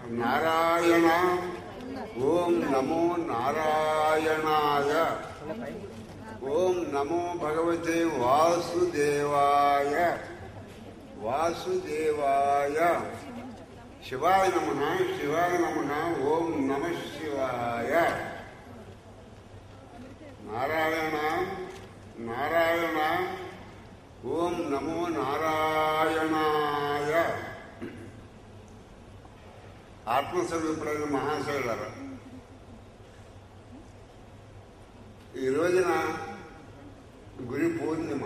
నారాయణ ఓం నమో నారాయణాయ ఓం నమో భగవతే వాసుదేవాయ వాసుదేవాయ శివాయ నమ శివాయ నమ ఓం నమ శివాయ నారాయణ నారాయణ ఓం నమో నారాయణాయ ఆత్మస్వరూపులైన మహాశైలరా ఈ రోజున గురి పూర్ణిమ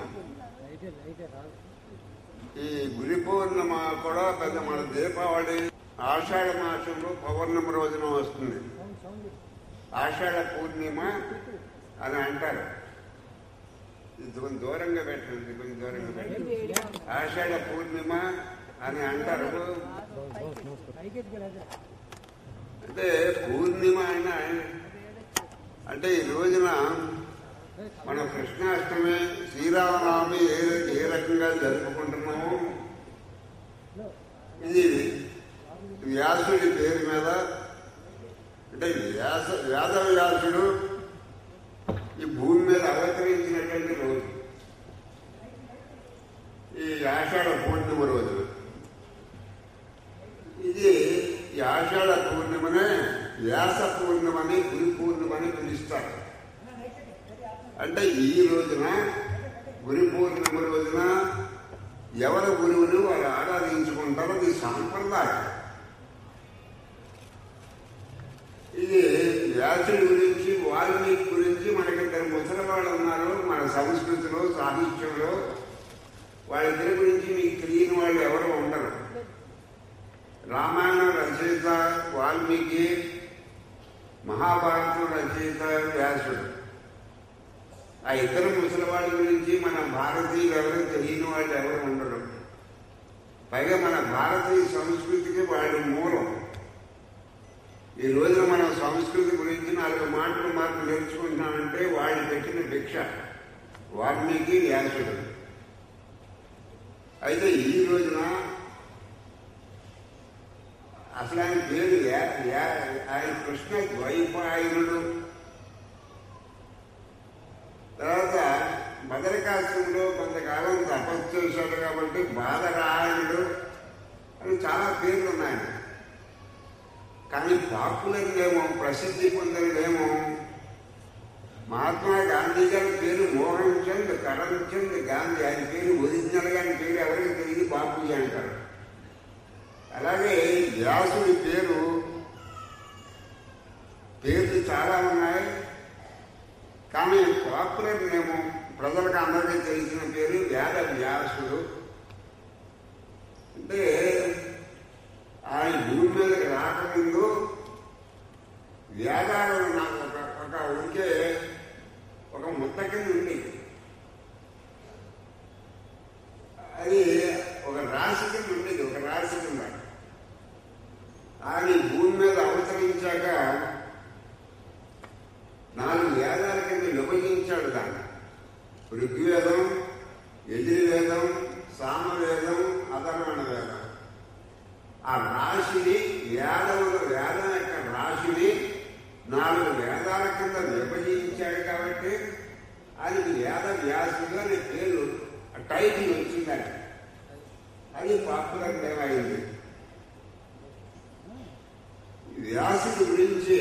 ఈ గురి పూర్ణిమ కూడా పెద్ద మన దీపావళి ఆషాఢ మాసంలో పౌర్ణమి రోజున వస్తుంది ఆషాఢ పూర్ణిమ అని అంటారు ఇది కొంచెం దూరంగా పెట్టండి కొంచెం దూరంగా పెట్టండి ఆషాఢ పూర్ణిమ అని అంటారు అంటే పూర్ణిమ అయినా అంటే ఈ రోజున మన కృష్ణాష్టమి శ్రీరామనవమి ఏ ఏ రకంగా జరుపుకుంటున్నాము ఇది వ్యాసుడి పేరు మీద అంటే వ్యాస వేద వ్యాసుడు ఈ భూమి మీద అవతరించినటువంటి రోజు ఈ ఆషాఢ పూర్ణిమ రోజు ఇది ఈ ఆషాఢ పూర్ణిమనే వ్యాస పూర్ణిమని గురు పూర్ణిమని పిలుస్తారు అంటే ఈ రోజున గురు పూర్ణిమ రోజున ఎవరి గురువులు వాళ్ళు ఆరాధించుకుంటారో ఇది సాంప్రదాయం ఇది వ్యాసుడి గురించి వాల్మీకి గురించి మనకిద్దరు ముసలి వాళ్ళు ఉన్నారు మన సంస్కృతిలో సాహిత్యంలో వాళ్ళిద్దరి గురించి మీకు తెలియని వాళ్ళు ఎవరు ఉండరు రామాయణం రచయిత వాల్మీకి మహాభారతం రచయిత వ్యాసుడు ఆ ఇద్దరు ముసలి వాళ్ళ గురించి మన భారతీయులు ఎవరు తెలియని వాళ్ళు ఎవరు ఉండరు పైగా మన భారతీయ సంస్కృతికి వాళ్ళు మూలం ఈ రోజున మన సంస్కృతి గురించి నాలుగు మాటలు మాటలు నేర్చుకుంటున్నామంటే వాళ్ళు పెట్టిన భిక్ష వాల్మీకి వ్యాసుడు అయితే ఈ రోజున అసలు ఆయన పేరు యా- యా- ఆయన కృష్ణ ద్వైపాయనుడు తర్వాత బదరికాశ్రమంలో కొంతకాలం తపస్సు చేశాడు కాబట్టి బాధరాయణుడు అని చాలా పేర్లు ఉన్నాయి కానీ పాపులర్ ఏమో ప్రసిద్ధి పొందినదేమో మహాత్మా గాంధీ గారి పేరు మోహన్ చంద్ కరణ్ చంద్ గాంధీ ఆయన పేరు ఒరిజినల్ గా ఆయన పేరు ఎవరికి తెలియదు బాపూజీ అంటారు అలాగే వ్యాసుడి పేరు పేర్లు చాలా ఉన్నాయి కానీ పాపులర్ నేమో ప్రజలకు అందరికీ తెలిసిన పేరు వేద వ్యాసుడు అంటే ఆయన భూమి మీదకి రాకముందు వేదాలు నాకు ఒక ఒక ఉంటే ఒక ముద్ద కింద ఉంది అది ఒక రాశి కింద ఉండేది ఒక రాశి కింద ఆయన ఈ భూమి మీద అవతరించాక నాలుగు వేదాల కింద విభజించాడు దాన్ని ఋగ్వేదం యజుర్వేదం సామవేదం అధర్వణ వేదం ఆ రాశిని వేదముల వేదం యొక్క రాశిని నాలుగు వేదాల కింద విభజించాడు కాబట్టి ఆయనకి వేద వ్యాసుడు అనే పేరు ఆ టైటిల్ వచ్చిందని అది పాపులర్ ఏమైంది వ్యాసుడి గురించి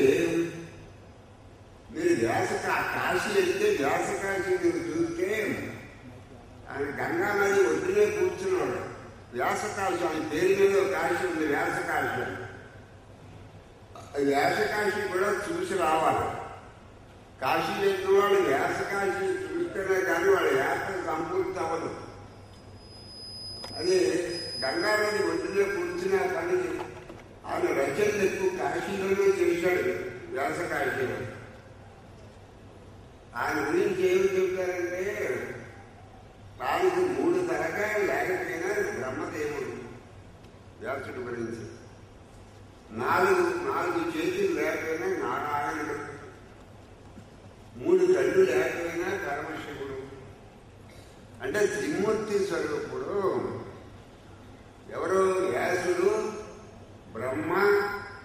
మీరు వ్యాస కా- కాశీ వెళ్తే వ్యాస కాశీ మీరు చూస్తే ఆయన గంగా నది ఒడ్డునే కూర్చున్నాడు వ్యాస కాశీ ఆయన పేరు మీద ఒక కాశీ ఉంది వ్యాస కాశీ అని. ఆ వ్యాస కాశీ కూడా చూసి రావాలి కాశీ వెళ్ళిన వాళ్ళు వ్యాస కాశీ చూస్తేనే కానీ వాళ్ళ యాత్ర సంపూర్తి అవ్వదు అది గంగా నది ఒడ్డునే కూర్చున్న పని ఆయన రచనలు ఎక్కువ కాశీలోనే చేశాడు వ్యాస కాశీలో ఆయన గురించి ఏమి చెప్తారంటే ఆయనకు మూడు తరకాయలు లేకపోయినా బ్రహ్మదేవుడు వ్యాసుడు గురించి నాలుగు నాలుగు చేతులు లేకపోయినా నారాయణుడు మూడు కళ్ళు లేకపోయినా పరమశివుడు అంటే త్రిమూర్తి స్వరూపుడు ఎవరు వ్యాసుడు బ్రహ్మ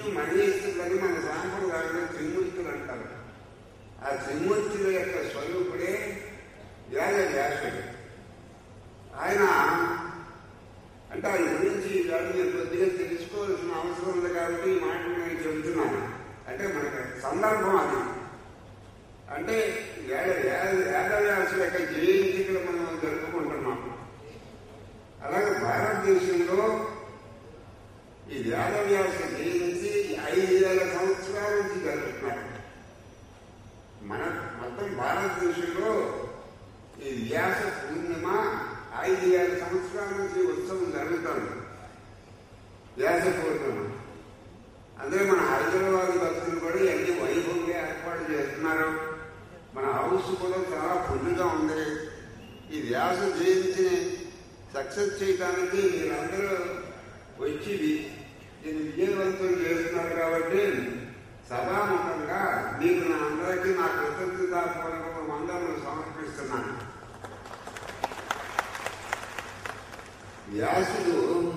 విష్ణు మహేశ్వరులని మన సాంప్రదాయంలో త్రిమూర్తులు అంటారు ఆ త్రిమూర్తుల యొక్క స్వరూపుడే వేద వ్యాసుడు ఆయన అంటే ఆయన గురించి ఇవాళ నేను కొద్దిగా తెలుసుకోవాల్సిన అవసరం ఉంది కాబట్టి ఈ మాట నేను చెబుతున్నాను అంటే మనకి సందర్భం అది అంటే వేద వేద వేదవ్యాసుల యొక్క జయంతికలు మనం జరుపుకుంటున్నాం అలాగే భారతదేశంలో ఈ వేదవ్యాస జయంతి ఐదు వేల సంవత్సరాల నుంచి జరుగుతున్నారు మన మొత్తం భారతదేశంలో ఈ వ్యాస పూర్ణిమ ఐదు వేల సంవత్సరాల నుంచి ఉత్సవం జరుగుతుంది వ్యాస పూర్ణిమ అందుకే మన హైదరాబాద్ భక్తులు కూడా ఎన్ని వైభవంగా ఏర్పాటు చేస్తున్నారు మన హౌస్ కూడా చాలా ఫుల్గా ఉంది ఈ వ్యాస జయంతిని సక్సెస్ చేయడానికి మీరందరూ వచ్చి వి- దీన్ని విజయవంతం చేస్తున్నారు కాబట్టి సభాముఖంగా మీకు నా అందరికీ నా కృతజ్ఞతాపూర్వక వందనలు సమర్పిస్తున్నాను వ్యాసుడు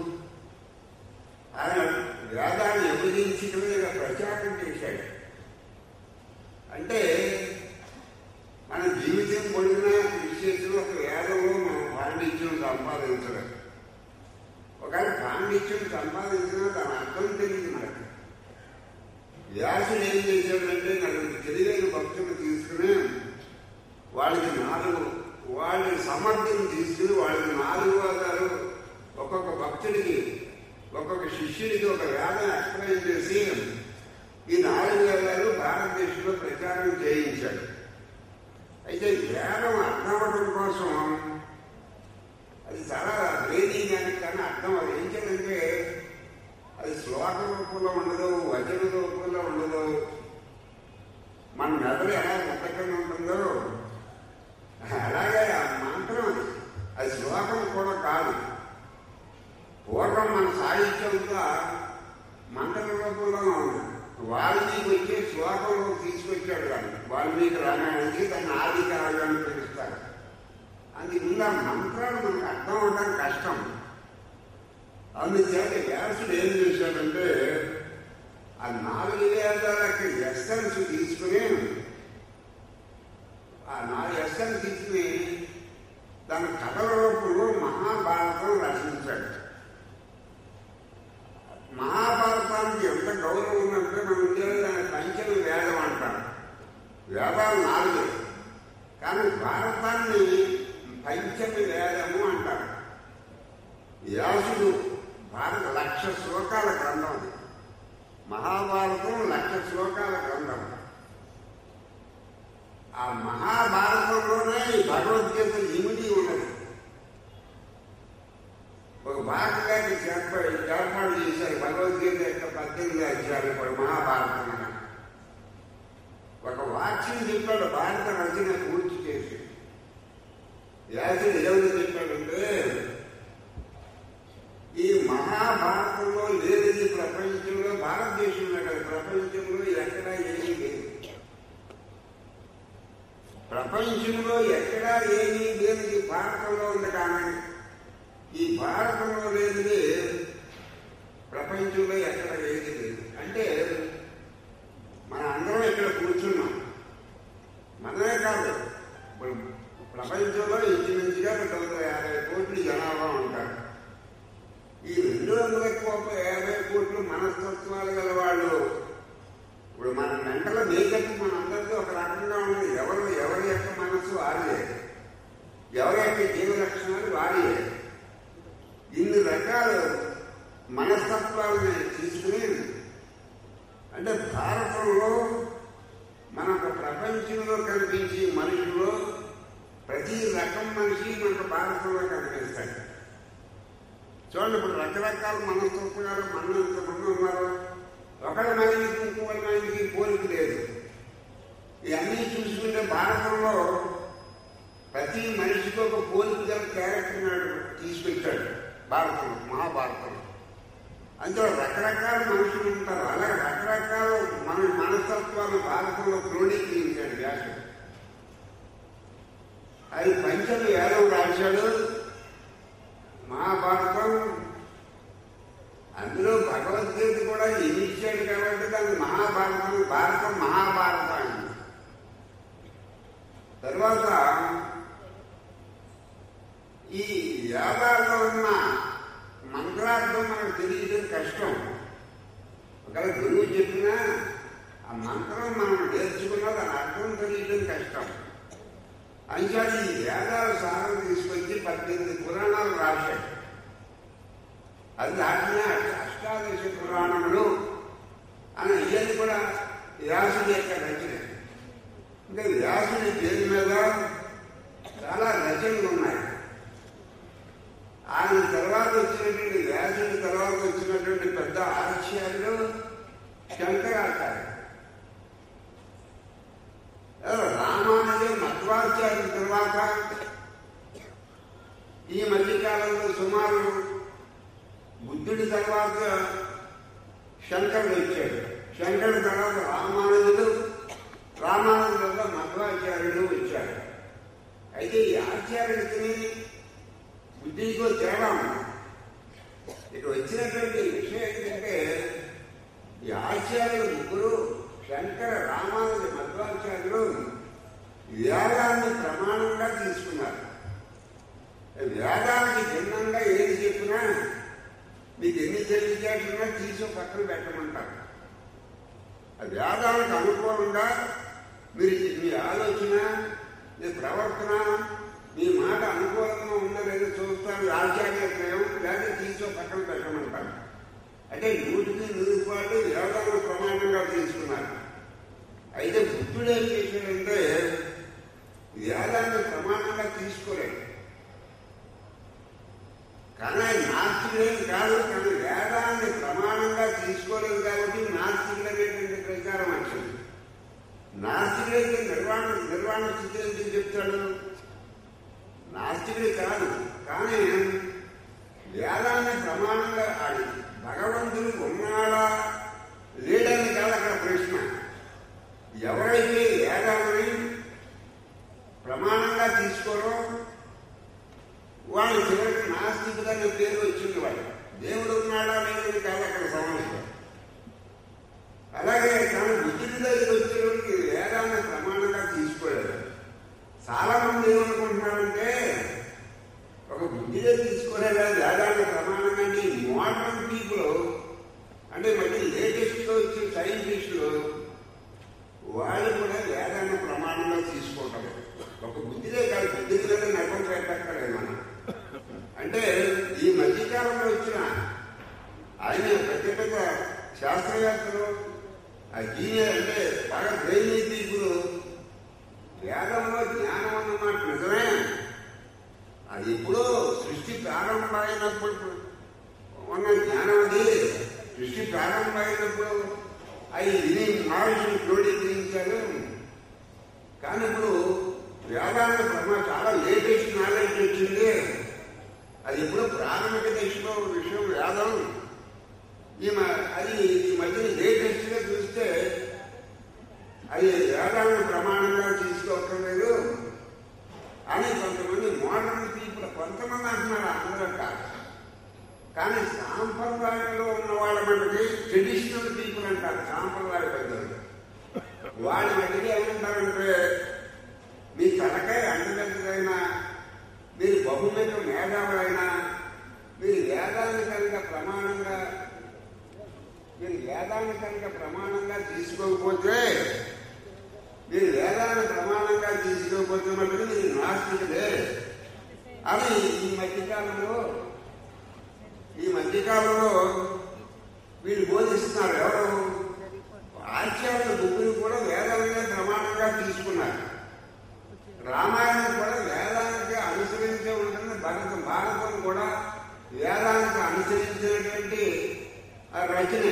ఆయన వేదాన్ని విభజించడమే ప్రచారం చేశాడు అంటే మన జీవితం పొడిగిన విశేషంలో ఒక వేదంలో మనం పాండిత్యం సంపాదించడం ఒకవేళ పాండిత్యం సంపాదించినా దాని అర్థం తెలియదు మనకి వ్యాసుడు ఏం చేశాడంటే నలుగురు తెలియని భక్తులు తీసుకుని వాళ్ళకి నాలుగు వాళ్ళ సమర్థం తీసుకుని వాళ్ళకి నాలుగు వాదాలు ఒక్కొక్క భక్తుడికి ఒక్కొక్క శిష్యుడికి ఒక వేదం ఎక్స్ప్లెయిన్ చేసి ఈ నాలుగు వేదాలు భారతదేశంలో ప్రచారం చేయించాడు అయితే వేదం అర్థం అవ్వడం కోసం అది చాలా లేని దానికి కానీ అర్థం అది ఏం చేయాలంటే అది శ్లోక రూపంలో ఉండదు వచన రూపంలో ఉండదు మన మెదడు ఎలా మెత్తకుండా ఉంటుందో అలాగే ఆ మంత్రం అది అది శ్లోకం కూడా కాదు పూర్వం మన సాహిత్యంగా మంత్ర రూపంలో ఉంది వాల్మీకి వచ్చి శ్లోకంలో తీసుకొచ్చాడు కానీ వాల్మీకి రామాయణానికి దాన్ని ఆది కావ్యాన్ని పిలుస్తారు అందుకు ఆ మంత్రాలు మనకు అర్థం అవడం కష్టం అందుచేత వ్యాసుడు ఏం చేశాడంటే ఆ నాలుగు వేదాలకి ఎస్సెన్స్ తీసుకుని ఆ నాలుగు ఎస్సెన్స్ తీసుకుని దాని కథల రూపంలో మహాభారతం రచించాడు మహాభారతానికి ఎంత గౌరవం ఉందంటే మన ఇండియాలో దాని పంచమ వేదం అంటారు వేదాలు నాలుగు కానీ భారతాన్ని పంచమి వేదము అంటారు వ్యాసుడు భారత లక్ష శ్లోకాల గ్రంథం అది మహాభారతం లక్ష శ్లోకాల గ్రంథం ఆ మహాభారతంలోనే ఈ భగవద్గీత ఇమిడి ఉన్నది ఒక భాగంగా ఏర్పాటు ఏర్పాటు చేశారు భగవద్గీత యొక్క పద్దెనిమిది అధ్యాయులు కూడా మహాభారతం అని. ఒక వాక్యం చెప్పాడు భారత రచన పూర్తి చేసి వ్యాసుడు ఏమని చెప్పాడంటే ఈ మహాభారతంలో లేదు ఈ ప్రపంచంలో భారతదేశంలో కాదు ప్రపంచంలో ఎక్కడా ఏమీ లేదు ప్రపంచంలో ఎక్కడా ఏమీ లేనిది భారతంలో ఉంది కానీ ఈ భారతంలో లేనిది ప్రపంచంలో ఎక్కడ ఏది లేదు అంటే మన అందరం ఇక్కడ కూర్చున్నాం మనమే కాదు ఇప్పుడు ప్రపంచంలో ఇంచుమించుగా రెండు వందల యాభై కోట్ల జనాభా ఉంటారు ఈ రెండు వందల కోట్ల యాభై కోట్లు మనస్తత్వాలు గల వాళ్ళు ఇప్పుడు మన మెంటల మేకప్ మన అందరికీ ఒక రకంగా ఉంది ఎవరు ఎవరి యొక్క మనస్సు వారిదే ఎవరి యొక్క జీవ లక్షణాలు వారియే ఇన్ని రకాల మనస్తత్వాలని తీసుకుని అంటే భారతంలో మనకు ప్రపంచంలో కనిపించే మనుషుల్లో ప్రతి రకం మనిషి మనకు భారతంలో కనిపిస్తాడు చూడండి ఇప్పుడు రకరకాల మనస్తత్వాలు మన ఎంతమంది ఉన్నారు ఒకరి మైండ్కి ఇంకొకరి మైండ్కి పోలిక లేదు ఇవన్నీ చూసుకుంటే భారతంలో ప్రతి మనిషికి ఒక పోలిక గల క్యారెక్టర్ నాడు తీసుకొచ్చాడు భారతం మహాభారతం అందులో రకరకాల మనుషులు ఉంటారు అలాగే రకరకాల మన మనస్తత్వాలు భారతంలో క్రోడీకరించాడు వ్యాసుడు అది పంచమ వేదం రాశాడు మహాభారతం అందులో భగవద్గీత కూడా ఎన్ని ఇచ్చాడు కాబట్టి ఎవరు గురువు చెప్పినా ఆ మంత్రం మనం నేర్చుకున్నా దాని అర్థం తెలియడం కష్టం అంచేది ఈ వేదాల సారం తీసుకొచ్చి పద్దెనిమిది పురాణాలు రాశాడు అది దాటిన అష్టాదశ పురాణములు అని ఇవన్నీ కూడా వ్యాసుడి యొక్క రచన ఇంకా వ్యాసుడి పేరు మీద చాలా రచనలు ఉన్నాయి ఆయన తర్వాత వచ్చినటువంటి వ్యాసుడి తర్వాత వచ్చినటువంటి పెద్ద ఆచార్యులు శంకరాచార్య రామానుజం మధ్వాచార్యుల తర్వాత ఈ మధ్యకాలంలో సుమారు బుద్ధుడి తర్వాత శంకరుడు వచ్చాడు శంకరుడు తర్వాత రామానుజుడు రామానుజులలో మధ్వాచార్యుడు వచ్చాడు అయితే ఈ ఆచార్యుడికి బుద్ధికో తేడా ఉంది ఇక్కడ వచ్చినటువంటి విషయం ఏంటంటే ఈ ఆచార్యులు ముగ్గురు శంకర రామానుజ మధ్వాచార్యులు వేదాన్ని ప్రమాణంగా తీసుకున్నారు వేదానికి భిన్నంగా ఏది చెప్పినా మీకు ఎన్ని తెలివితేటలున్నా తీసి పక్కన పెట్టమంటారు ఆ వేదానికి అనుకూలంగా మీరు మీ ఆలోచన మీ ప్రవర్తన మీ మాట అనుకూలంగా ఉందో లేదో చూస్తారు ఆచార్యత్రయం లేదా తీసో పక్కన పెట్టమంటారు అంటే నూటికి నూరు పాటు వేదాలను ప్రమాణంగా తీసుకున్నారు అయితే బుద్ధుడు ఏం చేశాడంటే వేదాన్ని ప్రమాణంగా తీసుకోలేదు కానీ ఆయన నాస్తికుడేం కాదు కానీ వేదాన్ని ప్రమాణంగా తీసుకోలేదు కాబట్టి నాస్తికుడు అనేటువంటి ప్రచారం వచ్చింది నాస్తికుడైతే నిర్వాణ నిర్వాణ స్థితి ఎందుకు చెప్తాడు నాస్తికుడే కాదు కానీ వేదాన్ని ప్రమాణంగా ఆడి భగవంతుడు ఉన్నాడా లేడని కాదు అక్కడ ప్రశ్న ఎవరైతే వేదాలని ప్రమాణంగా తీసుకోరో వాళ్ళు చివరికి నాస్తికుడనే పేరు వచ్చింది వాళ్ళు దేవుడు ఉన్నాడా లేదని కాదు అక్కడ సమస్య అలాగే తన బుద్ధుడి దగ్గర వచ్చేవాడికి వేదాన్ని ప్రమాణంగా తీసుకోలేదు చాలా మంది ఏమనుకుంటున్నారంటే ఒక బుద్ధిగా తీసుకోలేదా వేదాన్ని ప్రమాణంగా అంటే మోడర్న్ పీపుల్ అంటే మళ్ళీ లేటెస్ట్ గా వచ్చిన సైంటిస్టులు వాళ్ళు కూడా వేదాన్ని ప్రమాణంగా తీసుకోవటం ఒక బుద్ధిదే కాదు బుద్ధి మీద నగం పెట్టక్కర్లేదు మనం అంటే ఈ మధ్యకాలంలో వచ్చిన ఆయన పెద్ద పెద్ద శాస్త్రవేత్తలు ఆ జీనియర్ అంటే బాగా బ్రెయిన్ పీపుల్ వేదంలో జ్ఞానం అన్నమాట నిజమే అది ఎప్పుడో సృష్టి ప్రారంభమైనప్పుడు ఉన్న జ్ఞానం అది సృష్టి ప్రారంభమైనప్పుడు అవి విని మహర్షులు క్రోడీకరించారు కానీ ఇప్పుడు వేదాంత బ్రహ్మ చాలా లేటెస్ట్ నాలెడ్జ్ వచ్చింది అది ఎప్పుడో ప్రాథమిక దశలో విషయం వేదం ఈ మ- అది ఈ మధ్యన లేటెస్ట్ గా చూస్తే అది వేదాన్ని ప్రమాణంగా తీసుకోక్కర్లేదు అని కొంతమంది మోడర్న్ పీపుల్ కొంతమంది అంటున్నారు అందరూ కాదు కానీ సాంప్రదాయంలో ఉన్న వాళ్ళ మటుకి ట్రెడిషనల్ పీపుల్ అంటారు సాంప్రదాయ పెద్దలు వాళ్ళ మటుకి ఏమంటారంటే మీ తలకాయ అండగడ్డదైనా మీరు బహుమిక మేధావులైనా మీరు వేదాన్ని కనుక ప్రమాణంగా మీరు వేదాన్ని కనుక ప్రమాణంగా తీసుకోకపోతే మీరు వేదాన్ని ప్రమాణంగా తీసుకోకపోతే మటుకు మీరు నాస్తికులే అని ఈ మధ్యకాలంలో ఈ మధ్యకాలంలో వీళ్ళు బోధిస్తున్నారు ఎవరు ఆచార్యుల బుద్ధులు కూడా వేదాలనే ప్రమాణంగా తీసుకున్నారు రామాయణం కూడా వేదానికి అనుసరించే ఉంటుంది భరత భారతం కూడా వేదానికి అనుసరించినటువంటి ఆ రచన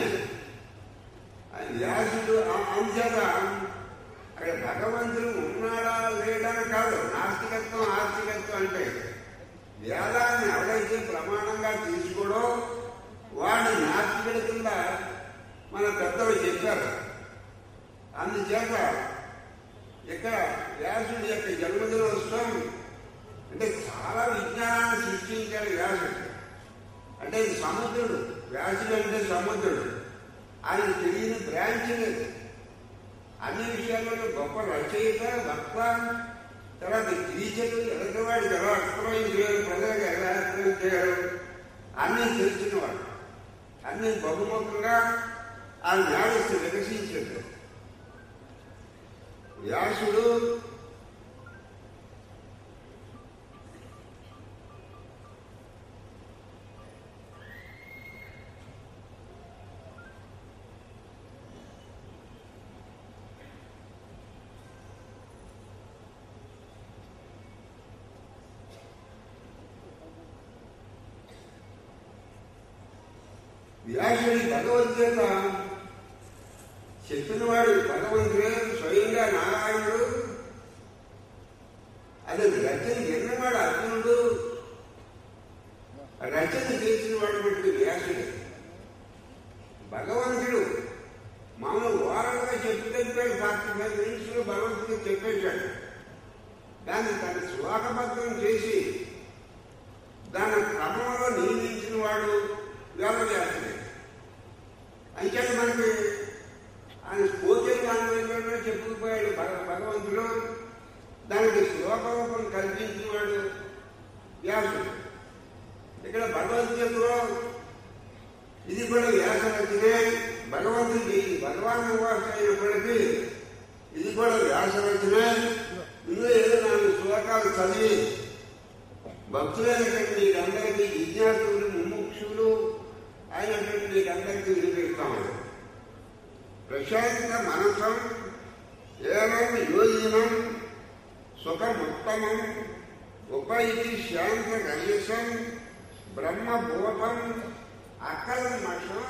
ఆ వ్యాసుడు ఆ- అంచేత అక్కడ భగవంతుడు ఉన్నాడా లేడా అని కాదు నాస్తికత్వం ఆస్తికత్వం అంటే వేదాన్ని ఎవరైతే ప్రమాణంగా తీసుకోడో వాడిని నాస్తికుడి కింద మన పెద్దలు చెప్పారు అందుచేత ఇక్కడ వ్యాసుడి యొక్క జన్మదినోత్సవం అంటే చాలా విజ్ఞానాన్ని సృష్టించాడు వ్యాసుడు అంటే ఇది సముద్రుడు వ్యాసుడు అంటే సముద్రుడు ఆయన తెలియని బ్రాంచ్ లేదు అన్ని విషయాల్లో గొప్ప రచయిత వక్త తర్వాత టీచరు ఎదుటివాడికి ఎలా అర్థమై చేయడు ప్రజలకు ఎలా అర్థమై చేయడు అన్నీ తెలిసినవాడు అన్ని బహుముఖంగా ఆ జ్ఞానస్థు వికసించాడు వ్యాసుడు వ్యాసుడి భగవద్గీత చెప్పినవాడు భగవంతుడే స్వయంగా నారాయణుడు అది రచన విన్నవాడు అర్జునుడు రచన చేసిన వాడు బట్టి వ్యాసుడు భగవంతుడు మామూలు వారంగా చెప్పితే ఫార్టీ ఫైవ్ మినిట్స్ లో భగవంతుడు చెప్పేశాడు దాన్ని తన శ్లోకబద్ధం చేసి దాని క్రమంలో నియమించిన వాడు వేదవ్యాసుడే అంచేత మనకి ఆయన స్పోకెన్ లాంగ్వేజ్లోనే చెప్పుకుపోయాడు భగ భగవంతుడు దానికి శ్లోకరూపం కల్పించిన వాడు వ్యాసుడు ఇక్కడ భగవద్గీతలో ఇది కూడా వ్యాస రచనే భగవంతుడికి భగవాన్ నివాస అయినప్పటికీ ఇది కూడా వ్యాస రచనే ఇందులో ఏదో నాలుగు శ్లోకాలు చదివి భక్తులైనటువంటి మీరందరికీ జిజ్ఞాసులు ముముక్షులు అయినటువంటి మీరందరికీ వినిపిస్తాము ప్రశాంత మనసం ఏవం యోగినం సుఖముత్తమం ఉపైతి శాంత రజసం బ్రహ్మబోధం అకల్మషం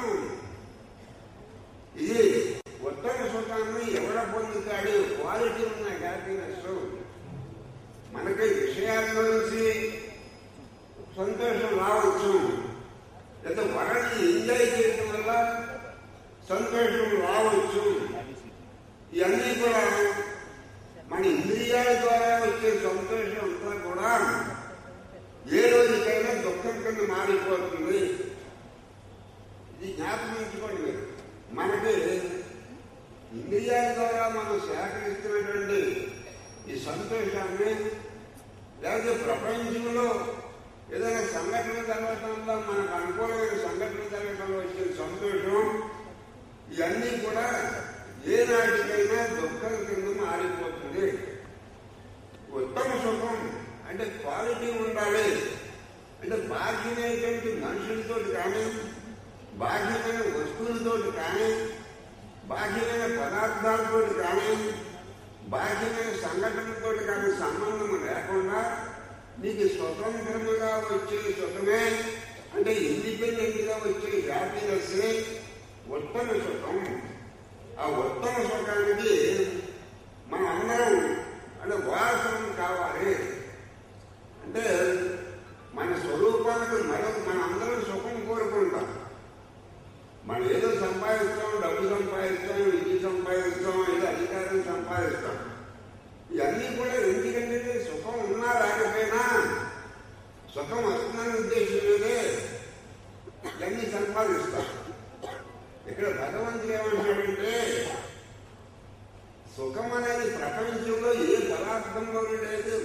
ఇది ఉత్తమ సుఖాన్ని ఎవడ పొందుతాడు క్వాలిటీ ఉన్న హ్యాపీనెస్ మనకి విషయాల నుంచి సంతోషం రావచ్చు లేదా వరల్ని ఎంజాయ్ చేయడం వల్ల సంతోషం రావచ్చు ఇవన్నీ కూడా మన ఇంద్రియాల ద్వారా వచ్చే సంతోషం అంతా కూడా ఏ రోజుకైనా దుఃఖం కింద మారిపోతుంది ఇది జ్ఞాపకం ఉంచుకోండి మీరు మనకి ఇంద్రియాల ద్వారా మనం సేకరిస్తున్నటువంటి ఈ సంతోషాన్ని లేకపోతే ప్రపంచంలో ఏదైనా సంఘటన జరగటంలో మనకు అనుకూలమైన సంఘటన జరగటంలో వచ్చే సంతోషం ఇవన్నీ కూడా ఏ నాటికైనా దుఃఖం కింద మారిపోతుంది ఉత్తమ సుఖం అంటే క్వాలిటీ ఉండాలి అంటే బాధ్యమైనటువంటి మనుషులతో కానీ బాధ్యమైన వస్తువులతో కానీ బాధ్యమైన పదార్థాలతో కానీ బాధ్యమైన సంఘటనతో కానీ సంబంధం లేకుండా నీకు స్వతంత్రముగా వచ్చే సుఖమే అంటే ఇండిపెండెంట్ గా వచ్చే హ్యాపీనెస్ ఉత్తమ సుఖం ఆ ఉత్తమ సుఖానికి మనం అందరం అంటే వారసం కావాలి అంటే మన స్వరూపానికి మరొక మన అందరం సుఖం కోరుకుంటాం మనం ఏదో సంపాదిస్తాం డబ్బు సంపాదిస్తాం విద్య సంపాదిస్తాం ఏదో అధికారం సంపాదిస్తాం ఇవన్నీ కూడా ఎందుకంటే సుఖం ఉన్నా రాకపోయినా సుఖం వస్తుందనే ఉద్దేశం మీదే ఇవన్నీ సంపాదిస్తాం ఇక్కడ భగవంతుడు ఏమంటాడంటే సుఖం అనేది ప్రపంచంలో ఏ పదార్థంలోనూ లేదు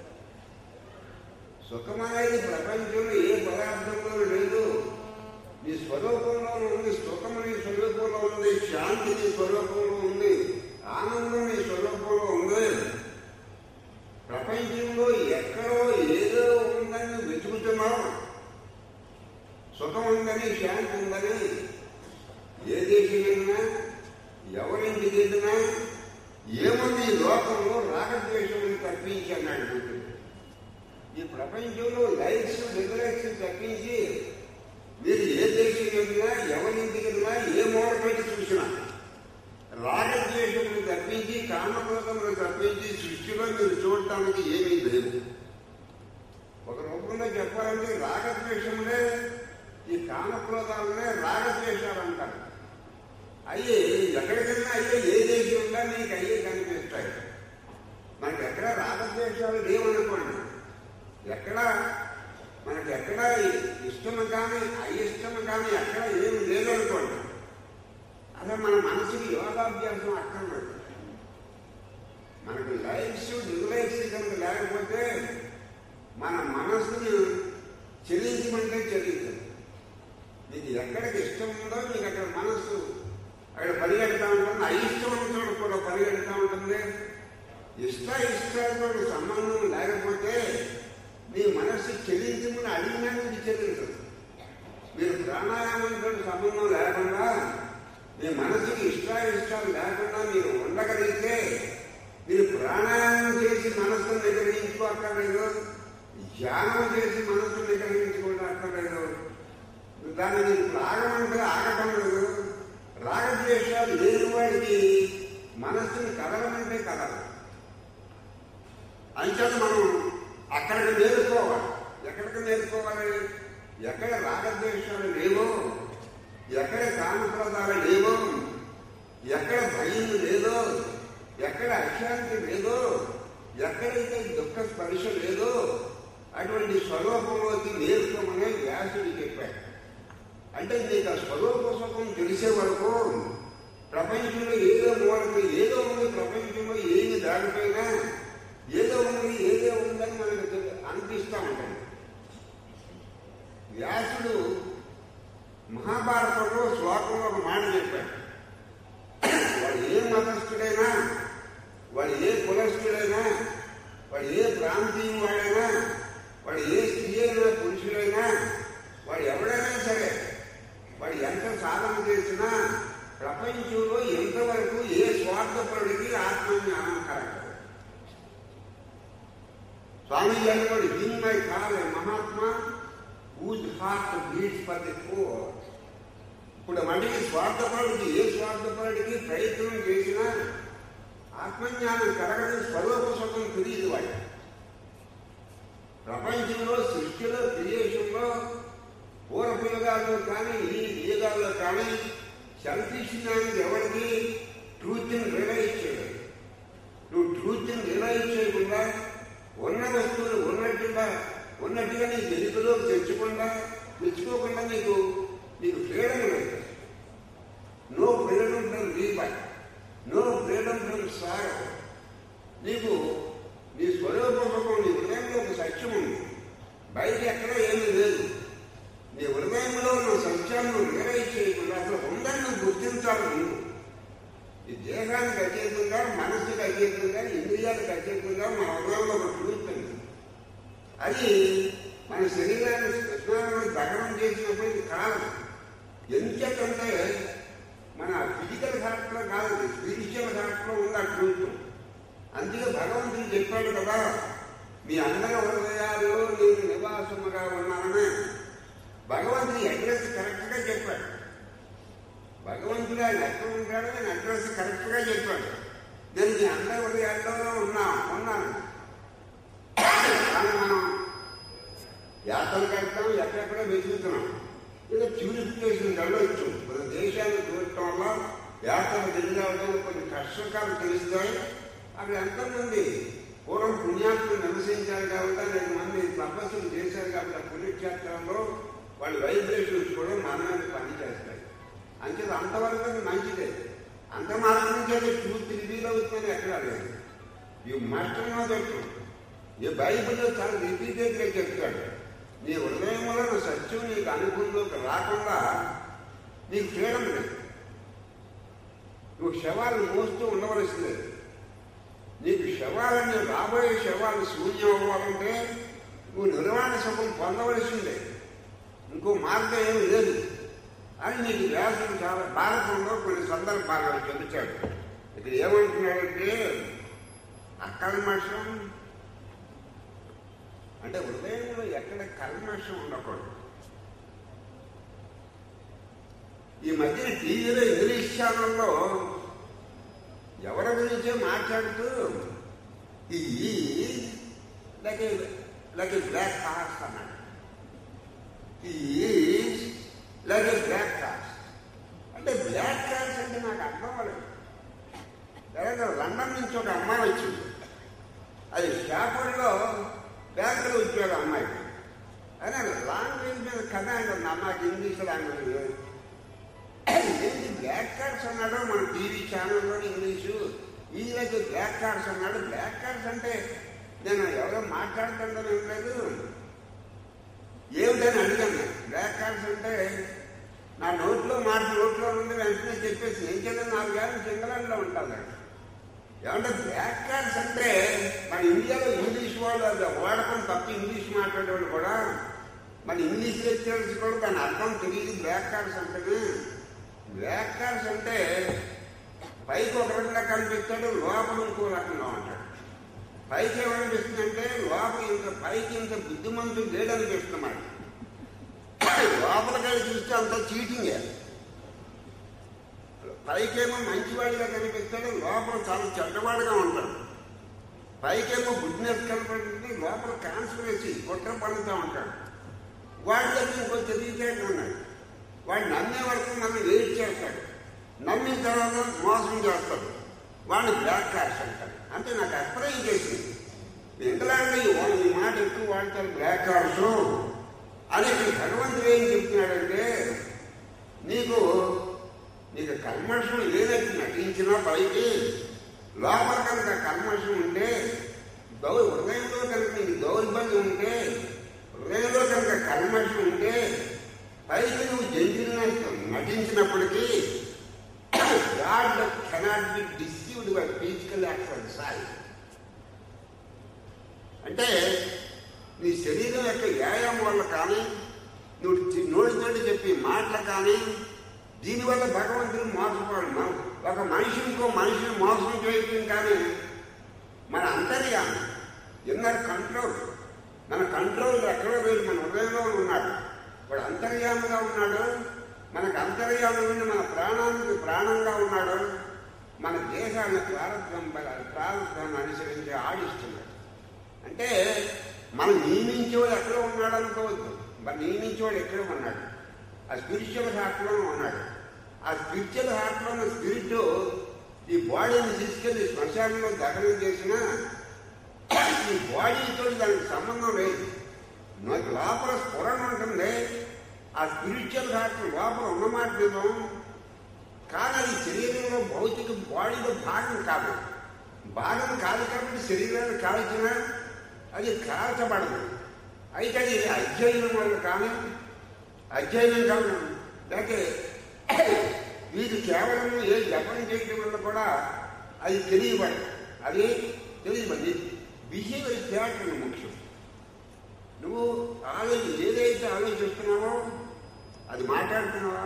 సుఖం అనేది ప్రపంచంలో ఏ పదార్థంలోనూ లేదు నీ స్వరూపంలో ఉంది సుఖం నీ స్వరూపంలో ఉంది శాంతి నీ స్వరూపంలో ఉంది ఆనందం నీ స్వరూపంలో ఉంది ప్రపంచంలో ఎక్కడో ఏదో ఉందని వెతుకుతున్నావు సుఖం ఉందని శాంతి ఉందని ఏ దేశం వెళ్ళినా ఎవరింటికి వెళ్ళినా ఏముంది ఈ లోకంలో రాగద్వేషములు తప్పించి అన్నాడు బుద్ధుడు ఈ ప్రపంచంలో లైఫ్స్ డిజలైట్స్ తప్పించి మీరు ఏ దేశం వెళ్ళినా ఎవరింటికి వెళ్ళినా ఏ మూల పెట్టి చూసినా రాగద్వేషములు తప్పించి కామక్రోధములు తప్పించి సృష్టిలో మీరు చూడటానికి ఏమీ లేదు ఒక రూపంలో చెప్పాలంటే రాగద్వేషములే ఈ కామక్రోధాలనే రాగద్వేషాలు అంటారు అయ్యి ఎక్కడికెళ్ళినా అయ్యే ఏ దేశంలో నీకు అయ్యే కనిపిస్తాయి మనకి ఎక్కడ రాగద్వేషాలు లేవనుకోండి ఎక్కడ మనకి ఎక్కడ ఇష్టం కానీ అయిష్టం కానీ ఎక్కడ ఏమి లేదనుకోండి అసలు మన మనసుకి యోగాభ్యాసం అక్కర్లేదు మనకి లైఫ్స్ డిజలైఫ్స్ కనుక లేకపోతే మన మనసుని చెల్లించమంటే చెల్లించదు నీకు ఎక్కడికి ఇష్టం ఉందో నీకు అక్కడ మనస్సు ఇష్ట ఇష్టాలతో సంబంధం లేకపోతే మీ మనస్సు చెల్లించమని అడిగినా మీకు చెల్లించదు మీరు ప్రాణాయామంతో సంబంధం లేకుండా మీ మనసుకి ఇష్ట ఇష్టాలు లేకుండా మీరు ఉండగలిగితే మీరు ప్రాణాయామం చేసి మనసును నిగ్రహించుకోక్కర్లేదు ధ్యానం చేసి మనసును నిగ్రహించుకోవడం అక్కర్లేదు దాన్ని మీరు రాగం అంటే ఆగటం లేదు రాగద్వేషాలు లేని వాడికి మనస్సుని కదలమంటే కదలదు అంచేత మనం అక్కడికి నేర్చుకోవాలి ఎక్కడికి నేర్చుకోవాలి ఎక్కడ రాగద్వేషాలు లేవో ఎక్కడ కామప్రదాలు లేవో ఎక్కడ భయం లేదో ఎక్కడ అశాంతి లేదో ఎక్కడైతే దుఃఖ స్పర్శ లేదో అటువంటి స్వరూపంలోకి నేర్చుకోమని వ్యాసుడు చెప్పాడు అంటే నీకు ఆ స్వరూప సుఖం తెలిసే వరకు ప్రపంచంలో ఏదో మూలకి ఏదో ఉంది ప్రపంచంలో ఏమి దాడిపోయినా ఏదో ఉంది ఏదో ఉందని మనకు తెలి- అనిపిస్తూ ఉంటుంది వ్యాసుడు మహాభారతంలో శ్లోకంలో ఒక మాట చెప్పాడు వాడు ఏ మతస్థుడైనా వాడు ఏ కులస్థుడైనా వాడు ఏ ప్రాంతీయం వాడైనా వాడు ఏ స్త్రీ అయినా పురుషుడైనా వాడు ఎవడైనా సరే వాడు ఎంత సాధన చేసినా ప్రపంచంలో ఎంతవరకు ఏ స్వార్థపరుడికి ఆత్మజ్ఞానం కలగదు స్వామి అన్నవాడు in my call Mahatma whose heart beats for the poor ఇప్పుడు మళ్ళీ స్వార్థపరుడికి ఏ స్వార్థపరుడికి ప్రయత్నం చేసినా ఆత్మజ్ఞానం కలగడం స్వరూప సుఖం తెలియదు వాడు ప్రపంచంలో సృష్టిలో క్రియేషన్లో పూర్వపులుగాల్లో కానీ ఈ యుగాల్లో కానీ సెల్ఫిష్నానికి ఎవరికి ట్రూత్ని రియలైజ్ చేయలేదు నువ్వు ట్రూత్ని రియలైజ్ చేయకుండా ఉన్న వస్తువులు ఉన్నట్టుగా ఉన్నట్టుగా నీ వెలుగులోకి తెచ్చకుండా తెచ్చుకోకుండా నీకు నీకు ఫ్రీడమ్ లేదు no freedom from rebirth no freedom from sorrow నీకు నీ స్వరూపముఖం నీ హృదయంలో ఒక సత్యం ఉంది బయట ఎక్కడ ఏమీ లేదు నీ హృదయంలో ఉన్న సత్యాన్ని నువ్వు రియలైజ్ చేయకుండా అసలు ఉందని నువ్వు గుర్తించాలి నువ్వు ఈ దేహానికి అతీతంగా మనసుకి అతీతంగా ఇంద్రియాలకు అతీతంగా మన హృదయంలో ఒక ట్రూత్ ఉంది అది మన శరీరాన్ని కృష్ణాలను దహనం చేసినప్పటికీ కాదు ఎంచేతంటే మన ఫిజికల్ హార్ట్లో కాదు స్పిరిచువల్ హార్ట్లో ఉంది ఆ ట్రూత్ అందుకే భగవంతుడు చెప్పాడు కదా మీ అందరి హృదయాల్లో నేను నివాసముగా ఉన్నానని భగవంతుడి అడ్రస్ కరెక్ట్గా చెప్పాడు భగవంతుడు ఆయన ఎక్కడ ఉంటాడో నేను అడ్రస్ కరెక్ట్గా చెప్పాడు నేను మీ అందరి హృదయాల్లో ఉన్నా ఉన్నాను కానీ మనం యాత్రలు కడతాం ఎక్కడెక్కడో వెతుకుతున్నాం ఏదో ప్యూరిఫికేషన్ వెళ్ళవచ్చు కొన్ని దేశాలను చూడటం వల్ల యాత్రలు తిరిగి కొన్ని కష్టకాలు తెలుస్తాయి అక్కడ ఎంతమంది పూర్వం పుణ్యాత్తులు నివసించారు కాబట్టి అనేక మంది తపస్సులు చేశారు కాబట్టి ఆ పుణ్యక్షేత్రంలో వాళ్ళ వైబ్రేషన్స్ కూడా మన మీద పనిచేస్తాయి అంచేది అంతవరకు అది మంచిదే అంత మార్గం నుంచి అది పూర్తి రివీల్ అవుతుందని ఎక్కడా లేదు ఈ మస్ట్ నో దట్ ఈ బైబిల్లో చాలా రిపీటెడ్గా చెప్తాడు నీ హృదయంలో నా సత్యం నీకు అనుభవంలోకి రాకుండా నీకు ఫ్రీడమ్ లేదు నువ్వు శవాలను మోస్తూ ఉండవలసిందే నీకు శవాలని రాబోయే శవాలు శూన్యం అవ్వాలంటే నువ్వు నిర్వాణ సుఖం పొందవలసిందే ఇంకో మార్గం ఏమి లేదు అని నీకు వ్యాసుడు చాలా భారతంలో కొన్ని సందర్భాలను చెబుతాడు ఇక్కడ ఏమంటున్నాడంటే అకల్మషం అంటే హృదయంలో ఎక్కడ కల్మషం ఉండకూడదు ఈ మధ్యన టీవీలో ఇంగ్లీష్ ఛానల్లో ఎవరి గురించో మాట్లాడుతూ ఈ లైక్ లైక్ బ్లాక్ హార్స్ అన్నాడు ఈజ్ లైక్ బ్లాక్ కార్స్ అంటే బ్లాక్ కార్స్ అంటే నాకు అర్థం అవ్వలేదు లేదా లండన్ నుంచి ఒక అమ్మాయి వచ్చింది అది షాపుల్లో బ్యాంకులో వచ్చాడు అమ్మాయికి అదే లాంగ్వేజ్ మీద కథ అంటుంది అమ్మాయికి ఇంగ్లీష్ లాంగ్వేజ్ ఏంటి బ్లాక్ కార్డ్స్ అన్నాడు మన టీవీ ఛానల్లో ఇంగ్లీషు ఈ లైక్ బ్లాక్ కార్డ్స్ అన్నాడు బ్లాక్ కార్డ్స్ అంటే నేను ఎవరో మాట్లాడుతుండడం ఏం లేదు ఏమిటని అడిగాను బ్లాక్ కార్డ్స్ అంటే నా నోట్లో మాట నోట్లో ఉంది వెంటనే చెప్పేసి ఏం చేద్దాం నాలుగు గారు సింగలాండ్లో ఉంటుంది ఏమంటే బ్లాక్ కార్డ్స్ అంటే మన ఇండియాలో ఇంగ్లీష్ వాళ్ళు అది వాడకం తప్ప ఇంగ్లీష్ మాట్లాడేవాళ్ళు కూడా మన ఇంగ్లీష్ లెక్చరర్స్ కూడా దాని అర్థం తెలియదు బ్లాక్ కార్డ్స్ అంటే బ్లాక్ కార్డ్స్ అంటే పైకి ఒక రకంగా కనిపిస్తాడు లోపల ఇంకో రకంగా ఉంటాడు పైకి ఏమనిపిస్తుందంటే లోపల ఇంత పైకి ఇంత బుద్ధిమంతుడు లేడనిపిస్తున్నాడు లోపలికి చూస్తే అంత చీటింగే పైకేమో మంచివాడిగా కనిపిస్తాడు లోపల చాలా చెడ్డవాడిగా ఉంటాడు పైకేమో గుడ్నెస్ కనపడుతుంది లోపల కాన్స్పిరసీ కుట్ర పడుతూ ఉంటాడు వాడి దగ్గర ఇంకో తెలియచేయడం ఉన్నాడు వాడు నమ్మే వరకు మనం వెయిట్ చేస్తాడు నమ్మిన తర్వాత మోసం చేస్తాడు వాడిని బ్లాక్ కార్డ్స్ అంటాడు అంటే నాకు అప్లైన్ చేసింది ఇంగ్లాండ్ ఈ వా- ఈ మాట ఎక్కువ వాడతారు బ్లాక్ కార్డ్స్ అని ఇక్కడ భగవంతుడు ఏం చెప్తున్నాడంటే నీకు నీకు కల్మషం లేనట్టు నటించినా పైకి లోపల కనుక కల్మషం ఉంటే దౌ హృదయంలో కనుక నీకు దౌర్బల్యం ఉంటే హృదయంలో కనుక కల్మషం ఉంటే పైకి నువ్వు జంతువులు నటించినప్పటికీ God cannot be deceived by physical exercise అంటే నీ శరీరం యొక్క వ్యాయామం వల్ల కానీ నువ్వు చి- నోటితోటి చెప్పి మాటలు కానీ దీనివల్ల భగవంతుడు మోసపోడు మనం ఒక మనిషి ఇంకో మనిషిని మోసం చేయటం కానీ మన అంతర్యామి ఇన్నర్ కంట్రోల్ మన కంట్రోల్ ఎక్కడో లేదు మన హృదయంలో ఉన్నాడు వాడు అంతర్యామిగా ఉన్నాడు మనకు అంతర్యామి ఉండి మన ప్రాణానికి ప్రాణంగా ఉన్నాడు మన దేహాన్ని ప్రారంభం ప్రారంభాన్ని అనుసరించి ఆడిస్తున్నాడు అంటే మనం నియమించేవాడు ఎక్కడో ఉన్నాడు అనుకోవద్దు మరి నియమించేవాడు ఎక్కడో ఉన్నాడు ఆ స్పిరిచువల్ హార్ట్లో ఉన్నాడు ఆ స్పిరిచువల్ హార్ట్లో ఉన్న స్పిరిట్ ఈ బాడీని తీసుకెళ్లి శ్మశానంలో దహనం చేసిన ఈ బాడీతో దానికి సంబంధం లేదు నాకు లోపల స్ఫురణ ఉంటుంది ఆ స్పిరిచువల్ హార్ట్ లోపల ఉన్నమాట నిజం కానీ అది శరీరంలో భౌతిక బాడీలో భాగం కాదు భాగం కాదు కాబట్టి శరీరాన్ని కాల్చిన అది కాల్చబడదు అయితే అది అధ్యయనం వల్ల కానీ అధ్యయనం కాదు లేకపోతే వీటి కేవలం ఏ జపం చేయడం వల్ల కూడా అది తెలియబడదు అది తెలియబడి బిహేవియర్ ప్యాటర్న్ ముఖ్యం నువ్వు ఆలోచి ఏదైతే ఆలోచిస్తున్నావో అది మాట్లాడుతున్నావా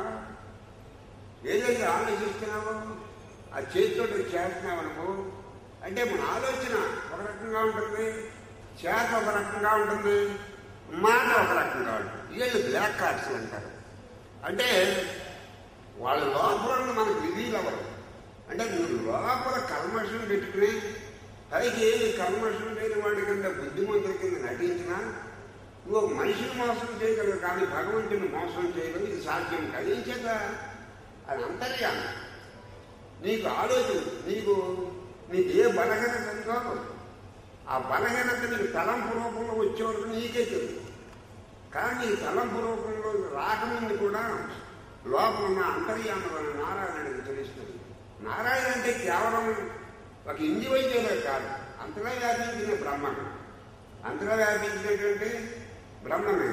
ఏదైతే ఆలోచిస్తున్నావో ఆ చేతితో చేస్తున్నావు అనుకో అంటే మన ఆలోచన ఒక రకంగా ఉంటుంది చేత ఒక రకంగా ఉంటుంది మాట ఒక రకంగా ఉంటుంది వీళ్ళు బ్లాక్ కార్డ్స్ అంటారు అంటే వాళ్ళ లోపల మనకు రివీల్ అవ్వరు అంటే నువ్వు లోపల కల్మషం పెట్టుకుని పైకి ఏమి కల్మషం లేని వాడి కింద బుద్ధిమంతుల కింద నటించినా నువ్వు ఒక మనిషిని మోసం చేయగలవు కానీ భగవంతుని మోసం చేయగలవు ఇది సాధ్యం కాదు ఏం చేత అది అంతర్యామి నీకు ఆలోచన నీకు నీకు ఏ బలహీనత ఉందో ఆ బలహీనత నీకు తలంపు రూపంలో వచ్చే వరకు నీకే తెలియదు కానీ ఈ తలంపు రూపంలో రాకముందు కూడా లోపల ఉన్న అంతర్యామైన నారాయణుడికి తెలుస్తుంది నారాయణ అంటే కేవలం ఒక ఇండివిజువలే కాదు అంతగా వ్యాపించిన బ్రహ్మ అంతగా వ్యాపించినటువంటి బ్రహ్మమే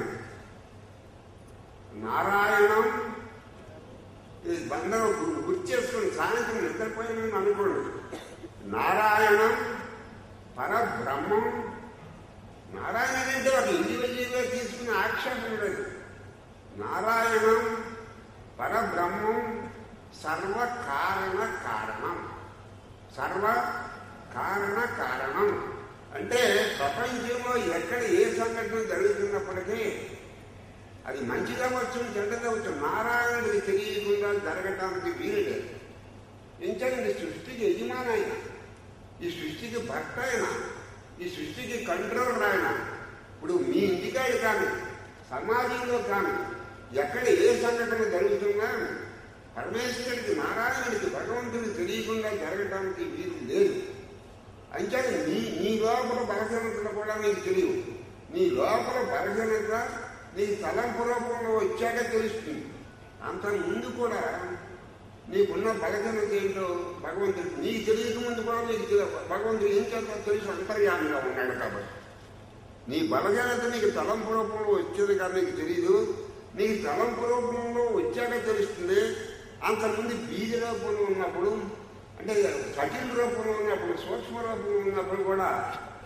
నారాయణం ఈ బంధం గుర్తు చేసుకుని సాయంత్రం నిద్రపోయిన అనుకోండి నారాయణం పరబ్రహ్మం నారాయణ అంటే ఒక ఇండివిజువల్గా తీసుకున్న ఆక్షేపం లేదు నారాయణం పరబ్రహ్మం సర్వ కారణ కారణం సర్వ కారణ కారణం అంటే ప్రపంచంలో ఎక్కడ ఏ సంఘటన జరుగుతున్నప్పటికీ అది మంచిగా వచ్చు చెడ్డదవచ్చు నారాయణుడికి తెలియకుండా జరగటానికి వీలులేదు ఎంచండి సృష్టికి యజమాని ఆయన ఈ సృష్టికి భర్త ఆయన ఈ సృష్టికి కంట్రోలర్ ఆయన ఇప్పుడు మీ ఇంటికాడు కానీ సమాజంలో కానీ ఎక్కడ ఏ సంఘటన జరుగుతున్నా పరమేశ్వరుడికి నారాయణుడికి భగవంతుడికి తెలియకుండా జరగటానికి వీలు లేదు అంటే నీ నీ లోపల బలహీనతలు కూడా నీకు తెలియవు నీ లోపల బలహీనత నీ తలంపు రూపంలో వచ్చాక తెలుస్తుంది అంత ముందు కూడా నీకున్న బలహీనత ఏంటో భగవంతుడు నీకు తెలియక ముందు కూడా నీకు తెలియ- భగవంతుడు ఏం చేస్తా తెలుసు అంతర్యామిగా ఉన్నాడు కాబట్టి నీ బలహీనత నీకు తలంపు రూపంలో వచ్చేది కానీ నీకు తెలియదు నీకు తలంపు రూపంలో వచ్చాక తెలుస్తుంది అంతకుముందు బీజ రూపంలో ఉన్నప్పుడు అంటే కఠిన రూపంలో ఉన్నప్పుడు సూక్ష్మ రూపంలో ఉన్నప్పుడు కూడా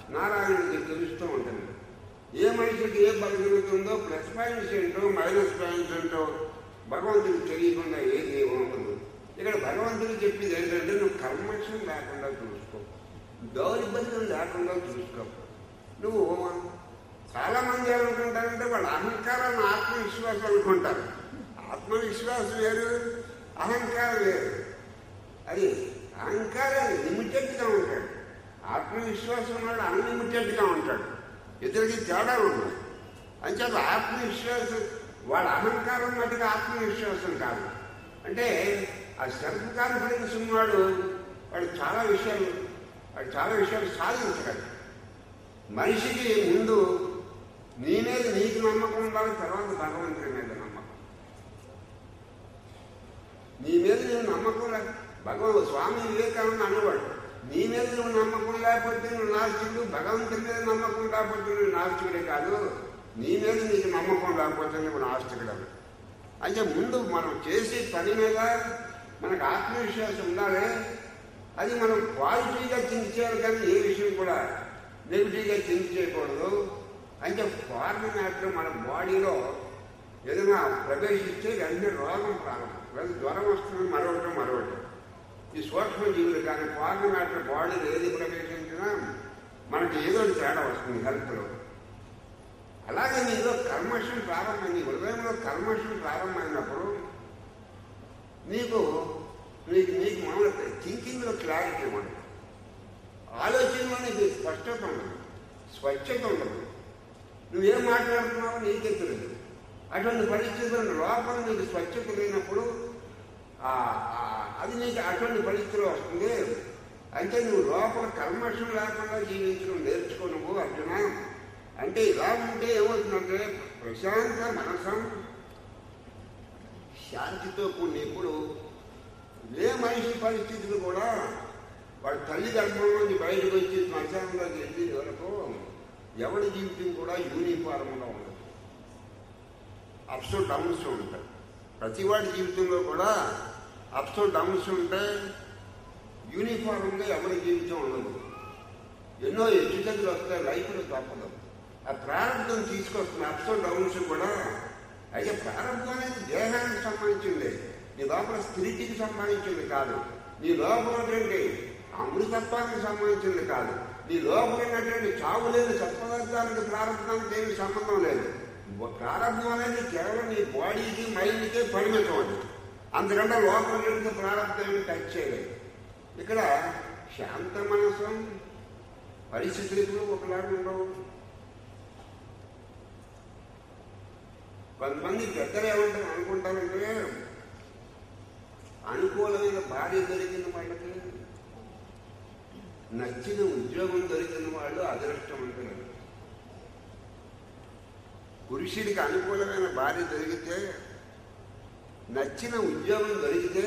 నారాయణుడికి తెలుస్తూ ఉంటుంది ఏ మనిషికి ఏ బలగలుగుతుందో ప్లస్ పాయింట్స్ ఏంటో మైనస్ పాయింట్స్ ఏంటో భగవంతుడికి తెలియకుండా ఏది ఉండదు ఇక్కడ భగవంతుడు చెప్పేది ఏంటంటే నువ్వు కర్మక్షం లేకుండా చూసుకో దౌర్బల్యం లేకుండా చూసుకో నువ్వు చాలా మంది ఏమనుకుంటారంటే వాళ్ళ అహంకారాన్ని ఆత్మవిశ్వాసం అనుకుంటారు ఆత్మవిశ్వాసం వేరు అహంకారం వేరు అది అహంకారాన్ని లిమిటెడ్గా ఉంటాడు ఆత్మవిశ్వాసం వాడు అన్లిమిటెడ్గా ఉంటాడు ఇద్దరికి తేడా ఉంది అంచేత ఆత్మవిశ్వాసం వాడు అహంకారం మటుకు ఆత్మవిశ్వాసం కాదు అంటే ఆ సెల్ఫ్ కాన్ఫిడెన్స్ ఉన్నవాడు వాడు చాలా విషయాలు వాడు చాలా విషయాలు సాధించగలడు మనిషికి ముందు నీ మీద నీకు నమ్మకం ఉండాలి తర్వాత భగవంతుడి మీద నమ్మకం నీ మీద నువ్వు నమ్మకం లే భగవంతు స్వామి వివేకానంద అనేవాడు నీ మీద నువ్వు నమ్మకం లేకపోతే నువ్వు నాస్తికుడు భగవంతుడి మీద నమ్మకం లేకపోతే నువ్వు నాస్తికుడే కాదు నీ మీద నీకు నమ్మకం లేకపోతే నువ్వు నాస్తికుడు అంటే ముందు మనం చేసే పని మీద మనకు ఆత్మవిశ్వాసం ఉండాలి అది మనం పాజిటివ్గా థింక్ చేయాలి కానీ ఏ విషయం కూడా నెగిటివ్గా థింక్ చేయకూడదు అంటే ఫారెన్ మ్యాటర్ మన బాడీలో ఏదైనా ప్రవేశిస్తే వెంటనే రోగం ప్రారంభం లేదా జ్వరం వస్తుంది మరొకటి మరొకటి ఈ సూక్ష్మ జీవులు కానీ ఫారెన్ మ్యాటర్ బాడీలో ఏది ప్రవేశించినా మనకి ఏదో ఒకటి తేడా వస్తుంది హెల్త్లో అలాగే నీలో కర్మశం ప్రారంభమైంది హృదయంలో కర్మశం ప్రారంభమైనప్పుడు నీకు నీకు నీకు మామూలు థింకింగ్లో క్లారిటీ ఉండదు ఆలోచనలో నీకు స్పష్టత ఉండదు స్వచ్ఛత ఉండదు నువ్వేం మాట్లాడుతున్నావో నీకే తెలియదు అటువంటి పరిస్థితులను లోపల నీకు స్వచ్ఛత లేనప్పుడు ఆ- ఆ- అది నీకు అటువంటి పరిస్థితిలో వస్తుంది అంటే నువ్వు లోపల కల్మషం లేకుండా జీవించడం నేర్చుకో నువ్వు అర్జున అంటే ఇలా ఉంటే ఏమవుతుందంటే ప్రశాంత మనసం శాంతితో కూడిన ఇప్పుడు ఏ మనిషి పరిస్థితులు కూడా వాడి తల్లి గర్భం నుంచి బయటకు వచ్చి శ్మశానంలోకి వెళ్ళే వరకు ఎవరి జీవితం కూడా యూనిఫారంగా ఉండదు అప్స్ డౌన్స్ ఉంటాయి ప్రతి వాడి జీవితంలో కూడా అప్స్ డౌన్స్ ఉంటాయి యూనిఫారంగా ఎవరి జీవితం ఉండదు ఎన్నో ఎడ్యుకేషన్లు వస్తాయి లైఫ్లో తప్పదు ఆ ప్రారంభం తీసుకొస్తున్న అప్స్ డౌన్స్ కూడా అయితే ప్రారంభం అనేది దేహానికి సంబంధించింది నీ లోపల స్థితికి సంబంధించింది కాదు నీ లోపల ఉన్నటువంటి అమృతత్వానికి సంబంధించింది కాదు నీ లోపల ఉన్నటువంటి చావు లేని సత్పదార్థానికి ప్రారంభానికి ఏమి సంబంధం లేదు ప్రారంభం అనేది కేవలం నీ బాడీకి మైండ్కే పరిమితం అది అందుకంటే లోపల ఉన్నటువంటి ప్రారంభం ఏమి టచ్ చేయలేదు ఇక్కడ శాంత మనసం పరిస్థితులు ఒకలాగా ఉండవు కొంతమంది పెద్దలు ఏమంటారు అనుకుంటారంటే అనుకూలమైన భార్య దొరికిన వాళ్ళకి నచ్చిన ఉద్యోగం దొరికిన వాళ్ళు అదృష్టవంతులు పురుషుడికి అనుకూలమైన భార్య దొరికితే నచ్చిన ఉద్యోగం దొరికితే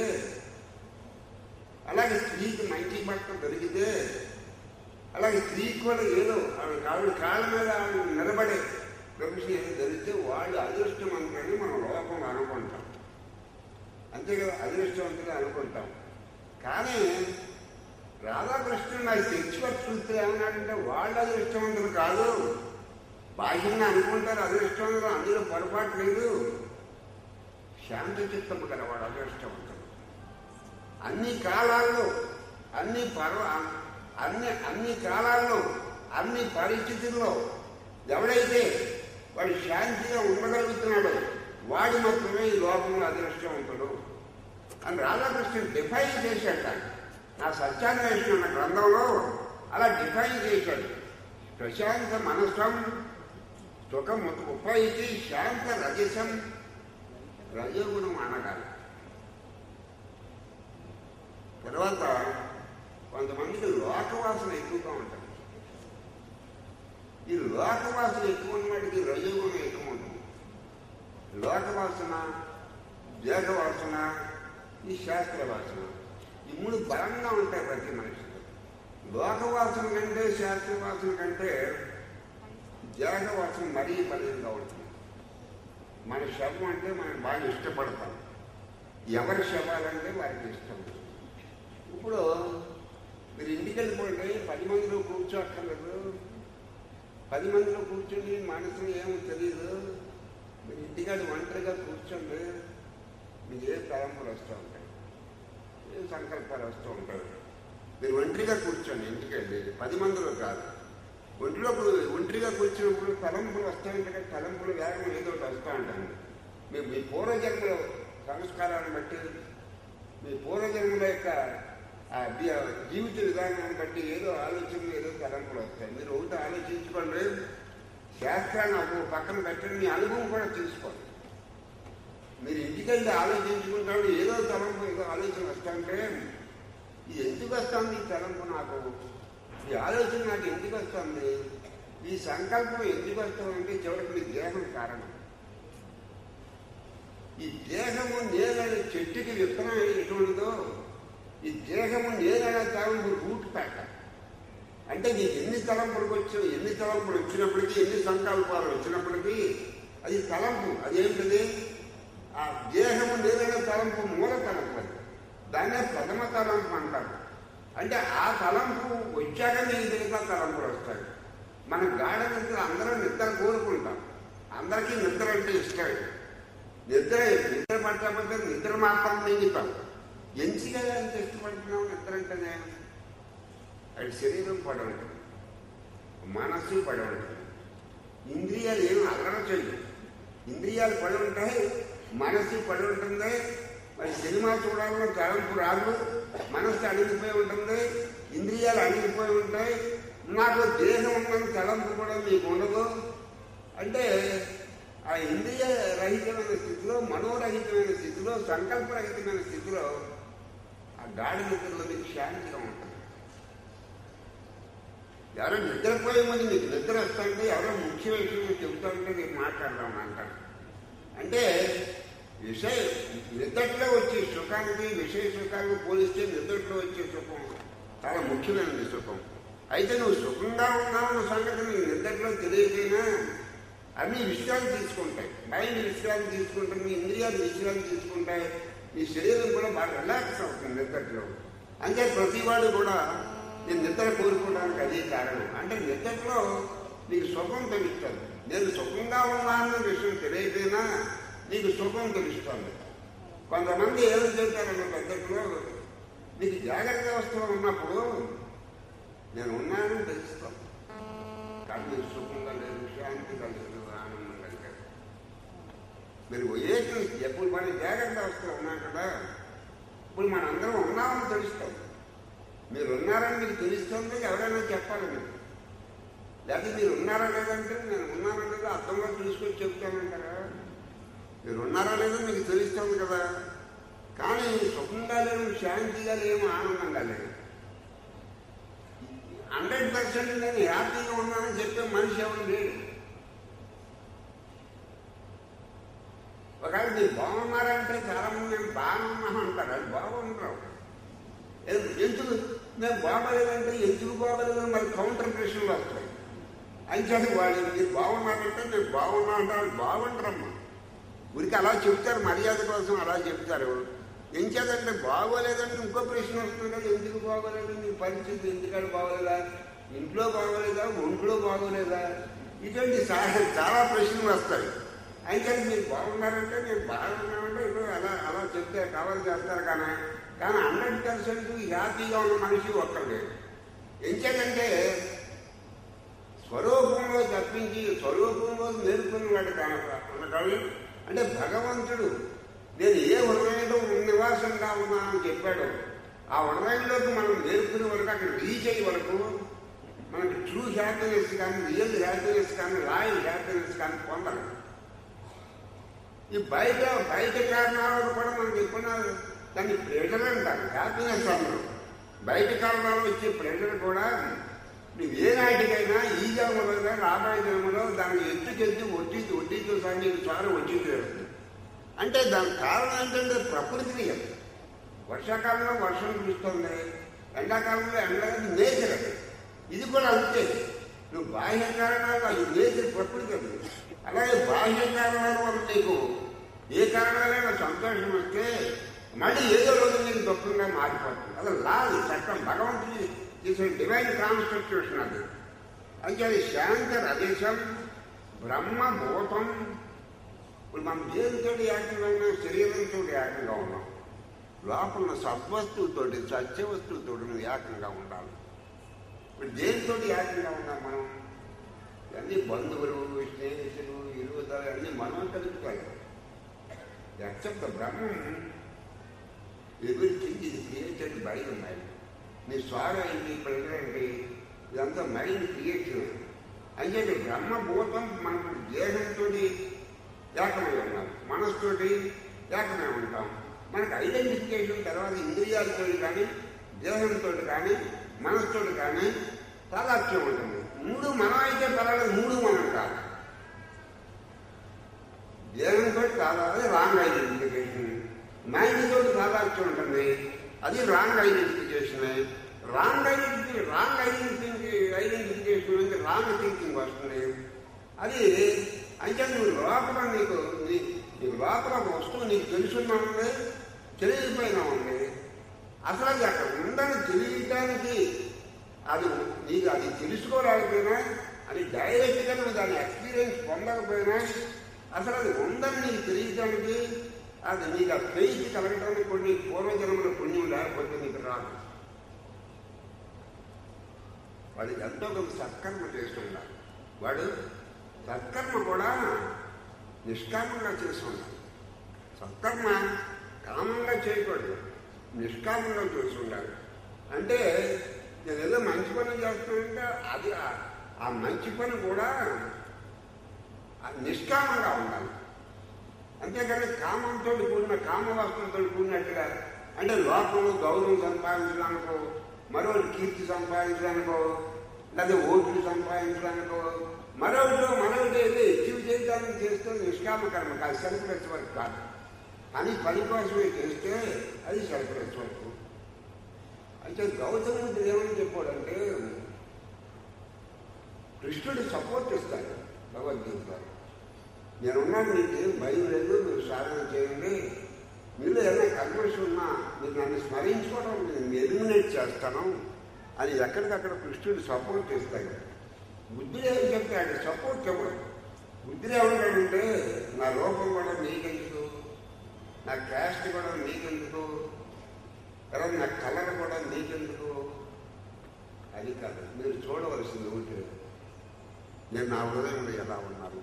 అలాగే స్త్రీకి మంచి భర్త దొరికితే అలాగే స్త్రీకి కూడా ఏదో ఆవిడ ఆవిడ కాళ్ళ మీద ఆవిడ నిలబడే ప్రొఫెషన్ ఏదో దొరికితే వాళ్ళు అదృష్టవంతులని మనం లోకంలో అనుకుంటాం అంతే కదా అదృష్టవంతులు అనుకుంటాం కానీ రాధాకృష్ణుడు నాకు సెక్చువల్ సూత్రం ఏమన్నాడంటే వాళ్ళు అదృష్టవంతులు కాదు బాహ్యంగా అనుకుంటారు అదృష్టవంతులు అందులో పొరపాటు లేదు శాంత చిత్తము గలవాడు అదృష్టవంతుడు అన్ని కాలాల్లో అన్ని పర్వ అన్ని అన్ని కాలాల్లో అన్ని పరిస్థితుల్లో ఎవడైతే వాడు శాంతిగా ఉండగలుగుతున్నాడో వాడు మాత్రమే ఈ లోకంలో అదృష్టవంతుడు అని రాధాకృష్ణుడు డిఫైన్ చేశాడు నా సత్యాన్వేషణ అన్న గ్రంథంలో అలా డిఫైన్ చేశాడు ప్రశాంత మనసం సుఖం ఉపయితి శాంత రజసం రజోగుణం అనగాలి తర్వాత కొంతమందికి లోకవాసన ఎక్కువగా ఉంటుంది ఈ లోకవాసన ఎక్కువ ఉన్న వాడికి రజోగుణం ఎక్కువ ఉంటుంది లోకవాసన దేహవాసన ఈ శాస్త్ర వాసన ఈ మూడు బలంగా ఉంటాయి ప్రతి మనిషికి లోకవాసన కంటే శాస్త్ర వాసన కంటే దేహవాసన మరీ బలంగా ఉంటుంది మన శవం అంటే మనం బాగా ఇష్టపడతాం ఎవరి శవాలంటే వారికి ఇష్టం ఇప్పుడు మీరు ఇంటికి వెళ్ళిపోండి పది మందిలో కూర్చోక్కర్లేదు పది మందిలో కూర్చోండి మనసులో ఏమో తెలియదు మీరు ఇంటికాడ ఒంటరిగా కూర్చోండి మీకు ఏ తలంపులు వస్తూ ఉంటాయి ఏ సంకల్పాలు వస్తూ ఉంటాయి మీరు ఒంటరిగా కూర్చోండి ఇంటికెళ్ళి పది మందిలో కాదు ఒంటిలో ఒంటరిగా కూర్చున్నప్పుడు తలంపులు వస్తూ ఉంటాయి కదా, తలంపులు వేగం ఏదో ఒకటి వస్తూ ఉంటాయి మీ మీ పూర్వజన్మలో సంస్కారాన్ని బట్టి మీ పూర్వజన్మల యొక్క ఆ జీ- జీవిత విధానాన్ని బట్టి ఏదో ఆలోచనలు ఏదో తలంపులు వస్తాయి మీరు ఒకటి ఆలోచించుకోండి శాస్త్రాన్ని ఒక పక్కన పెట్టండి మీ అనుభవం కూడా తెలుసుకోండి మీరు ఇంటికెళ్ళి ఆలోచించుకుంటాడు ఏదో తలంపు ఏదో ఆలోచన వస్తుంటే ఇది ఎందుకు వస్తుంది ఈ తలంపు నాకు ఈ ఆలోచన నాకు ఎందుకు వస్తుంది ఈ సంకల్పం ఎందుకు వస్తుందంటే చివరికి మీ దేహం కారణం ఈ దేహము నేలనే చెట్టుకి విత్తనం ఎటువంటిదో ఈ దేహము నేలనే తాగు రూట్ పెట్ట అంటే నీకు ఎన్ని తలంపులకు వచ్చి ఎన్ని తలంపులు వచ్చినప్పటికీ ఎన్ని సంకల్పాలు వచ్చినప్పటికీ అది తలంపు అదేంటిది ఆ దేహము నేలైన తలంపు మూల తలంపు అది దాన్నే ప్రథమ తలంపు అంటారు అంటే ఆ తలంపు వచ్చాక నీకు మిగతా తలంపులు వస్తాయి మన గాఢ నిద్ర అందరం నిద్ర కోరుకుంటాం అందరికీ నిద్ర అంటే ఇష్టం నిద్ర నిద్ర పట్టకపోతే నిద్ర మాత్రం మింగుతాం ఎంచిగా ఎంత ఇష్టపడుతున్నాం నిద్ర అంటేనే అది శరీరం పడి ఉంటుంది మనస్సు పడి ఉంటుంది ఇంద్రియాలు ఏమి అల్లర చేయవు ఇంద్రియాలు పడి ఉంటాయి మనస్సు పడి ఉంటుంది మరి సినిమా చూడాలని తలంపు రాదు మనస్సు అణిగిపోయి ఉంటుంది ఇంద్రియాలు అణిగిపోయి ఉంటాయి నాకు దేహం ఉన్నది తలంపు కూడా మీకు ఉండదు అంటే ఆ ఇంద్రియ రహితమైన స్థితిలో మనోరహితమైన స్థితిలో సంకల్పరహితమైన స్థితిలో ఆ గాడి నిద్రలో మీకు శాంతిగా ఉంటుంది ఎవరో నిద్రపోయే ముందు మీకు నిద్ర వస్తుంటే ఎవరో ముఖ్య విషయం చెబుతుంటే నేను మాట్లాడదాం అంటారు అంటే విషయ నిద్రలో వచ్చే సుఖానికి విషయ సుఖానికి పోలిస్తే నిద్రలో వచ్చే సుఖం చాలా ముఖ్యమైనది సుఖం అయితే నువ్వు సుఖంగా ఉన్నావు సంగతి నీకు నిద్రలో తెలియకపోయినా అన్ని విషయాలు తీసుకుంటాయి మైండ్ విషయాలు తీసుకుంటాయి మీ ఇంద్రియాలు విషయాలు తీసుకుంటాయి మీ శరీరం కూడా బాగా రిలాక్స్ అవుతుంది నిద్రలో అంటే ప్రతివాడు కూడా నేను నిద్ర కోరుకోవడానికి అదే కారణం అంటే నిద్రలో నీకు సుఖం తెలుస్తుంది నేను సుఖంగా ఉన్నానన్న విషయం తెలియకపోయినా నీకు సుఖం తెలుస్తుంది కొంతమంది ఏం చెప్తారంటే పెద్దట్లో నీకు జాగ్రత్త వ్యవస్థలో ఉన్నప్పుడు నేను ఉన్నానని తెలుస్తాను కానీ మీరు సుఖంగా లేదు శాంతిగా లేదు ఆనందంగా లేదు మీరు ఏది ఎప్పుడు మన జాగ్రత్త అవస్థలో ఉన్నాం కదా ఇప్పుడు మనందరం ఉన్నామని తెలుస్తాం మీరు ఉన్నారని మీకు తెలుస్తుంది ఎవరైనా చెప్పాలి మీరు లేకపోతే మీరు ఉన్నారా లేదంటే నేను ఉన్నానా లేదా అర్థంలో తీసుకొచ్చి చెప్తానంటారా మీరు ఉన్నారా లేదో మీకు తెలుస్తుంది కదా కానీ సుఖంగా లేవు శాంతిగా లేవు ఆనందంగా లేవు హండ్రెడ్ పర్సెంట్ నేను హ్యాపీగా ఉన్నానని చెప్పే మనిషి ఎవరు లేడు ఒకవేళ మీరు బాగున్నారంటే చాలా మంది నేను బాగున్నాను అంటారు అది బాగుండరు ఎం- ఎందుకు నేను బాగోలేదంటే ఎందుకు బాగోలేదు మరి కౌంటర్ ప్రశ్నలు వస్తాయి అంచేది వాళ్ళు మీరు బాగున్నారంటే నేను బాగున్నా అంటారు బాగుంటారమ్మా ఊరికి అలా చెప్తారు మర్యాద కోసం అలా చెప్తారు ఏం చేద్దంటే బాగోలేదంటే ఇంకో ప్రశ్న వస్తుంది కదా ఎందుకు బాగోలేదు నీ పరిస్థితి ఎందుకంటే బాగోలేదా ఇంట్లో బాగోలేదా ఒంట్లో బాగోలేదా ఇటువంటి చాలా చాలా ప్రశ్నలు వస్తాయి అయితే మీరు బాగున్నారంటే నేను బాగున్నానంటే ఏదో అలా అలా చెప్తే కవర్ చేస్తారు కానీ కానీ హండ్రెడ్ పర్సెంట్ హ్యాపీగా ఉన్న మనిషి ఒక్కరు లేడు ఎంచేదంటే స్వరూపంలో తప్పించి స్వరూపంలో నేర్పుకున్నవాడు కాదు అంటే భగవంతుడు నేను ఏ హృదయంలో నివాసంగా ఉన్నానని చెప్పాడు ఆ హృదయంలోకి మనం నేర్పుకునే వరకు అక్కడ రీచ్ అయ్యే వరకు మనకి ట్రూ హ్యాపీనెస్ కానీ రియల్ హ్యాపీనెస్ కానీ రాయల్ హ్యాపీనెస్ కానీ పొందరు ఈ బయట బయట కారణాలను కూడా మనకి ఎప్పుడైనా దాన్ని ప్రెజర్ అంటారు హ్యాపీనెస్ అన్నారు బయట కారణాలు వచ్చే ప్రెజర్ కూడా నువ్వు ఏ నాటికైనా ఈ జన్మలో రాబోయే జన్మలో దాన్ని ఎత్తుకెత్తి వడ్డీ వడ్డీతో సహా నీకు చాలా వడ్డీ తీరుతుంది అంటే దానికి కారణం ఏంటంటే ప్రకృతి నియమం వర్షాకాలంలో వర్షం కురుస్తుంది ఎండాకాలంలో ఎండ నేచర్ అది ఇది కూడా అంతే నువ్వు బాహ్య కారణాలు అది నేచర్ ప్రకృతి అది అలాగే బాహ్య కారణాల వల్ల నీకు ఏ కారణాలైనా సంతోషం వస్తే మళ్ళీ ఏదో రోజు నీకు దుఃఖంగా మారిపోతుంది అది లా అది చట్టం భగవంతుడి చేసే డివైన్ కాన్స్టిట్యూషన్ అది అంటే అది శాంతి రజసం బ్రహ్మభూతం ఇప్పుడు మనం దేనితో ఏకంగా ఉన్నాం శరీరంతో ఏకంగా ఉన్నాం లోపల ఉన్న సద్వస్తువుతోటి సత్య వస్తువుతో నువ్వు ఏకంగా ఉండాలి ఇప్పుడు దేనితో ఏకంగా ఉన్నాం మనం అన్ని బంధువులు స్నేహితులు ఇరువుతారు అన్ని మనం కలుపుతాయి ఎక్సెప్ట్ బ్రహ్మం ఎవ్రీథింగ్ ఇది క్రియేటెడ్ బై ద మైండ్ నీ స్వారం ఏంటి ప్రెజర్ ఏంటి ఇదంతా మైండ్ క్రియేషన్ అంటే బ్రహ్మభూతం మనం దేహంతో ఏకమై ఉన్నాం మనసుతోటి ఏకమై ఉంటాం మనకు ఐడెంటిఫికేషన్ తర్వాత ఇంద్రియాలతో కానీ దేహంతో కానీ మనసుతో కానీ తాదాత్యం ఉంటుంది మూడు మనం అయితే పర్వాలేదు మూడు మనం కాదు దేహంతో కాదు రాంగ్ ఐడెంటిఫికేషన్ మైండ్ తోటి తాదాత్యం ఉంటుంది అది wrong identification wrong identify wrong identify identification నుంచి రాంగ్ థింకింగ్ వస్తుంది అది అంటే నువ్వు లోపల నీకు నీ- నీకు లోపల ఒక వస్తువు నీకు తెలుసున్నా ఉంది తెలియకపోయినా ఉంది అసలు అది అక్కడ ఉందని తెలియటానికి అది నీకు అది తెలుసుకోలేకపోయినా అది డైరెక్ట్గా నువ్వు దాని ఎక్స్పీరియన్స్ పొందకపోయినా అసలు అది ఉందని నీకు తెలియటానికి అది నీకు ఆ ఫెయిత్ కలగడానికి కొన్ని పూర్వజన్మల పుణ్యం లేకపోతే నీకు రాదు వాడు ఎంతో కొంత సత్కర్మ చేస్తుండాలి వాడు సత్కర్మ కూడా నిష్కామంగా చేస్తుండాలి సత్కర్మ కామంగా చేయకూడదు నిష్కామంగా చేస్తుండాలి అంటే నేను ఏదో మంచి పని చేస్తానంటే అది ఆ- ఆ మంచి పని కూడా ఆ నిష్కామంగా ఉండాలి అంతేకాని కామంతో కూడిన కామవాసనతో కూడినట్టుగా అంటే లోకంలో గౌరవం సంపాదించడానికో మరో కీర్తి సంపాదించడానికో లేదా ఓట్లు సంపాదించడానికో మరొకటి మరొకటి ఏదో అచీవ్ చేయడానికి చేస్తే నిష్కామ కర్మ కాదు సెల్ఫ్లెస్ వర్క్ కాదు అని పని కోసమే చేస్తే అది సెల్ఫ్లెస్ వర్క్ అయితే గౌతముడు ఏమని చెప్పాడంటే కృష్ణుడు సపోర్ట్ ఇస్తాడు భగవద్గీతలో నేనున్నాను మీకు ఏం భయం లేదు మీరు సాధన చేయండి మీలో ఏదైనా కన్వర్షన్ ఉన్నా మీరు నన్ను స్మరించుకోవడం నేను ఎలిమినేట్ చేస్తాను అని ఎక్కడికక్కడ కృష్ణుడు సపోర్ట్ చేస్తాడు బుద్ధుడు ఏం చెప్తాడు సపోర్ట్ చెప్పడు బుద్ధుడు ఏమంటాడంటే నా రూపం కూడా మీకెందుకు నా క్యాస్ట్ కూడా మీకెందుకు తర్వాత నా కలర్ కూడా మీకెందుకు అది కాదు మీరు చూడవలసింది ఒకటి నేను నా హృదయంలో ఎలా ఉన్నాను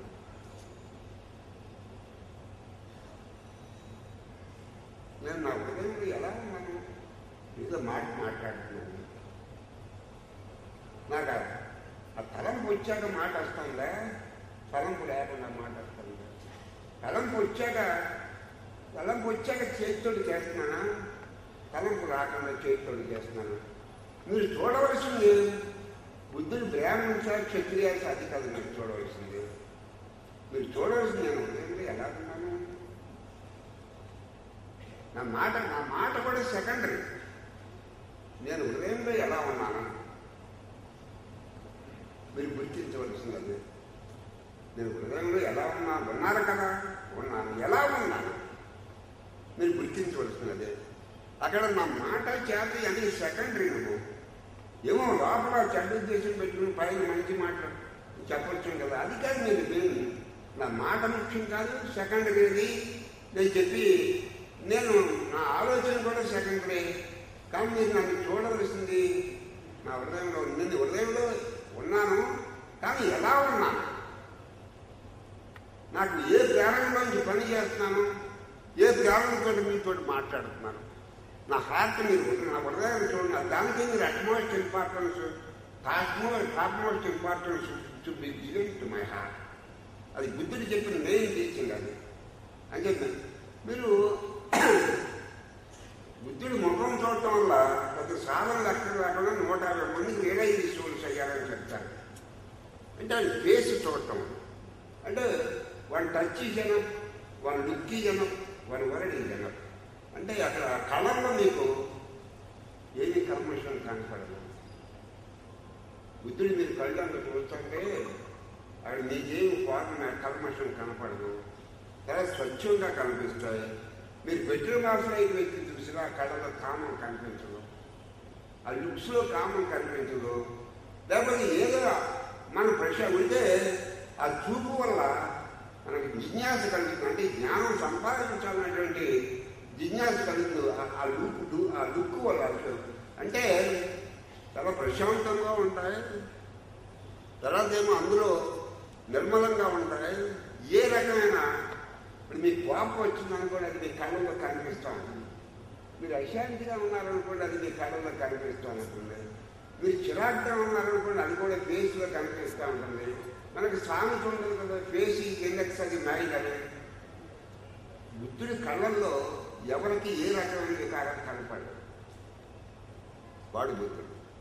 నేను నా హృదయంలో ఎలా ఉన్నాను ఏదో మాట మాట్లాడుతున్నాను నాకు ఆ- ఆ తలంపు వచ్చాక మాట వస్తుందా తలంపు లేకుండా మాట వస్తుందా తలంపు వచ్చాక తలంపు వచ్చాక చేతితోటి చేస్తున్నానా తలంపు రాకుండా చేతితోటి చేస్తున్నాను మీరు చూడవలసింది బుద్ధుడు బ్రాహ్మణ క్షత్రియ అది కాదు మీరు చూడవలసింది మీరు చూడవలసింది నేను హృదయంలో ఎలా ఉన్నాను నా మాట నా మాట కూడా సెకండరీ నేను హృదయంలో ఎలా ఉన్నాను మీరు గుర్తించవలసినది నేను హృదయంలో ఎలా ఉన్నాను ఉన్నారు కదా ఉన్నాను ఎలా ఉన్నాను మీరు గుర్తించవలసినది అక్కడ నా మాట చేత అన్ని సెకండరీ నువ్వు ఏమో లోపల చెడ్డ ఉద్దేశం పెట్టుకుని పైన మంచి మాట చెప్పొచ్చు కదా అది కాదు మీరు మెయిన్ నా మాట ముఖ్యం కాదు సెకండరీది నేను చెప్పి నేను నా ఆలోచన కూడా సెకండరీ కానీ మీరు నన్ను చూడవలసింది నా హృదయంలో నేను హృదయంలో ఉన్నాను కానీ ఎలా ఉన్నాను నాకు ఏ ప్రేరణలోంచి పని చేస్తున్నాను ఏ ప్రేరణతో మీతో మాట్లాడుతున్నాను నా హార్ట్ మీరు నా హృదయం చూడండి దానికి మీరు utmost importance topmost topmost importance to be given to my heart అది బుద్ధుడు చెప్పిన మెయిన్ టీచింగ్ అది అంటే మీరు బుద్ధుడు ముఖం చూడటం వల్ల ప్రతి సాధన లెక్క లేకుండా నూట యాభై మందికి రియలైజ్ సోల్స్ అయ్యారని చెప్తారు అంటే ఆయన ఫేస్ చూడటం అంటే వన్ టచ్ జనం వన్ లుక్ జనం వన్ వరడి జనం అంటే అక్కడ కళల్లో మీకు ఏమి కల్మషం కనపడదు బుద్ధుడు మీరు కళ్ళంలో చూస్తుంటే అక్కడ మీకేమి ఫార్మ కల్మషం కనపడదు చాలా స్వచ్ఛంగా కనిపిస్తాయి మీరు బెడ్రూమ్ ఆశ్రయ వ్యక్తి చూసినా ఆ కళ్ళలో కామం కనిపించదు ఆ లుక్స్లో కామం కనిపించదు లేకపోతే ఏదో మన ప్రశ్న ఉంటే ఆ చూపు వల్ల మనకి జిజ్ఞాస కలుగుతుంది అంటే జ్ఞానం సంపాదించాలనేటువంటి జిజ్ఞాస కలుగుతుంది ఆ- ఆ లుక్ లు- ఆ లుక్ వల్ల అంటే చాలా ప్రశాంతంగా ఉంటాయి తర్వాత ఏమో అందులో నిర్మలంగా ఉంటాయి ఏ రకమైన ఇప్పుడు మీకు కోపం వచ్చిందనుకోండి అది మీ కళ్ళలో కనిపిస్తూ ఉంటుంది మీరు అశాంతిగా ఉన్నారనుకోండి అది మీ కళ్ళలో కనిపిస్తూ ఉంటుంది మీరు చిరాగ్గా ఉన్నారనుకోండి అది కూడా ఫేస్లో కనిపిస్తూ ఉంటుంది మనకి సామెత ఉంటుంది కదా ఫేస్ ఈ ఇండెక్స్ అది మైండ్ అని బుద్ధుడి కళ్ళల్లో ఎవరికి ఏ రకమైన వికారం కనపడదు వాడు బుద్ధుడు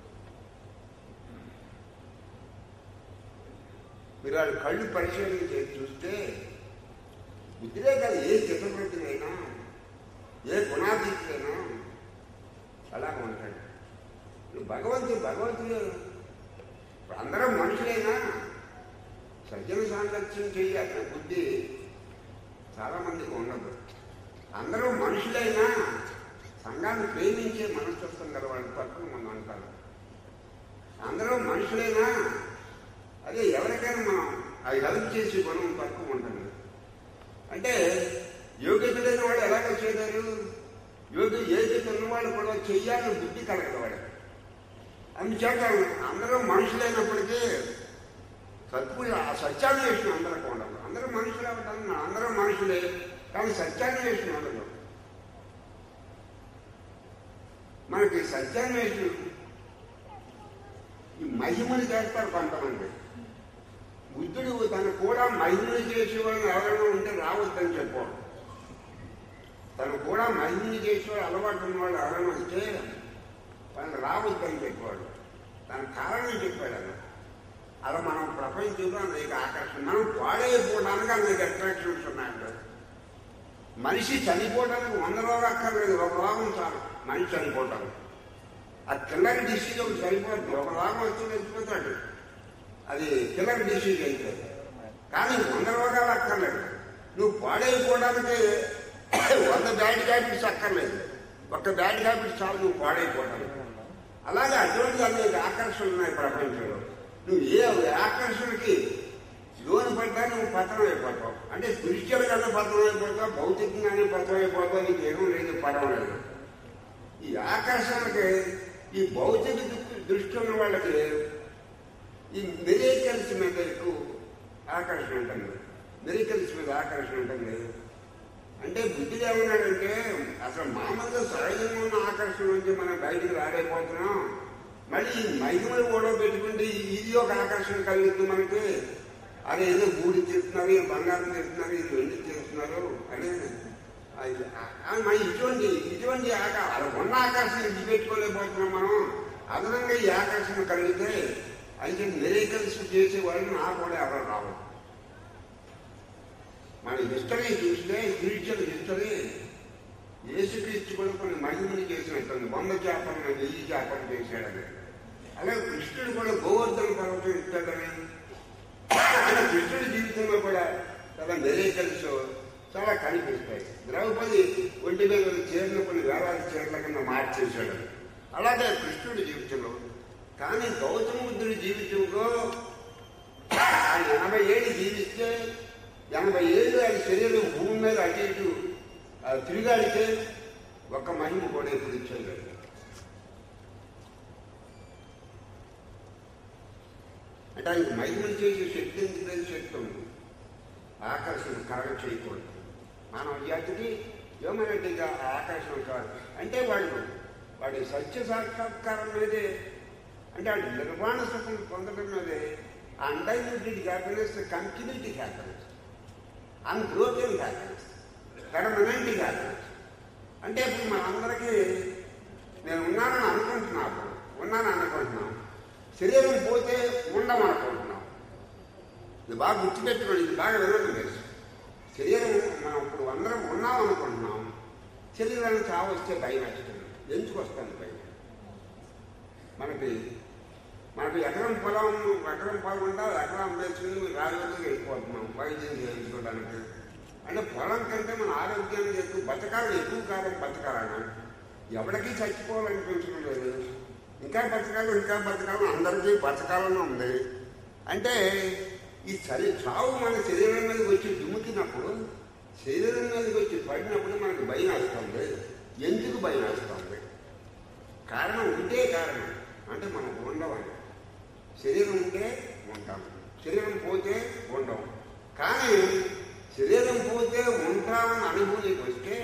మీరు వాళ్ళ కళ్ళు పరిశీలన చేసి చూస్తే బుద్ధిరే కాదు ఏ చిత్రప్రతినైనా ఏ గుణాతీతులైనా అలా ఉంటాడు ఇప్పుడు భగవంతుడు భగవంతుడు ఇప్పుడు అందరం మనుషులైనా సజ్జన సాంగత్యం చేయాల్సిన బుద్ధి చాలా మందికి ఉండదు అందరూ మనుషులైనా సంఘాన్ని ప్రేమించే మనస్తత్వం గల వాళ్ళు తక్కువ మనం అంటారు అందరూ మనుషులైనా అదే ఎవరికైనా మనం అది హెల్ప్ చేసే గుణం తక్కువ ఉంటుంది అంటే యోగ్యత లేని వాడు ఎలాగ చేయలేరు యోగ్య యోగ్యత ఉన్నవాళ్ళు కూడా చెయ్యాలని బుద్ధి కలగదు వాడు అందుచేత అందరూ మనుషులైనప్పటికీ తప్పు ఆ సత్యాన్వేషణ అందరికి ఉండదు అందరూ మనుషులు అవుతాను అందరూ మనుషులే కానీ సత్యాన్వేషణ ఉండదు మనకి సత్యాన్వేషణ ఈ మహిమని చేస్తారు కొంతమంది బుద్ధుడు తను కూడా మహిమని చేసేవాళ్ళని ఎవరైనా ఉంటే రావద్దని చెప్పాడు తను కూడా మహిమని చేసేవాడు అలవాటు ఉన్నవాళ్ళు ఎవరైనా వస్తే తను రావద్దని చెప్పాడు తన కారణం చెప్పాడు అలా అలా మనం ప్రపంచంలో అనేక ఆకర్షణ మనం పాడైపోవడానికి అనేక అట్రాక్షన్స్ ఉన్నాయంట మనిషి చనిపోవడానికి వంద రోజులు అక్కర్లేదు ఒక రోగం చాలు మనిషి చనిపోవటానికి ఆ కిల్లర్ డిసీజ్ ఒకటి సరిపోతుంది ఒక రోగం వచ్చి చచ్చిపోతాడు అది కిల్లర్ డిసీజ్ అయితే కానీ వంద రోగాలు అక్కర్లేదు నువ్వు పాడైపోవడానికి వంద బ్యాడ్ హ్యాబిట్స్ అక్కర్లేదు ఒక్క బ్యాడ్ హ్యాబిట్స్ చాలు నువ్వు పాడైపోవడానికి అలాగే అటువంటి అనేక ఆకర్షణలు ఉన్నాయి ప్రపంచంలో నువ్వు ఏ ఆకర్షణకి లోన్ పడ్డా నువ్వు పతనం అయిపోతావు అంటే దృశ్యాలుగానే పతనం అయిపోతావు భౌతికంగానే పతనం అయిపోతావు నీకు ఏమీ లేదు పర్వాలేదు ఈ ఆకర్షణకి ఈ భౌతిక దృ- దృష్టి ఉన్న వాళ్ళకి ఈ మెరికల్స్ మీద ఎక్కువ ఆకర్షణ ఉంటుంది మెరికల్స్ మీద ఆకర్షణ ఉంటుంది అంటే బుద్ధుడు ఏమన్నాడంటే అసలు మామూలుగా సహజంగా ఉన్న ఆకర్షణ నుంచి మనం బయటికి రాలేకపోతున్నాం మళ్ళీ ఈ మహిమలు కూడా పెట్టుకుంటే ఇది ఒక ఆకర్షణ కలుగుతుంది మనకి అదే ఏదో గూడి చేస్తున్నారు ఈ బంగారం చేస్తున్నారు ఇది వెండి చేస్తున్నారు అని అది- ఆ- మరి ఇటువంటి ఇటువంటి ఆక అలా ఉన్న ఆకర్షణ విడిచిపెట్టుకోలేకపోతున్నాం మనం అదనంగా ఈ ఆకర్షణ కలిగితే అయితే మెరేకల్స్ చేసే వాళ్ళు నా కూడా ఎవరు రావు మన హిస్టరీ చూస్తే స్పిరిచువల్ హిస్టరీ యేసుక్రీస్తు కూడా కొన్ని మహిమని చేసినట్టుంది వంద చేపలను వెయ్యి చేపలు చేశాడని అలాగే కృష్ణుడు కూడా గోవర్ధన పర్వతం ఇస్తాడని ఆయన కృష్ణుడి జీవితంలో కూడా చాలా మెరేకల్స్ చాలా కనిపిస్తాయి ద్రౌపది ఒంటి మీద చీరలు కొన్ని వేలాది చీరల కింద మార్చేశాడు అలాగే కృష్ణుడి జీవితంలో కానీ గౌతమ బుద్ధుడి జీవితంలో ఆయన ఎనభై ఏళ్ళు జీవిస్తే ఎనభై ఏళ్ళు ఆయన శరీరం భూమి మీద అటు ఇటు ఆ, తిరిగాడితే ఒక్క మహిమ కూడా ఇప్పుడు ఇచ్చేది అంటే ఆయనకు మహిమలు చేసే శక్తి ఎందుకు శక్తి ఉంది ఆకర్షణ కరగ చేయకూడదు మానవ జాతికి హ్యూమనిటీగా ఆ ఆకర్షణ కాదు అంటే వాడు వాడి సత్య సాక్షాత్కారం మీదే అంటే వాడి నిర్మాణ సుఖం పొందడం మీదే undiluted happiness continuity happiness unbroken happiness permanent happiness అంటే ఇప్పుడు మనందరికీ నేను ఉన్నానని అనుకుంటున్నాను ఉన్నాను అనుకుంటున్నాం శరీరం పోతే ఉండమనుకుంటున్నాం ఇది బాగా గుర్తుపెట్టుకోండి ఇది బాగా వినడం లేదు శరీరం మనం ఇప్పుడు అందరం ఉన్నాం అనుకుంటున్నాం శరీరానికి చావు వస్తే భయం వేస్తుంది ఎందుకు వస్తుంది భయం మనకి మనకి ఎకరం పొలం ఎకరం పొలం ఉంటే ఎకరం వేసుకుని రాజులకు వెళ్ళిపోతున్నాం వైద్యం చేయించుకోవడానికి అంటే పొలం కంటే మన ఆరోగ్యానికి ఎక్కువ బతకాలని ఎక్కువ కాలం బతకాలని ఎవరికీ చచ్చిపోవాలనిపించడం లేదు ఇంకా బతకాలి ఇంకా బతకాలని అందరికీ బతకాలని ఉంది అంటే ఈ చలి చావు మన శరీరం మీదకి వచ్చి దుముకినప్పుడు శరీరం మీదకి వచ్చి పడినప్పుడు మనకు భయం వేస్తుంది ఎందుకు భయం వేస్తుంది కారణం ఉంటే కారణం అంటే మనం ఉండవని శరీరం ఉంటే ఉంటాం శరీరం పోతే ఉండం కానీ శరీరం పోతే ఉంటామని అనుభూతికి వస్తే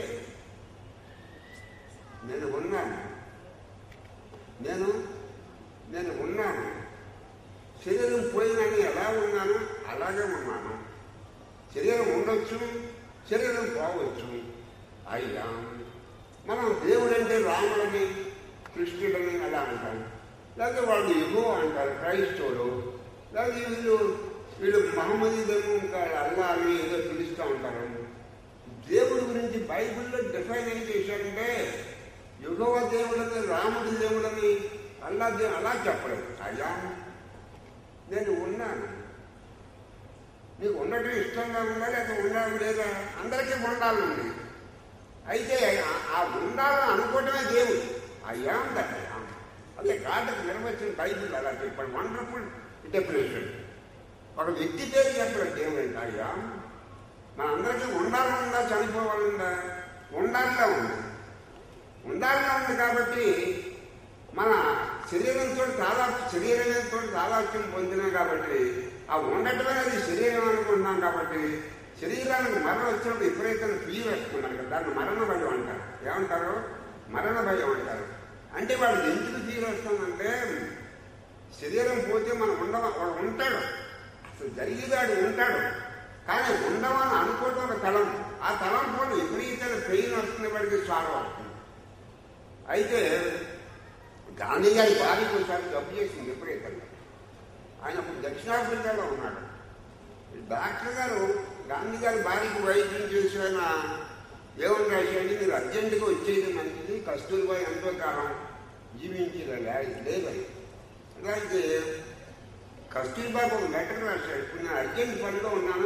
నేను ఉన్నాను నేను నేను ఉన్నాను శరీరం పోయినని ఎలా ఉన్నాను అలాగే ఉన్నాను శరీరం ఉండొచ్చు శరీరం పోవచ్చు అయ్యా మనం దేవుడంటే రాముడని కృష్ణుడని అలా అంటాం లేకపోతే వాళ్ళు ఎగో అంటారు క్రైస్తవులు లేకపోతే వీళ్ళు వీళ్ళు మహమ్మదీదేమో ఇంకా అల్లా అని ఏదో పిలుస్తూ ఉంటారు దేవుడి గురించి బైబిల్లో డిఫైన్ ఏం చేశాడంటే యుగవ దేవుడని రాముడి దేవుడని అల్లా దే అలా చెప్పలేదు అయ్యా నేను ఉన్నాను నీకు ఉండటం ఇష్టంగా ఉందా లేదా ఉండాలి లేదా అందరికీ ఉండాలండి అయితే ఆ- ఆ ఉండాలని అనుకోవటమే దేవుడు అయ్యా దయ్యా అదే గాడ్కి నిర్వచన బైబిల్ అలా చెప్పాడు వండర్ఫుల్ డెఫినేషన్ ఒక వ్యక్తి పేరు చెప్పాడు దేవుడు అంటే అయ్యా మన అందరికీ ఉండాలనుందా చనిపోవాలందా ఉండాలిగా ఉంది ఉండాలిగా ఉంది కాబట్టి మన శరీరంతో చాలా శరీరంతో తాదాత్యం పొందినాం కాబట్టి ఆ ఉండటం అనేది శరీరం అనుకుంటున్నాం కాబట్టి శరీరానికి మరణం వచ్చినప్పుడు విపరీతంగా ఫీల్ వేసుకున్నారు కదా దాన్ని మరణ భయం అంటారు ఏమంటారు మరణ భయం అంటారు అంటే వాడు ఎందుకు ఫీల్ వస్తుందంటే శరీరం పోతే మనం ఉండ వాడు ఉంటాడు అసలు జరిగేవాడు ఉంటాడు కానీ ఉండమని అనుకోవడం ఒక తలం ఆ తలం కూడా విపరీతమైన పెయిన్ వస్తుంది వాడికి సారం వస్తుంది అయితే గాంధీ గారి భార్యకు ఒకసారి జబ్బు చేసింది విపరీతంగా ఆయన అప్పుడు దక్షిణాఫ్రికాలో ఉన్నాడు డాక్టర్ గారు గాంధీ గారి భార్యకు వైద్యం చేసి ఆయన ఏమని రాశాడు మీరు అర్జెంటుగా వచ్చేది మంచిది కస్తూరిబా ఎంతో కాలం జీవించేది లేదని అలాగే కస్తూరిబాబు ఒక లెటర్ రాశాడు ఇప్పుడు నేను అర్జెంట్ పనిలో ఉన్నాను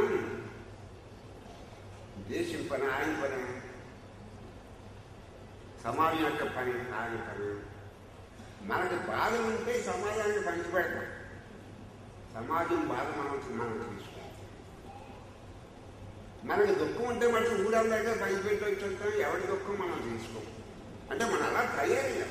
దేశం పని ఆయన పని సమాజం యొక్క పని ఆయన పని మనకి బాధ ఉంటే సమాజానికి పంచిపెడతాం సమాజం బాధ మనం మనం తీసుకోం మనకి దుఃఖం ఉంటే మనకి ఊరందరికీ పంచిపెట్టి వచ్చేస్తాం ఎవరి దుఃఖం మనం తీసుకోం అంటే మనం అలా తయారయ్యాం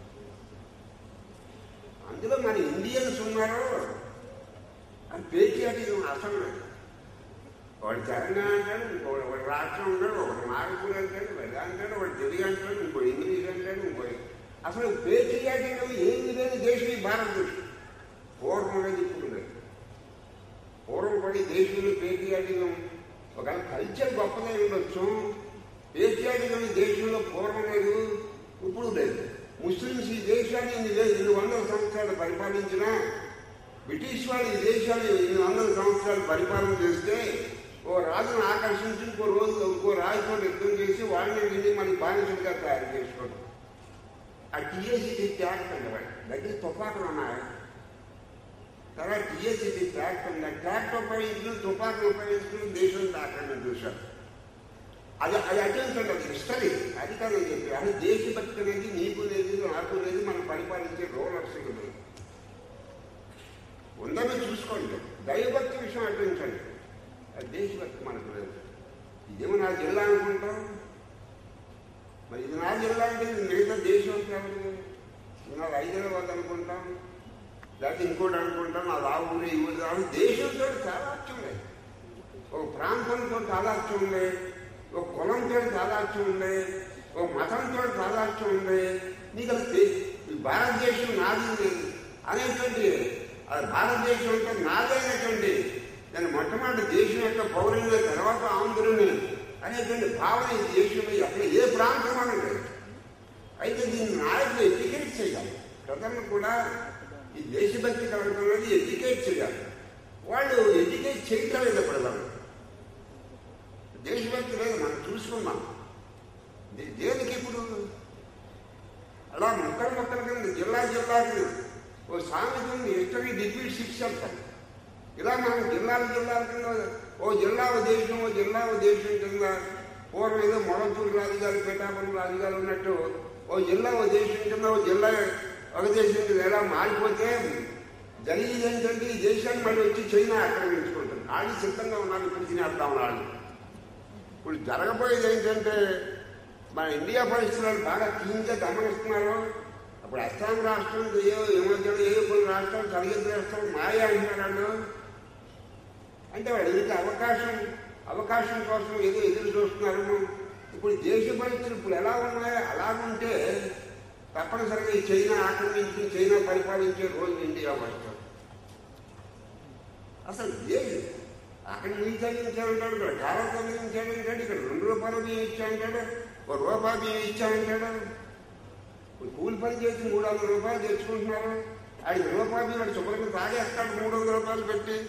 అందులో మన ఇండియన్స్ ఉన్నారు అది పేట్రియాటిజం అసలు లేదు వాడు తెలంగాణ అంటాడు ఇంకోటి ఒకటి రాష్ట్రం ఉంటాడు ఒకటి నాగపూర్ అంటాడు వెద అంటాడు ఒకటి తెలుగు అంటాడు ఇంకో ఇంగ్లీష్ అంటాడు ఇంకో అసలు పేట్రియాటిజం ఏమి లేని దేశం ఈ భారతదేశం పూర్వం లేదు ఇప్పుడు లేదు పూర్వం పడి దేశంలో పేట్రియాటిజం ఒక కల్చర్ గొప్పదై ఉండొచ్చు పేట్రియాటిజం ఈ దేశంలో పూర్వం లేదు ఇప్పుడు లేదు ముస్లింస్ ఈ దేశాన్ని ఇన్ని వే- ఇన్ని వందల సంవత్సరాలు పరిపాలించినా బ్రిటిష్ వాళ్ళు ఈ దేశాన్ని ఇన్ని వందల సంవత్సరాలు పరిపాలన చేస్తే ఓ రాజును ఆకర్షించి ఇంకో రోజు ఇంకో రాజుతో యుద్ధం చేసి వాళ్ళని విని మనకి బానిసలుగా తయారు చేసుకోవడం ఆ టీఎస్సీ ట్యాక్ట్ అండి వాడు దగ్గర తుపాకులు ఉన్నాయి తర్వాత టీఎస్సీ ట్యాక్ట్ ఉంది ట్యాక్ట్ ఉపయోగించుకుని తుపాకులు ఉపయోగించుకుని దేశం దాకా చూశారు అది అది అటెన్షన్ అది హిస్టరీ అది కాదు చెప్పి అది దేశభక్తి అనేది నీకు లేదు నాకు లేదు మనం పరిపాలించే రోలర్స్ లేదు ఉందని చూసుకోండి దైవభక్తి విషయం అటెన్షన్ అది దేశభక్తి మనకు లేదు ఇదేమో నా జిల్లా అనుకుంటాం మరి ఇది నా జిల్లా అంటే ఇది మిగతా దేశం ఎవరు నాది హైదరాబాద్ అనుకుంటాం లేకపోతే ఇంకోటి అనుకుంటాం నా ఆ ఊరు ఈ ఊరు రావు దేశంతో చాలా అర్థం లేదు ఒక ప్రాంతంతో తాదాత్యం ఉంది ఒక కులంతో తాదాత్యం ఉంది ఒక మతంతో తాదాత్యం ఉంది నీకు అది తె- ఈ భారతదేశం నాది లేదు అనేటువంటి అది భారతదేశం అంటే నాదైనటువంటి నేను మొట్టమొదటి దేశం యొక్క పౌరుని తర్వాత ఆంధ్రుని అనేటువంటి భావన ఈ దేశంలో ఎక్కడ ఏ ప్రాంతం అని లేదు అయితే దీన్ని నాయకులు ఎడ్యుకేట్ చేయాలి ప్రజలను కూడా ఈ దేశభక్తి కలగడం ఎడ్యుకేట్ చేయాలి వాళ్ళు ఎడ్యుకేట్ చేయటం లేదు ప్రజలు దేశభక్తి లేదు మనం చూసుకున్నాం దే- దేనికి ఇప్పుడు అలా ముక్కలు ముక్కల కింద జిల్లా జిల్లాకి ఓ సామెత ఉంది హిస్టరీ డిగ్రీ సిక్స్ అంటారు ఇలా మనం జిల్లాల జిల్లాల కింద ఓ జిల్లా ఓ దేశం ఓ జిల్లా ఓ దేశం కింద పూర్వం ఏదో మొడతూరు రాజుగారు పిఠాపురం రాజుగారు ఉన్నట్టు ఓ జిల్లా ఓ దేశం కింద ఓ జిల్లా ఒక దేశం కింద ఎలా మారిపోతే జరిగేది ఏంటంటే ఈ దేశాన్ని మళ్ళీ వచ్చి చైనా ఆక్రమించుకుంటుంది వాళ్ళు సిద్ధంగా ఉన్నారు ఇప్పుడు తినేద్దాం వాళ్ళు ఇప్పుడు జరగబోయేది ఏంటంటే మన ఇండియా పరిస్థితులను బాగా క్లీన్గా గమనిస్తున్నారు అప్పుడు అస్సాం రాష్ట్రం ఏయో ఏమవుతాడు ఏయో కొన్ని రాష్ట్రాలు కలిగింది రాష్ట్రాలు మాయ అంటున్నారు వాళ్ళు అంటే వాళ్ళు ఇంకా అవకాశం అవకాశం కోసం ఏదో ఎదురు చూస్తున్నారు ఇప్పుడు దేశ పరిస్థితులు ఇప్పుడు ఎలా ఉన్నాయో అలా ఉంటే తప్పనిసరిగా ఈ చైనా ఆక్రమించి చైనా పరిపాలించే రోజు ఇండియా వస్తుంది అసలు ఏది అక్కడ నీళ్ళు తగ్గించాలంటాడు ఇక్కడ కాలం తగ్గించాలంటాడు ఇక్కడ రెండు రూపాయలు బియ్యం ఇచ్చామంటాడు ఒక రూపాయి బియ్యం ఇచ్చామంటాడు ఇప్పుడు కూలి పని చేసి మూడు వందల రూపాయలు తెచ్చుకుంటున్నారు ఐదు రూపాయలు వాడు శుభ్రంగా తాగేస్తాడు మూడు వందల రూపాయలు పెట్టి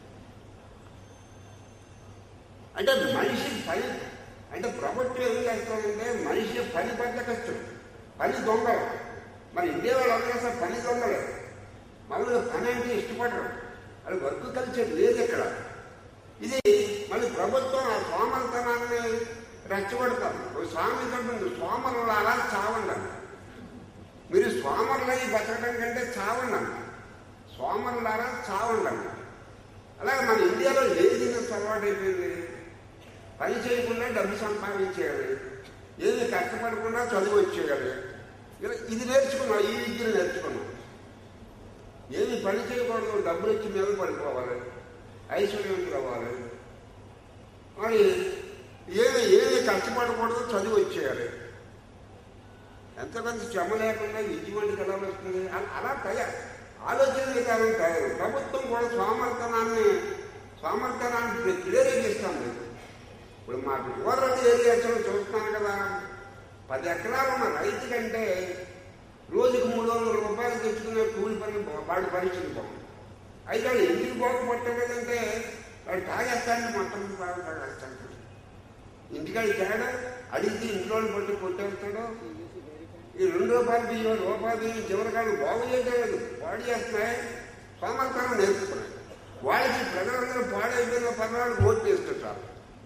అంటే మనిషి పని అంటే ప్రభుత్వం ఏం చేస్తామంటే మనిషి పని బద్దకస్తుడు పని దొంగలు మరి ఇండియా వాళ్ళు అందరూ అసలు పని దొంగలే మళ్ళీ పని అంటే ఇష్టపడరు అది వర్క్ కల్చర్ లేదు ఇక్కడ ఇది మళ్ళీ ప్రభుత్వం ఆ సోమరితనాన్ని రెచ్చగొడతారు ఓ స్వామి ఉంటుంది సోమరులారా చావండి అన్నారు. మీరు సోమరులై బతకడం కంటే చావండి అన్నారు. సోమరులారా చావండి అన్నారు. అలాగే మన ఇండియాలో ఏది అలవాటైపోయింది పని చేయకుండా డబ్బు సంపాదించేయాలి ఏది కష్టపడకుండా చదువు వచ్చేయాలి ఇలా ఇది నేర్చుకున్నాం ఈ విద్యను నేర్చుకున్నాం ఏది పని చేయకూడదు డబ్బులు ఇచ్చి మీద పడిపోవాలి ఐశ్వర్యవంతులు అవ్వాలి మరి ఏది ఏది కష్టపడకూడదు చదువు వచ్చేయాలి ఎంతమంది శ్రమ లేకుండా విద్యమంటికి ఎలా వస్తుంది అలా- అలా తయారు ఆలోచన విధానం తయారు ప్రభుత్వం కూడా సోమర్థనాన్ని సోమర్థనాన్ని ప్రే- ప్రేరేపిస్తుంది ఇప్పుడు మాకు రూరల్ ఏరియాస్లో చూస్తున్నాను కదా పది ఎకరాలు ఉన్న రైతు కంటే రోజుకు మూడు వందల రూపాయలు తెచ్చుకునే కూలి పని బా- వాడి పరిస్థితి బాగుంది అయితే వాడు ఎందుకు బాగుపట్టలేదంటే వాడు తాగేస్తాడు మొత్తం బాగా తాగేస్తాడు ఇంటికాడి తేడా అడిగితే ఇంట్లో పట్టి కొట్టేస్తాడు ఈ రెండు రూపాయలు బియ్యం రూపాయలు బియ్యం చివరికాలు బాగు చేయలేదు పాడు చేస్తున్నాయి సోమర్థనం నేర్చుకున్నాయి వాళ్ళకి ప్రజలందరూ పాడైపోయిన పర్వాలు ఓటు చేస్తుంటారు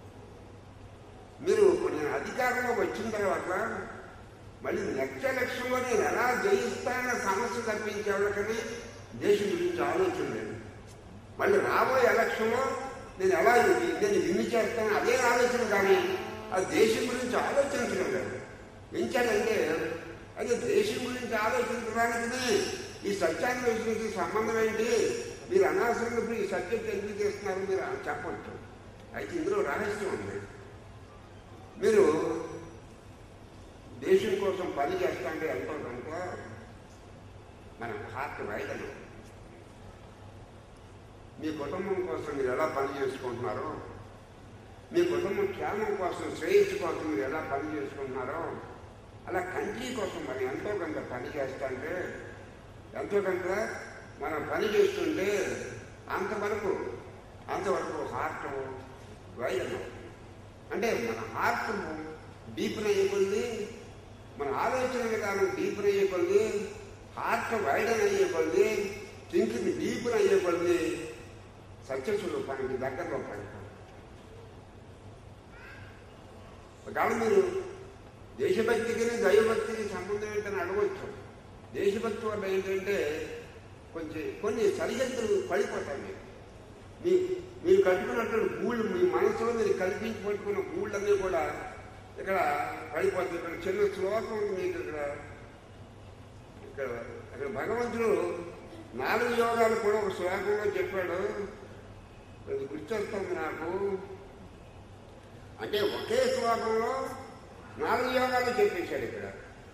మీరు నేను అధికారంలోకి వచ్చిన తర్వాత మళ్ళీ నెక్స్ట్ ఎలక్షన్లో నేను ఎలా జయిస్తానన్న సమస్య తప్పించే వాళ్ళకని దేశం గురించి ఆలోచన లేదు మళ్ళీ రాబోయే ఎలక్షన్లో నేను ఎలా ఇది- నేను విన్ని చేస్తాను అదే ఆలోచన కానీ ఆ దేశం గురించి ఆలోచించడం లేదు ఎంచాలంటే అదే దేశం గురించి ఆలోచించడానికి ఈ సత్యాన్వేషణకి సంబంధం ఏంటి మీరు అనవసరంగా ఇప్పుడు ఈ సబ్జెక్ట్ ఎందుకు చేస్తున్నారు మీరు చెప్పవచ్చు అయితే ఇందులో రహస్యం ఉంది మీరు దేశం కోసం పని చేస్తాంటే ఎంతో కొంత మన హార్ట్ రైతను మీ కుటుంబం కోసం మీరు ఎలా పని చేసుకుంటున్నారో మీ కుటుంబం క్షేమం కోసం శ్రేయస్సు కోసం మీరు ఎలా పని చేసుకుంటున్నారో అలా కంట్రీ కోసం మనం ఎంతో కొంత పని చేస్తుంటే ఎంతో కొంత మనం పని చేస్తుంటే అంతవరకు అంతవరకు హార్ట్ వైరల్ అంటే మన హార్ట్ డీప్న అయ్యకొంది మన ఆలోచన విధానం డీప్న అయ్యకొంది హార్ట్ వైడన్ అయ్యకొంది థింకింగ్ డీప్న అయ్యకొంది సత్యస్వరూపానికి దగ్గరలో పడిపోతుంది ఒకవేళ మీరు దేశభక్తికి దైవభక్తికి సంబంధం ఏంటని అడగవచ్చు దేశభక్తి వల్ల ఏంటంటే కొంచెం కొన్ని సరిహద్దులు పడిపోతాయి మీకు మీ మీరు కట్టుకున్నట్టు గూళ్ళు మీ మనసులో మీరు కల్పించి పట్టుకున్న గూళ్ళన్నీ కూడా ఇక్కడ పడిపోతాయి ఇక్కడ చిన్న శ్లోకం ఉంది మీకు ఇక్కడ ఇక్కడ అక్కడ భగవంతుడు నాలుగు యోగాలు కూడా ఒక శ్లోకంలో చెప్పాడు అది గుర్తొస్తుంది నాకు అంటే ఒకే శ్లోకంలో నాలుగు యోగాలు చెప్పేశాడు ఇక్కడ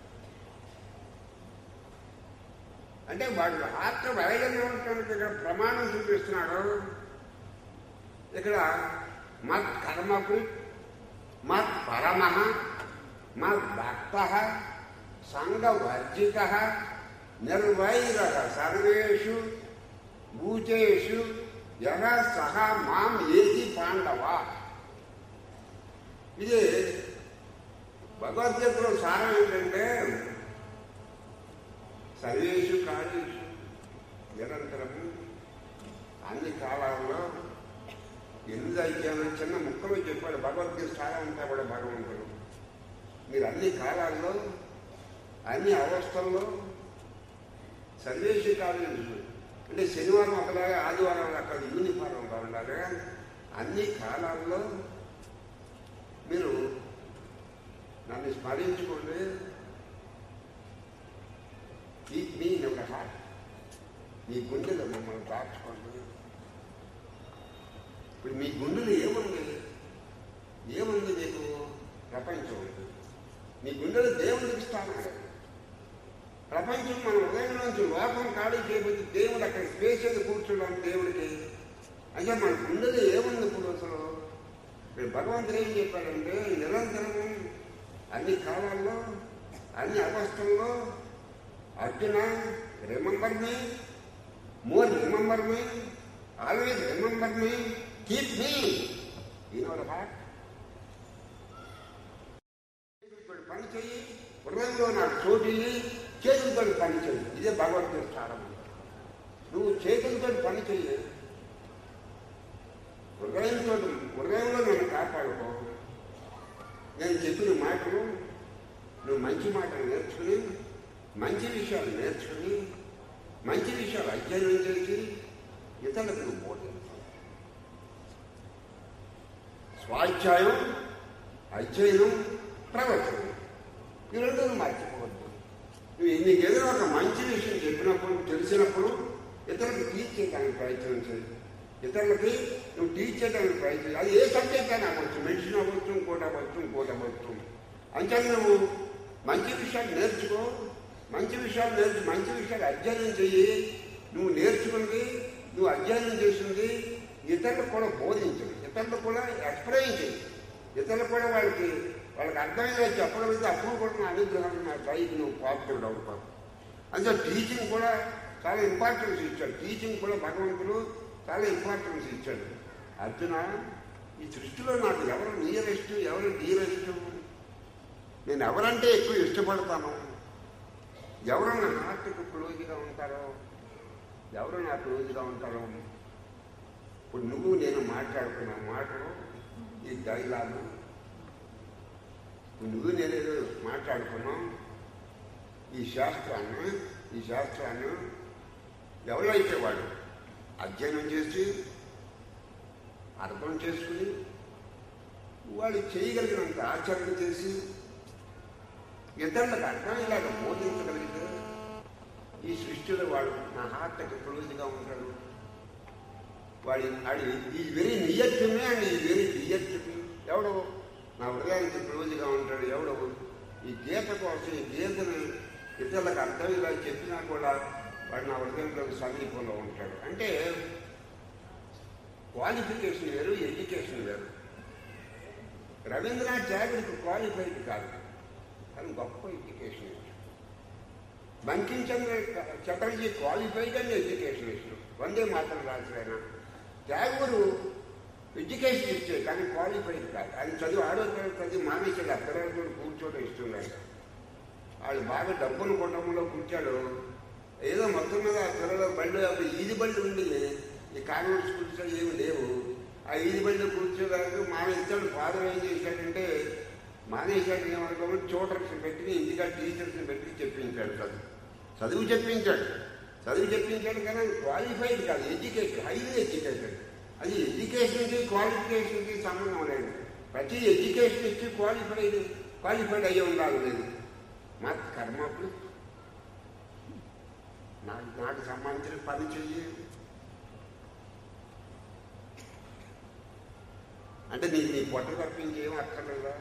అంటే వాడు ఆత్మ వైద్యం ఉండటానికి ఇక్కడ ప్రమాణం చూపిస్తున్నాడు ఇక్కడ మత్ కర్మకు మత్ పరమ మత్ భక్త సంఘవర్జిత నిర్వైర సర్వేషు భూతేషు యహ సహ మాం ఏది పాండవ ఇది భగవద్గీతలో సారం ఏంటంటే సర్వేషు కాళేషు నిరంతరము అన్ని కాలాల్లో ఎన్ని అధ్యాయులు చిన్న ముక్కలో చెప్పాడు భగవద్గీత సారం అంతా కూడా భగవంతుడు మీరు అన్ని కాలాల్లో అన్ని అవస్థల్లో సర్వేషు కాళేషు అంటే శనివారం ఒకలాగా ఆదివారం అక్కడ యూనిఫారంగా ఉండాలి అన్ని కాలాల్లో మీరు నన్ను స్మరించుకోండి ఈ మీ ఒక హార్ట్ మీ గుండెలో మమ్మల్ని దాచుకోండి ఇప్పుడు మీ గుండెలో ఏముంది ఏముంది మీకు ప్రపంచం ఉంది మీ గుండెలో దేవుడికి స్థానం లేదు. ప్రపంచం మన ఉదయం నుంచి లోకం ఖాళీ చేయబోతే దేవుడు అక్కడ స్పేస్ ఏది కూర్చోడం దేవుడికి అంటే మన గుండెలో ఏముంది ఇప్పుడు అసలు ఇప్పుడు భగవంతుడు ఏం చెప్పాడంటే నిరంతరము అన్ని కాలాల్లో అన్ని అవస్థల్లో Arjuna remember me more remember me always remember me keep me in our heart చేతులతో పని చెయ్యి హృదయంలో నాకు చోటు ఇయ్యి, చేతులతో పని చెయ్యి ఇదే భగవద్గీత సారం నువ్వు చేతులతో పని చెయ్యి హృదయంతో హృదయంలో నేను కాపాడుకో నేను చెప్పిన మాటలు నువ్వు మంచి మాటలు నేర్చుకుని మంచి విషయాలు నేర్చుకుని మంచి విషయాలు అధ్యయనం చేసి ఇతరులకు నువ్వు బోధించాలి స్వాధ్యాయం అధ్యయనం ప్రవచనం ఈ రెండు మర్చిపోవద్దు నువ్వు నీకు ఏదైనా ఒక మంచి విషయం చెప్పినప్పుడు తెలిసినప్పుడు ఇతరులకు టీచ్ చేయడానికి ప్రయత్నం చేయి ఇతరులకి నువ్వు టీచ్ చేయడానికి ప్రయత్నం చేయి అది ఏ సబ్జెక్ట్ అయినా అవ్వచ్చు మెడిసిన్ అవ్వచ్చు ఇంకోటి అవ్వచ్చు ఇంకోటి అవ్వచ్చు అంతే నువ్వు మంచి విషయాలు నేర్చుకో మంచి విషయాలు నేర్చు మంచి విషయాలు అధ్యయనం చెయ్యి నువ్వు నేర్చుకుంది నువ్వు అధ్యయనం చేసింది ఇతరులకు కూడా బోధించు ఇతరులకు కూడా ఎక్స్ప్లెయిన్ చేయి ఇతరులకు కూడా వాళ్ళకి వాళ్ళకి అర్థమైనా చెప్పడం అయితే అప్పుడు కూడా నా అనుగ్రహం నా పైకి నువ్వు పాత్రుడు అవుతావు అంటే టీచింగ్ కూడా చాలా ఇంపార్టెన్స్ ఇచ్చాడు టీచింగ్ కూడా భగవంతుడు చాలా ఇంపార్టెన్స్ ఇచ్చాడు అర్జున ఈ సృష్టిలో నాకు ఎవరు నియరెస్ట్ ఎవరు డియరెస్ట్ నేను ఎవరంటే ఎక్కువ ఇష్టపడతాను ఎవరు నా హార్ట్కి క్లోజ్గా ఉంటారో ఎవరు నా క్లోజ్గా ఉంటారో ఇప్పుడు నువ్వు నేను మాట్లాడుకున్న మాటలు ఈ డైలాగు నువ్వు నేనేదో మాట్లాడుకున్నాం ఈ శాస్త్రాన్ని ఈ శాస్త్రాన్ని ఎవరైతే వాడు అధ్యయనం చేసి అర్థం చేసుకుని వాడు చేయగలిగినంత ఆచరణ చేసి ఇతరులకు అర్థమయ్యేలాగా బోధించగలిగితే ఈ సృష్టిలో వాడు నా హార్ట్కి క్లోజ్గా ఉంటాడు వాడి వాడి ఈ వెరీ నియత్తుమే అండ్ ఈ వెరీ నియత్తు ఎవడో నా హృదయానికి క్లోజ్గా ఉంటాడు ఎవడో ఈ గీత కోసం ఈ గీతని ఇతరులకు అర్థమయ్యేలా చెప్పినా కూడా వాడు నా హృదయంలో సమీపంలో ఉంటాడు అంటే క్వాలిఫికేషన్ వేరు ఎడ్యుకేషన్ వేరు రవీంద్రనాథ్ ట్యాగర్కి క్వాలిఫైడ్ కాదు కానీ గొప్ప education Bankim Chandra Chatterjee qualified and education Vande Mataram రాసిన ట్యాగూరు ఎడ్యుకేషన్ ఇచ్చే కానీ క్వాలిఫైడ్ కాదు ఆయన చదువు ఆడో తరగతి చదివి మానేశాడు అక్కడ కూర్చోవడం ఇస్తున్నాడు వాళ్ళు బాగా డబ్బులు కొట్టడంలో కూర్చాడు ఏదో మొత్తం మీద ఆ పిల్లల బళ్ళు అప్పుడు ఈది బళ్ళు ఉండి ఈ కాన్వెంట్ స్కూల్స్ ఏమి లేవు ఆ ఈది బళ్ళు కూర్చోడానికి మానేస్తాడు ఫాదర్ ఏం చేశాడంటే మానేశాడు ఏమనుకోమని ట్యూటర్స్ పెట్టి ఇంటికా టీచర్స్ని పెట్టి చెప్పించాడు చదువు చదువు చెప్పించాడు చదువు చెప్పించాడు కానీ క్వాలిఫైడ్ కాదు ఎడ్యుకేషన్ హైలీ ఎడ్యుకేటెడ్ అది ఎడ్యుకేషన్కి క్వాలిఫికేషన్కి సంబంధం లేదు ప్రతి ఎడ్యుకేషన్ ఇచ్చి క్వాలిఫైడ్ క్వాలిఫైడ్ అయ్యి ఉండాలి లేదు మా కర్మప్పుడు నాకు నాకు సంబంధించిన పని చెయ్యి అంటే నీకు నీ పొట్ట తప్పించేం అక్కర్లేదా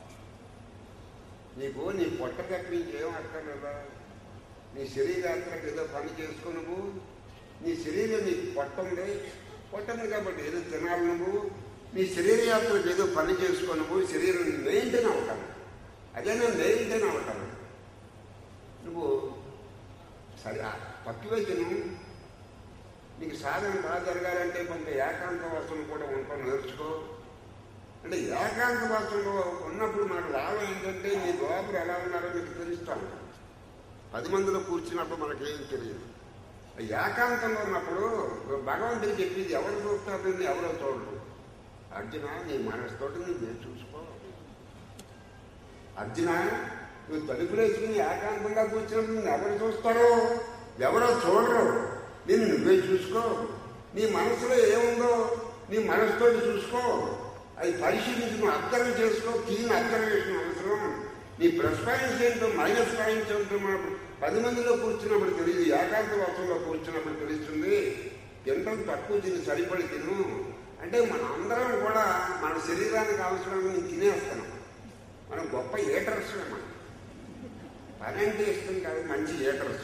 నీకు నీ పొట్ట తప్పించేం అక్కర్లేదా నీ శరీరాత్రకు ఏదో పని చేసుకో నువ్వు నీ శరీరం నీకు పొట్ట ఉంది పొట్ట ఉంది కాబట్టి ఏదో తినాలి నువ్వు నీ శరీర యాత్రకు ఏదో పని చేసుకో నువ్వు శరీరం మెయింటైన్ అవుతాను అదే నేను మెయింటైన్ అవుతాను నువ్వు సరే పట్టువైద్యను నీకు సాధన బాగా జరగాలంటే కొంత ఏకాంత వాసన కూడా ఉంటాం నేర్చుకో అంటే ఏకాంత వాసనలో ఉన్నప్పుడు మనకు లాభం ఏంటంటే నీ లోపల ఎలా ఉన్నారో నీకు తెలుస్తాను పది మందిలో కూర్చున్నప్పుడు మనకేం తెలియదు ఏకాంతంలో ఉన్నప్పుడు భగవంతుడికి చెప్పింది ఎవరు చూస్తారు నిన్ను ఎవరో చూడరు అర్జున నీ మనసుతోటి నువ్వు చూసుకో అర్జున నువ్వు తలుపులు వేసుకుని ఏకాంతంగా కూర్చున్నప్పుడు నిన్ను ఎవరు చూస్తారో ఎవరో చూడరు నేను నువ్వే చూసుకో నీ మనసులో ఏముందో నీ మనసుతో చూసుకో అది పరిశీలించి నువ్వు అర్థం చేసుకో క్లీన్ అబ్జర్వేషన్ అవసరం నీ ప్లస్ పాయింట్స్ ఏంటో మైనస్ పాయింట్స్ ఏంటో మనకు పది మందిలో కూర్చున్నప్పుడు తెలియదు ఏకాంత వాసంలో కూర్చున్నప్పుడు తెలుస్తుంది ఎంత తక్కువ తిని సరిపడి తిను అంటే మన అందరం కూడా మన శరీరానికి అవసరమైన తినేస్తున్నాం మనం గొప్ప ఏటర్స్ మనం పని అంటే ఇష్టం కాదు మంచి ఏటర్స్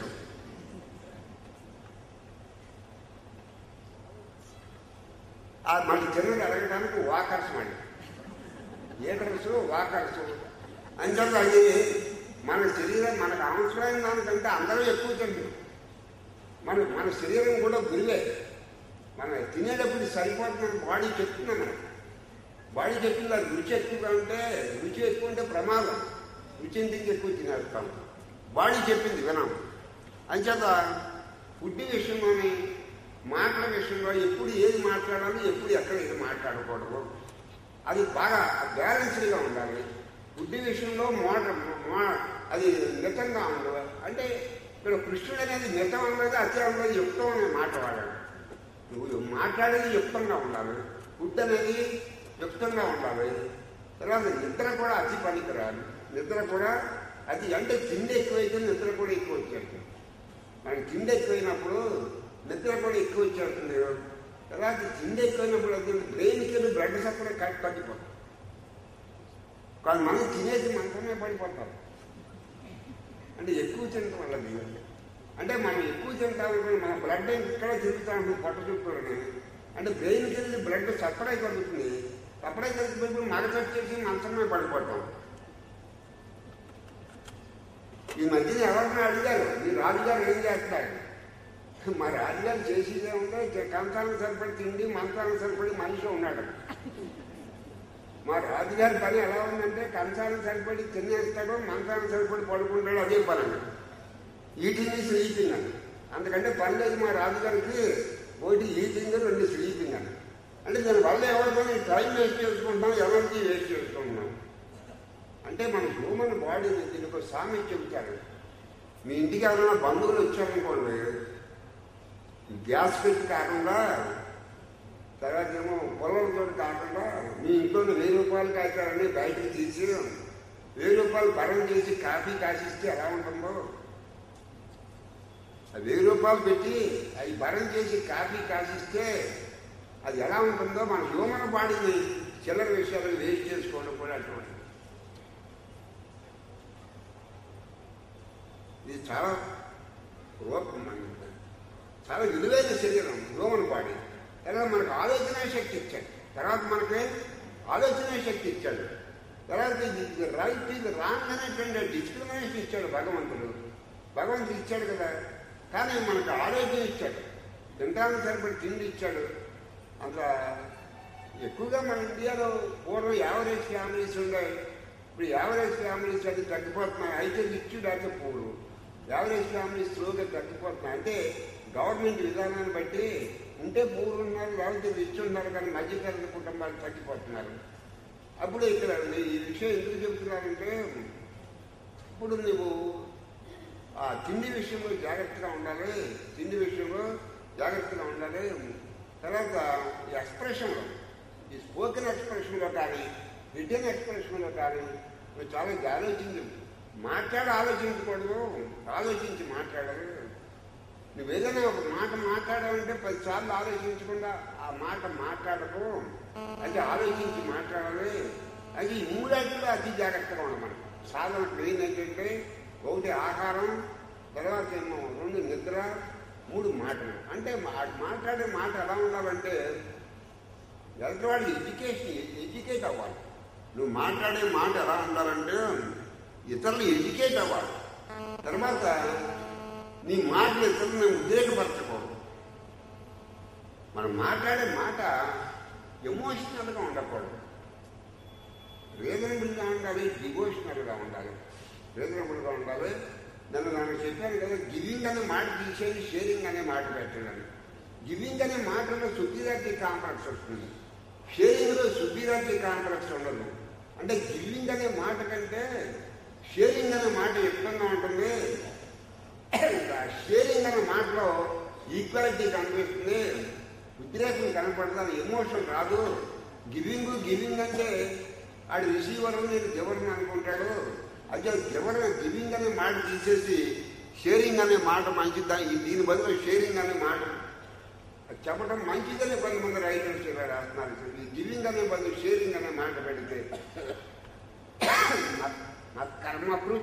ఆ మన చిన్నది అడగడానికి వాకర్స్ మళ్ళీ ఏటర్స్ వాకర్స్ అంచేత అది మన శరీరం మనకు అవసరమైన దానికంటే అందరూ ఎక్కువ తింటారు మన మన శరీరం కూడా గురివే మన తినేటప్పుడు సరిపోతుందని బాడీ చెప్తుంది మనకు బాడీ చెప్తుంది అది రుచి ఎక్కువగా ఉంటే రుచి ఎక్కువ ఉంటే ప్రమాదం రుచి తింటే ఎక్కువ తినేస్తాం బాడీ చెప్పింది వినాం అంచేత ఫుడ్ విషయంలోని మాటల విషయంలో ఎప్పుడు ఏది మాట్లాడాలి ఎప్పుడు ఎక్కడ ఏది మాట్లాడకూడదు అది బాగా బ్యాలెన్స్డ్గా ఉండాలి బుద్ధి విషయంలో మోడ మో- అది మితంగా ఉండదు అంటే ఇక్కడ కృష్ణుడు అనేది మితం అన్నది అతి అన్నది యుక్తం అనే మాట వాడాడు నువ్వు మాట్లాడేది యుక్తంగా ఉండాలి ఫుడ్ అనేది యుక్తంగా ఉండాలి తర్వాత నిద్ర కూడా అతి పనికిరాదు నిద్ర కూడా అది అంటే తిండి ఎక్కువైతే నిద్ర కూడా ఎక్కువ వచ్చేస్తుంది మనకి తిండి ఎక్కువైనప్పుడు నిద్ర కూడా ఎక్కువ వచ్చేస్తుంది తర్వాత తిండి ఎక్కువైనప్పుడు అది బ్రెయిన్కి వెళ్ళి బ్లడ్ సప్లై కట్ తగ్గిపోతుంది కానీ మనం తినేసి మనతోనే పడిపోతాం అంటే ఎక్కువ తినటం వల్ల దిగండి అంటే మనం ఎక్కువ తింటామనుకుని మన బ్లడ్ ఇక్కడ తిరుగుతా ఉంటుంది పొట్ట చుట్టూని అంటే బ్రెయిన్కి వెళ్ళి బ్లడ్ సప్లై కలుగుతుంది సప్లై కలిగిపోయి మగ వచ్చేసి మంచమే పడిపోతాం ఈ మధ్యన ఎవరిని అడిగారు మీ రాజుగారు ఏం చేస్తారు మా రాజుగారు చేసేదే ఉంటే కంచాలకు సరిపడి తిండి మంచాలకు సరిపడి మనిషి ఉన్నాడు మా రాజుగారి పని ఎలా ఉందంటే కంచాలకు సరిపడి తినేస్తాడు మంచాలకు సరిపడి పడుకుంటాడు అదే పని అన్నాడు ఈటింగ్ స్లీపింగ్ అని అందుకంటే పని లేదు మా రాజుగారికి ఒకటి ఈటింగ్ రెండు స్లీపింగ్ అని అంటే దాని వల్ల ఎవరితో టైం వేస్ట్ చేసుకుంటున్నాం ఎనర్జీ వేస్ట్ చేసుకుంటున్నాం అంటే మన హ్యూమన్ బాడీని దీనికి ఒక సామెత చెబుతారు మీ ఇంటికి ఎవరైనా బంధువులు వచ్చారనుకోండి గ్యాస్ పెట్టి కాకుండా తర్వాత ఏమో పొలంతో కాకుండా మీ ఇంట్లో వెయ్యి రూపాయలు కాచారని బయటకు తీసి వెయ్యి రూపాయలు భరం చేసి కాఫీ కాసిస్తే ఎలా ఉంటుందో ఆ వెయ్యి రూపాయలు పెట్టి అవి భరం చేసి కాఫీ కాసిస్తే అది ఎలా ఉంటుందో మన హ్యూమన్ బాడీని చిల్లర విషయాలు వేస్ట్ చేసుకోవడం కూడా అటువంటి ఇది చాలా రూపం మనకి చాలా విలువైన శరీరం హ్యూమన్ బాడీ తర్వాత మనకు ఆలోచన శక్తి ఇచ్చాడు తర్వాత మనకి ఆలోచన శక్తి ఇచ్చాడు తర్వాత ఇది రైట్ ఇది రాంగ్ అనేటువంటి డిస్క్రిమినేషన్ ఇచ్చాడు భగవంతుడు భగవంతుడు ఇచ్చాడు కదా కానీ మనకు ఆలోచన ఇచ్చాడు తినడానికి సరిపడి తిండి ఇచ్చాడు అంత ఎక్కువగా మన ఇండియాలో పూర్వం యావరేజ్ ఫ్యామిలీస్ ఉన్నాయి ఇప్పుడు యావరేజ్ ఫ్యామిలీస్ అది తగ్గిపోతున్నాయి అయితే రిచ్ లేకపోతే పూరు యావరేజ్ ఫ్యామిలీస్ స్లోగా తగ్గిపోతున్నాయి అంటే గవర్నమెంట్ విధానాన్ని బట్టి ఉంటే పూర్లు ఉన్నారు లేకపోతే రిచ్ ఉన్నారు కానీ మధ్యతరగతి కుటుంబాలు తగ్గిపోతున్నారు అప్పుడు ఇక్కడ ఈ విషయం ఎందుకు చెబుతున్నానంటే ఇప్పుడు నువ్వు ఆ తిండి విషయంలో జాగ్రత్తగా ఉండాలి తిండి విషయంలో జాగ్రత్తగా ఉండాలి తర్వాత ఈ ఎక్స్ప్రెషన్లో ఈ స్పోకెన్ ఎక్స్ప్రెషన్లో కానీ రిటర్న్ ఎక్స్ప్రెషన్లో కానీ నువ్వు చాలా ఆలోచించు మాట్లాడి ఆలోచించకూడదు ఆలోచించి మాట్లాడాలి నువ్వు ఏదైనా ఒక మాట మాట్లాడాలంటే పదిసార్లు ఆలోచించకుండా ఆ మాట మాట్లాడకు అది ఆలోచించి మాట్లాడాలి అది ఈ మూడాటిలో అతి జాగ్రత్తగా ఉండాలి మనం సాధన మెయిన్ ఏంటంటే ఒకటి ఆహారం తర్వాత ఏమో రెండు నిద్ర మూడు మాటలు అంటే మా- మాట్లాడే మాట ఎలా ఉండాలంటే ఎదుటివాడికి ఎడ్యుకేషన్ ఎడ్యుకేట్ అవ్వాలి నువ్వు మాట్లాడే మాట ఎలా ఉండాలంటే ఇతరులు ఎడ్యుకేట్ అవ్వాలి తర్వాత నీ మాటలు ఇతరులను ఉద్రేకపరచకూడదు మనం మాట్లాడే మాట ఎమోషనల్గా ఉండకూడదు రీజనబుల్గా ఉండాలి డివోషనల్గా ఉండాలి రీజనబుల్గా ఉండాలి నన్ను నన్ను చెప్పాను కదా గివింగ్ అనే మాట తీసేది షేరింగ్ అనే మాట పెట్టండి గివింగ్ అనే మాటలో సుపీరియారిటీ కాంప్లెక్స్ వస్తుంది షేరింగ్లో సుపీరియారిటీ కాంప్లెక్స్ ఉండదు అంటే గివింగ్ అనే మాట కంటే షేరింగ్ అనే మాట ఎక్కువగా ఉంటుంది ఇంకా షేరింగ్ అనే మాటలో ఈక్వాలిటీ కనిపిస్తుంది ఉద్రేకం కనపడదు ఎమోషన్ రాదు గివింగ్ గివింగ్ అంటే ఆడు రిసీవర్ నేను గివర్ అనుకుంటాడు అదే గివర్ గివింగ్ అనే మాట తీసేసి షేరింగ్ అనే మాట మంచిదా ఈ- దీని బదులు షేరింగ్ అనే మాట అది చెప్పడం మంచిదని కొంతమంది రైటర్స్ ఇలా రాస్తున్నారు ఈ గివింగ్ అనే బదులు షేరింగ్ అనే మాట పెడితే నా- నా కర్మప్పుడు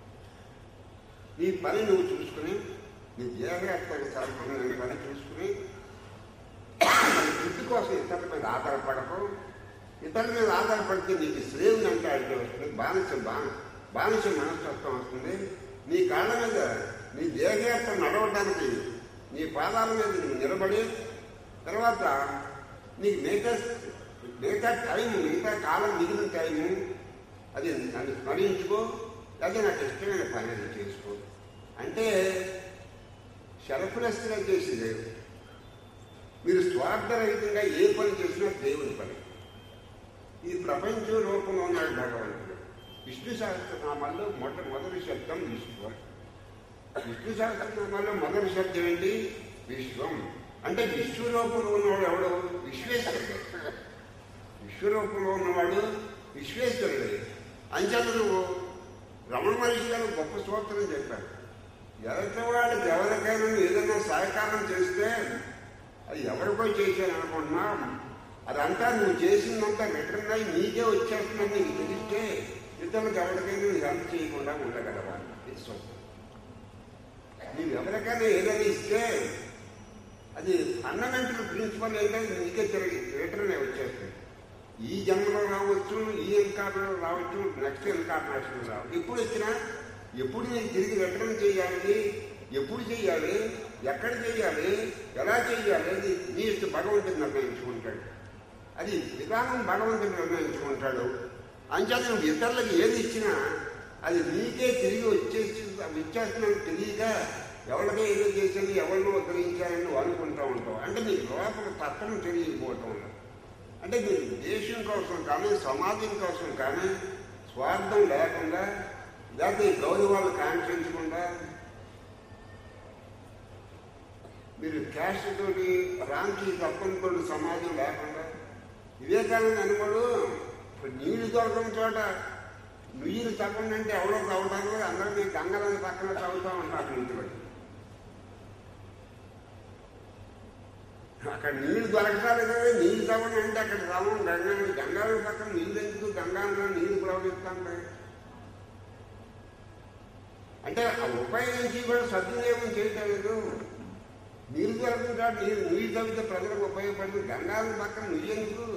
నీ పని నువ్వు చూసుకుని నీ దేహయాత్రకు సరిపడిన పని చూసుకుని వృద్ధి కోసం ఇతరుల మీద ఆధారపడకు ఇతరుల మీద ఆధారపడితే నీకు శ్రేయం అంటే అడ్డు వస్తుంది బానిస బాన బానిస మనస్తత్వం వస్తుంది నీ కాళ్ళ మీద నీ దేహయాత్ర నడవడానికి నీ పాదాల మీద నువ్వు నిలబడి తర్వాత నీకు మిగతా మిగతా టైం మిగతా కాలం మిగిలిన టైము అది నన్ను స్మరించుకో అది నాకు ఇష్టమైన పని అది చేసుకో అంటే సెల్ఫ్లెస్గా చేసేది మీరు స్వార్థరహితంగా ఏ పని చేసినా దేవుని పని ఈ ప్రపంచ రూపంలో ఉన్నాడు భగవంతుడు విష్ణు సహస్రనామాల్లో మొట్ట మొదటి శబ్దం విశ్వం విష్ణు సహస్రనామాల్లో మొదటి శబ్దం ఏంటి విశ్వం అంటే విశ్వరూపంలో ఉన్నవాడు ఎవడు విశ్వేశ్వరుడు విశ్వరూపంలో ఉన్నవాడు విశ్వేశ్వరుడే అంచెలు రమణ మహర్షి గారు గొప్ప స్తోత్రం చెప్పారు ఎవరి వాళ్ళకి ఎవరికైనా నువ్వు ఏదైనా సహకారం చేస్తే అది ఎవరికో చేశాను అనుకుంటున్నా అదంతా నువ్వు చేసిందంతా రిటర్న్ అయి నీకే వచ్చేస్తుందని నీకు తెలిస్తే ఇతరులకు ఎవరికైనా నువ్వు హెల్ప్ చేయకుండా ఉండగలవా ఇది స్వప్నం నీవు ఎవరికైనా ఏదైనా ఇస్తే అది ఫండమెంటల్ ప్రిన్సిపల్ ఏంటంటే నీకే తిరిగి రిటర్న్ వచ్చేస్తుంది ఈ జన్మలో రావచ్చు ఈ ఎన్కార్లో రావచ్చు నెక్స్ట్ ఎన్కార్నేషన్ రావచ్చు ఎప్పుడు వచ్చినా ఎప్పుడు నీకు తిరిగి రిటర్న్ చేయాలి ఎప్పుడు చేయాలి ఎక్కడ చేయాలి ఎలా చేయాలి అది నీ ఇష్టం భగవంతుడు నిర్ణయించుకుంటాడు అది విధానం భగవంతుడు నిర్ణయించుకుంటాడు అంచేత నువ్వు ఇతరులకు ఏది ఇచ్చినా అది నీకే తిరిగి వచ్చేసి అవి ఇచ్చేస్తున్నాను తెలియక ఎవరికో ఏదో చేసేది ఎవరినో ఉద్ధరించాలని నువ్వు అనుకుంటూ ఉంటావు అంటే నీ లోపల తత్వం తెలియకపోవటం వల్ల అంటే మీరు దేశం కోసం కానీ సమాజం కోసం కానీ స్వార్థం లేకుండా లేకపోతే ఈ గౌరవాలు కాంక్షించకుండా మీరు క్యాస్ట్ తోటి రాంకి తప్పనితో సమాజం లేకుండా వివేకానంద అనుకోడు ఇప్పుడు నీళ్లు దొరకని చోట నుయ్యిలు తప్పండి అంటే ఎవరో తవ్వడానికి అందరూ మీ గంగలని పక్కన తవ్వుతూ ఉంటారు ఇంట్లో అక్కడ నీళ్లు దొరకటాలి కదా నీళ్లు తవ్వండి అంటే అక్కడ రామం గంగా గంగాల పక్కన నీళ్ళు ఎందుకు గంగాలో నీళ్లు ప్రవహిస్తుంటాయి అంటే ఆ ఉపయోగించి కూడా సద్వినియోగం చేయటం లేదు నీరు దొరకదు కాదు నీరు నీరు తగ్గితే ప్రజలకు ఉపయోగపడుతుంది గంగాల పక్కన నీళ్ళెందుకు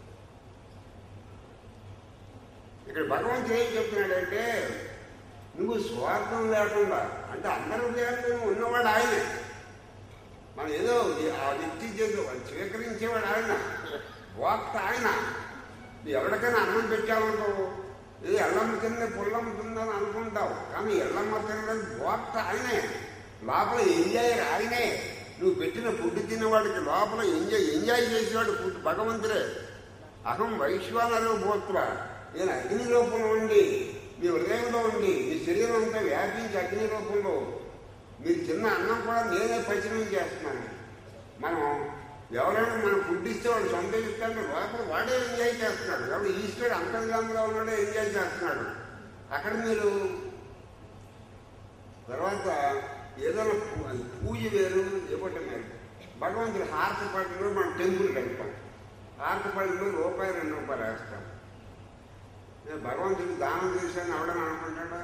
ఇక్కడ భగవంతుడు ఏం చెప్తున్నాడంటే నువ్వు స్వార్థం లేకుండా అంటే అందరూ లేకుండా ఉన్నవాడు ఆయనే మనం ఏదో ఆ వ్యక్తి చేసి స్వీకరించేవాడు ఆయన వాక్త ఆయన నువ్వు ఎవరికైనా అన్నం పెట్టావనుకో ఇది ఎల్లమ్మ కింద పుల్లమ్మ కిందని అనుకుంటావు కానీ ఎల్లమ్మ తినలేదు వాక్త ఆయనే లోపల ఎంజాయ్ ఆయనే నువ్వు పెట్టిన ఫుడ్ తినేవాడికి లోపల ఎంజాయ్ ఎంజాయ్ చేసేవాడు ఫుడ్ భగవంతుడే అహం వైశ్వానరు భూత్వ నేను అగ్ని రూపంలో ఉండి మీ హృదయంలో ఉండి మీ శరీరం అంతా వ్యాపించి అగ్ని రూపంలో మీరు చిన్న అన్నం కూడా నేనే పచనం చేస్తున్నాను మనం ఎవరైనా మనం ఫుడ్ ఇస్తే వాడు సంతోషిస్తాడు లోపల వాడే ఎంజాయ్ చేస్తున్నాడు ఎవడు ఈశ్వరుడు అంతర్గామంలో ఉన్నాడే ఎంజాయ్ చేస్తున్నాడు అక్కడ మీరు తర్వాత ఏదైనా పూ- అది పూజ వేరు ఇవ్వటం వేరు భగవంతుడు హారతి పడిలో మనం టెంపుల్కి వెళ్తాం హారతి పడిలో రూపాయి రెండు రూపాయలు వేస్తాం నేను భగవంతుడికి దానం చేశాను ఎవడని అనుకుంటాడా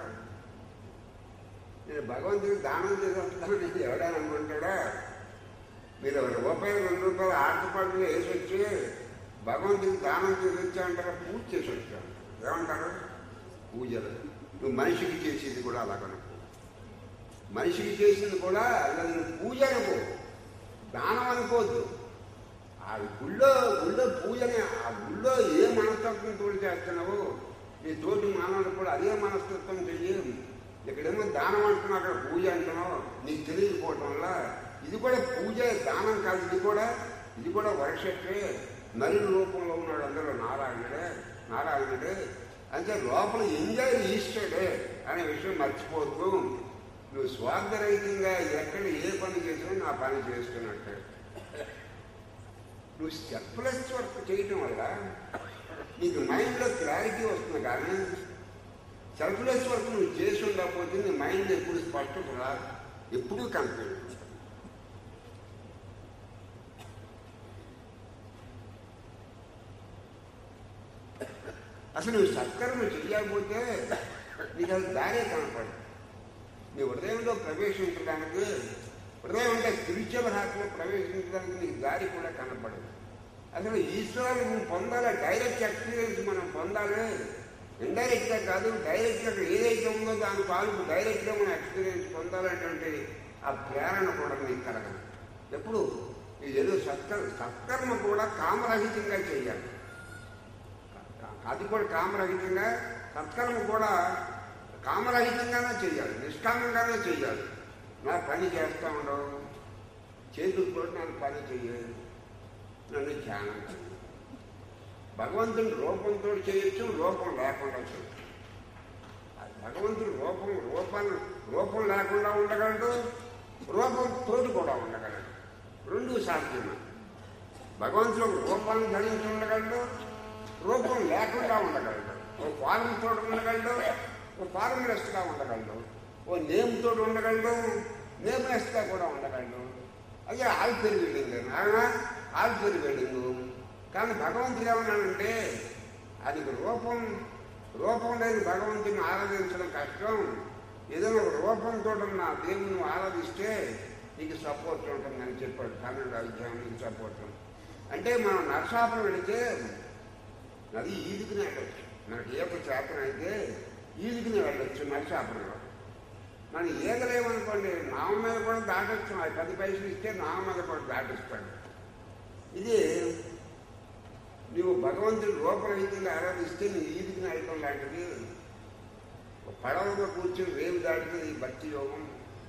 నేను భగవంతుడికి దానం చేసేస్తాను నేను ఎవడని అనుకుంటాడా మీరు రూపాయలు రెండు రూపాయలు ఆటపాటులో వేసి వచ్చి భగవంతుడికి దానం చేసి వచ్చా అంటారా పూజ చేసి వచ్చాను ఏమంటారు పూజలు నువ్వు మనిషికి చేసేది కూడా అలాగనుకో మనిషికి చేసింది కూడా అది నువ్వు పూజ అనుకో దానం అనుకోవద్దు ఆ గుళ్ళో గుళ్ళో పూజని ఆ గుళ్ళో ఏ మనస్తత్వంతో చేస్తున్నావు నీ తోటి మానవుడు కూడా అదే మనస్తత్వం చెయ్యి ఇక్కడేమో దానం అంటున్నావు అక్కడ పూజ అంటున్నావు నీకు తెలియకపోవటం వల్ల ఇది కూడా పూజ దానం కాదు ఇది కూడా ఇది కూడా వర్షట్లే నలుల రూపంలో ఉన్నాడు అందరూ నారాయణుడే నారాయణుడే అంటే లోపల ఎంజాయ్ ఈశ్వరుడే అనే విషయం మర్చిపోతూ నువ్వు స్వార్థరహితంగా ఎక్కడ ఏ పని పని చేసినా నా పని చేస్తున్నట్టు నువ్వు స్టెప్లెస్ వర్క్ చేయటం వల్ల నీకు మైండ్లో క్లారిటీ వస్తుంది కానీ సెల్ఫ్లెస్ వర్క్ నువ్వు చేసి ఉండకపోతే నీ మైండ్ ఎప్పుడు స్పష్టత రాదు ఎప్పుడూ కన్ఫ్యూజ్ అసలు నువ్వు సత్కర్మ చేయకపోతే నీకు అది దారే కనపడదు నీ హృదయంలో ప్రవేశించడానికి హృదయం అంటే స్పిరిచువల్ హార్ట్లో ప్రవేశించడానికి నీకు దారి కూడా కనపడదు అసలు ఈశ్వరాన్ని నువ్వు పొందాలి డైరెక్ట్ ఎక్స్పీరియన్స్ మనం పొందాలి ఇండైరెక్ట్గా కాదు డైరెక్ట్గా ఏదైతే ఉందో దాని పాలకు డైరెక్ట్గా మనం ఎక్స్పీరియన్స్ పొందాలనేటువంటి ఆ ప్రేరణ కూడా నీకు కలగదు ఎప్పుడు ఇది ఏదో సత్కర్ సత్కర్మ కూడా కామరహితంగా చేయాలి అది కూడా కామరహితంగా సత్కర్మ కూడా కామరహితంగానే చేయాలి నిష్కామంగానే చేయాలి నా పని చేస్తూ ఉండవు చేతులతో నన్ను పని చెయ్యాలి నన్ను ధ్యానం చెయ్యి భగవంతుని రూపంతో చేయొచ్చు రూపం లేకుండా చేయొచ్చు అది భగవంతుడు రూపం రూపాన్ని రూపం లేకుండా ఉండగలడు రూపంతో కూడా ఉండగలడు రెండు సాధ్యమే భగవంతుడు ఒక రూపాన్ని ధరించి ఉండగలడు రూపం లేకుండా ఉండగలడు ఓ ఫారం తోడు ఉండగలడు ఓ ఫార్మలిస్ట్గా ఉండగలడు ఓ నేమ్ తోడు ఉండగలడు నేమ్లెస్గా కూడా ఉండగలడు అదే ఆల్పేరు వెల్డింగ్ ఆయన ఆల్పేరు వెల్డింగ్ కానీ భగవంతుడు ఏమన్నాడంటే అది రూపం రూపం లేని భగవంతుని ఆరాధించడం కష్టం ఏదైనా ఒక రూపంతో ఉన్న దేవుని ఆరాధిస్తే నీకు సపోర్ట్ ఉంటుందని చెప్పాడు పన్నెండు అధ్యాయం నీకు సపోర్ట్ అంటే మనం నరసాపురం వెళితే నది ఈదుకునే వెళ్ళొచ్చు మనకి ఏక చేపన అయితే ఈదుకునే వెళ్ళొచ్చు నరసాపురంలో మనం ఈదలేమనుకోండి నామ మీద కూడా దాటొచ్చు ఆ పది పైసలు ఇస్తే నామ మీద కూడా దాటిస్తాడు ఇది నువ్వు భగవంతుడి రూపరహితంగా ఆరాధిస్తే నీ ఈదికి వెళ్ళటం లాంటిది పడవలో కూర్చొని రేవు దాటితే ఈ భక్తి యోగం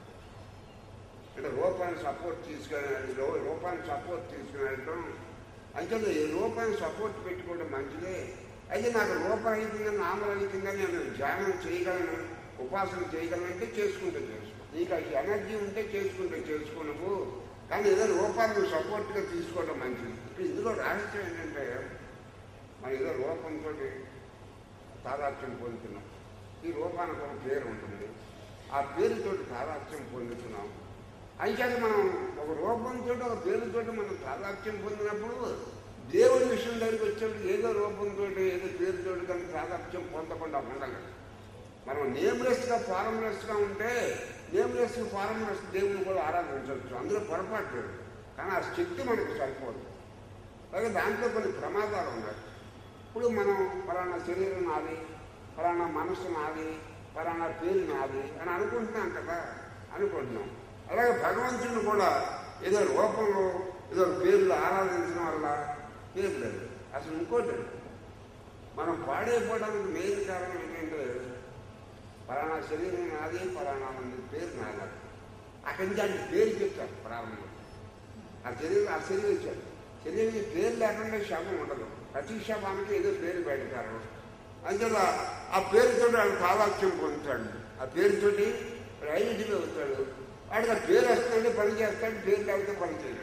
అంటే రూపాన్ని సపోర్ట్ తీసుకుని రూ- రూపాన్ని సపోర్ట్ తీసుకుని వెళ్ళటం అంటే ఈ రూపాన్ని సపోర్ట్ పెట్టుకోవడం మంచిదే అయితే నాకు రూపరహితంగా నామరహితంగా నేను ధ్యానం చేయగలను ఉపాసన చేయగలనంటే చేసుకుంటే చేసుకో నీకు అది ఎనర్జీ ఉంటే చేసుకుంటే చేసుకో నువ్వు కానీ ఏదో రూపాన్ని సపోర్ట్గా తీసుకోవడం మంచిది ఇప్పుడు ఇందులో రహస్యం ఏంటంటే మనం ఏదో రూపంతో తాదాత్యం పొందుతున్నాం ఈ రూపానికి ఒక పేరు ఉంటుంది ఆ పేరుతో తాదాత్యం పొందుతున్నాం అయితే మనం ఒక రూపంతో ఒక పేరుతో మనం తాదాత్యం పొందినప్పుడు దేవుడి విషయం దగ్గరికి వచ్చేప్పుడు ఏదో రూపంతో ఏదో పేరుతో కానీ తాదాత్యం పొందకుండా ఉండాలి మనం నేమ్లెస్గా ఫార్మ్లెస్గా ఉంటే నేమ్లెస్ ఫార్మ్లెస్ దేవుని కూడా ఆరాధించవచ్చు అందులో పొరపాటు లేదు కానీ ఆ శక్తి మనకు సరిపోదు అలాగే దాంట్లో కొన్ని ప్రమాదాలు ఉన్నాయి ఇప్పుడు మనం ఫలానా శరీరం నాది ఫలానా మనసు నాది ఫలానా పేరు నాది అని అనుకుంటున్నాం కదా అనుకుంటున్నాం అలాగే భగవంతుని కూడా ఏదో రూపంలో ఏదో పేర్లు ఆరాధించడం వల్ల పేరు లేదు అసలు ఇంకోటి మనం పాడైపోవడానికి మెయిన్ కారణం ఏంటంటే ఫలానా శరీరం నాది ఫలానా మంది పేరు నాది అక్కడి నుంచి అంటే పేరు చెప్తారు ప్రారంభంలో ఆ శరీరం ఆ శరీరం ఇచ్చారు శరీరం పేరు లేకుండా శవం ఉండదు ప్రతి శవానికి ఏదో పేరు పెడతారు అంతేలా ఆ పేరుతో వాడు తాదాత్యం పొందుతాడు ఆ పేరుతోటి వాడు ఐడెంటిఫై అవుతాడు వాడికి ఆ పేరు వస్తుందంటే పని చేస్తాడు పేరు లేకపోతే పని చేయడు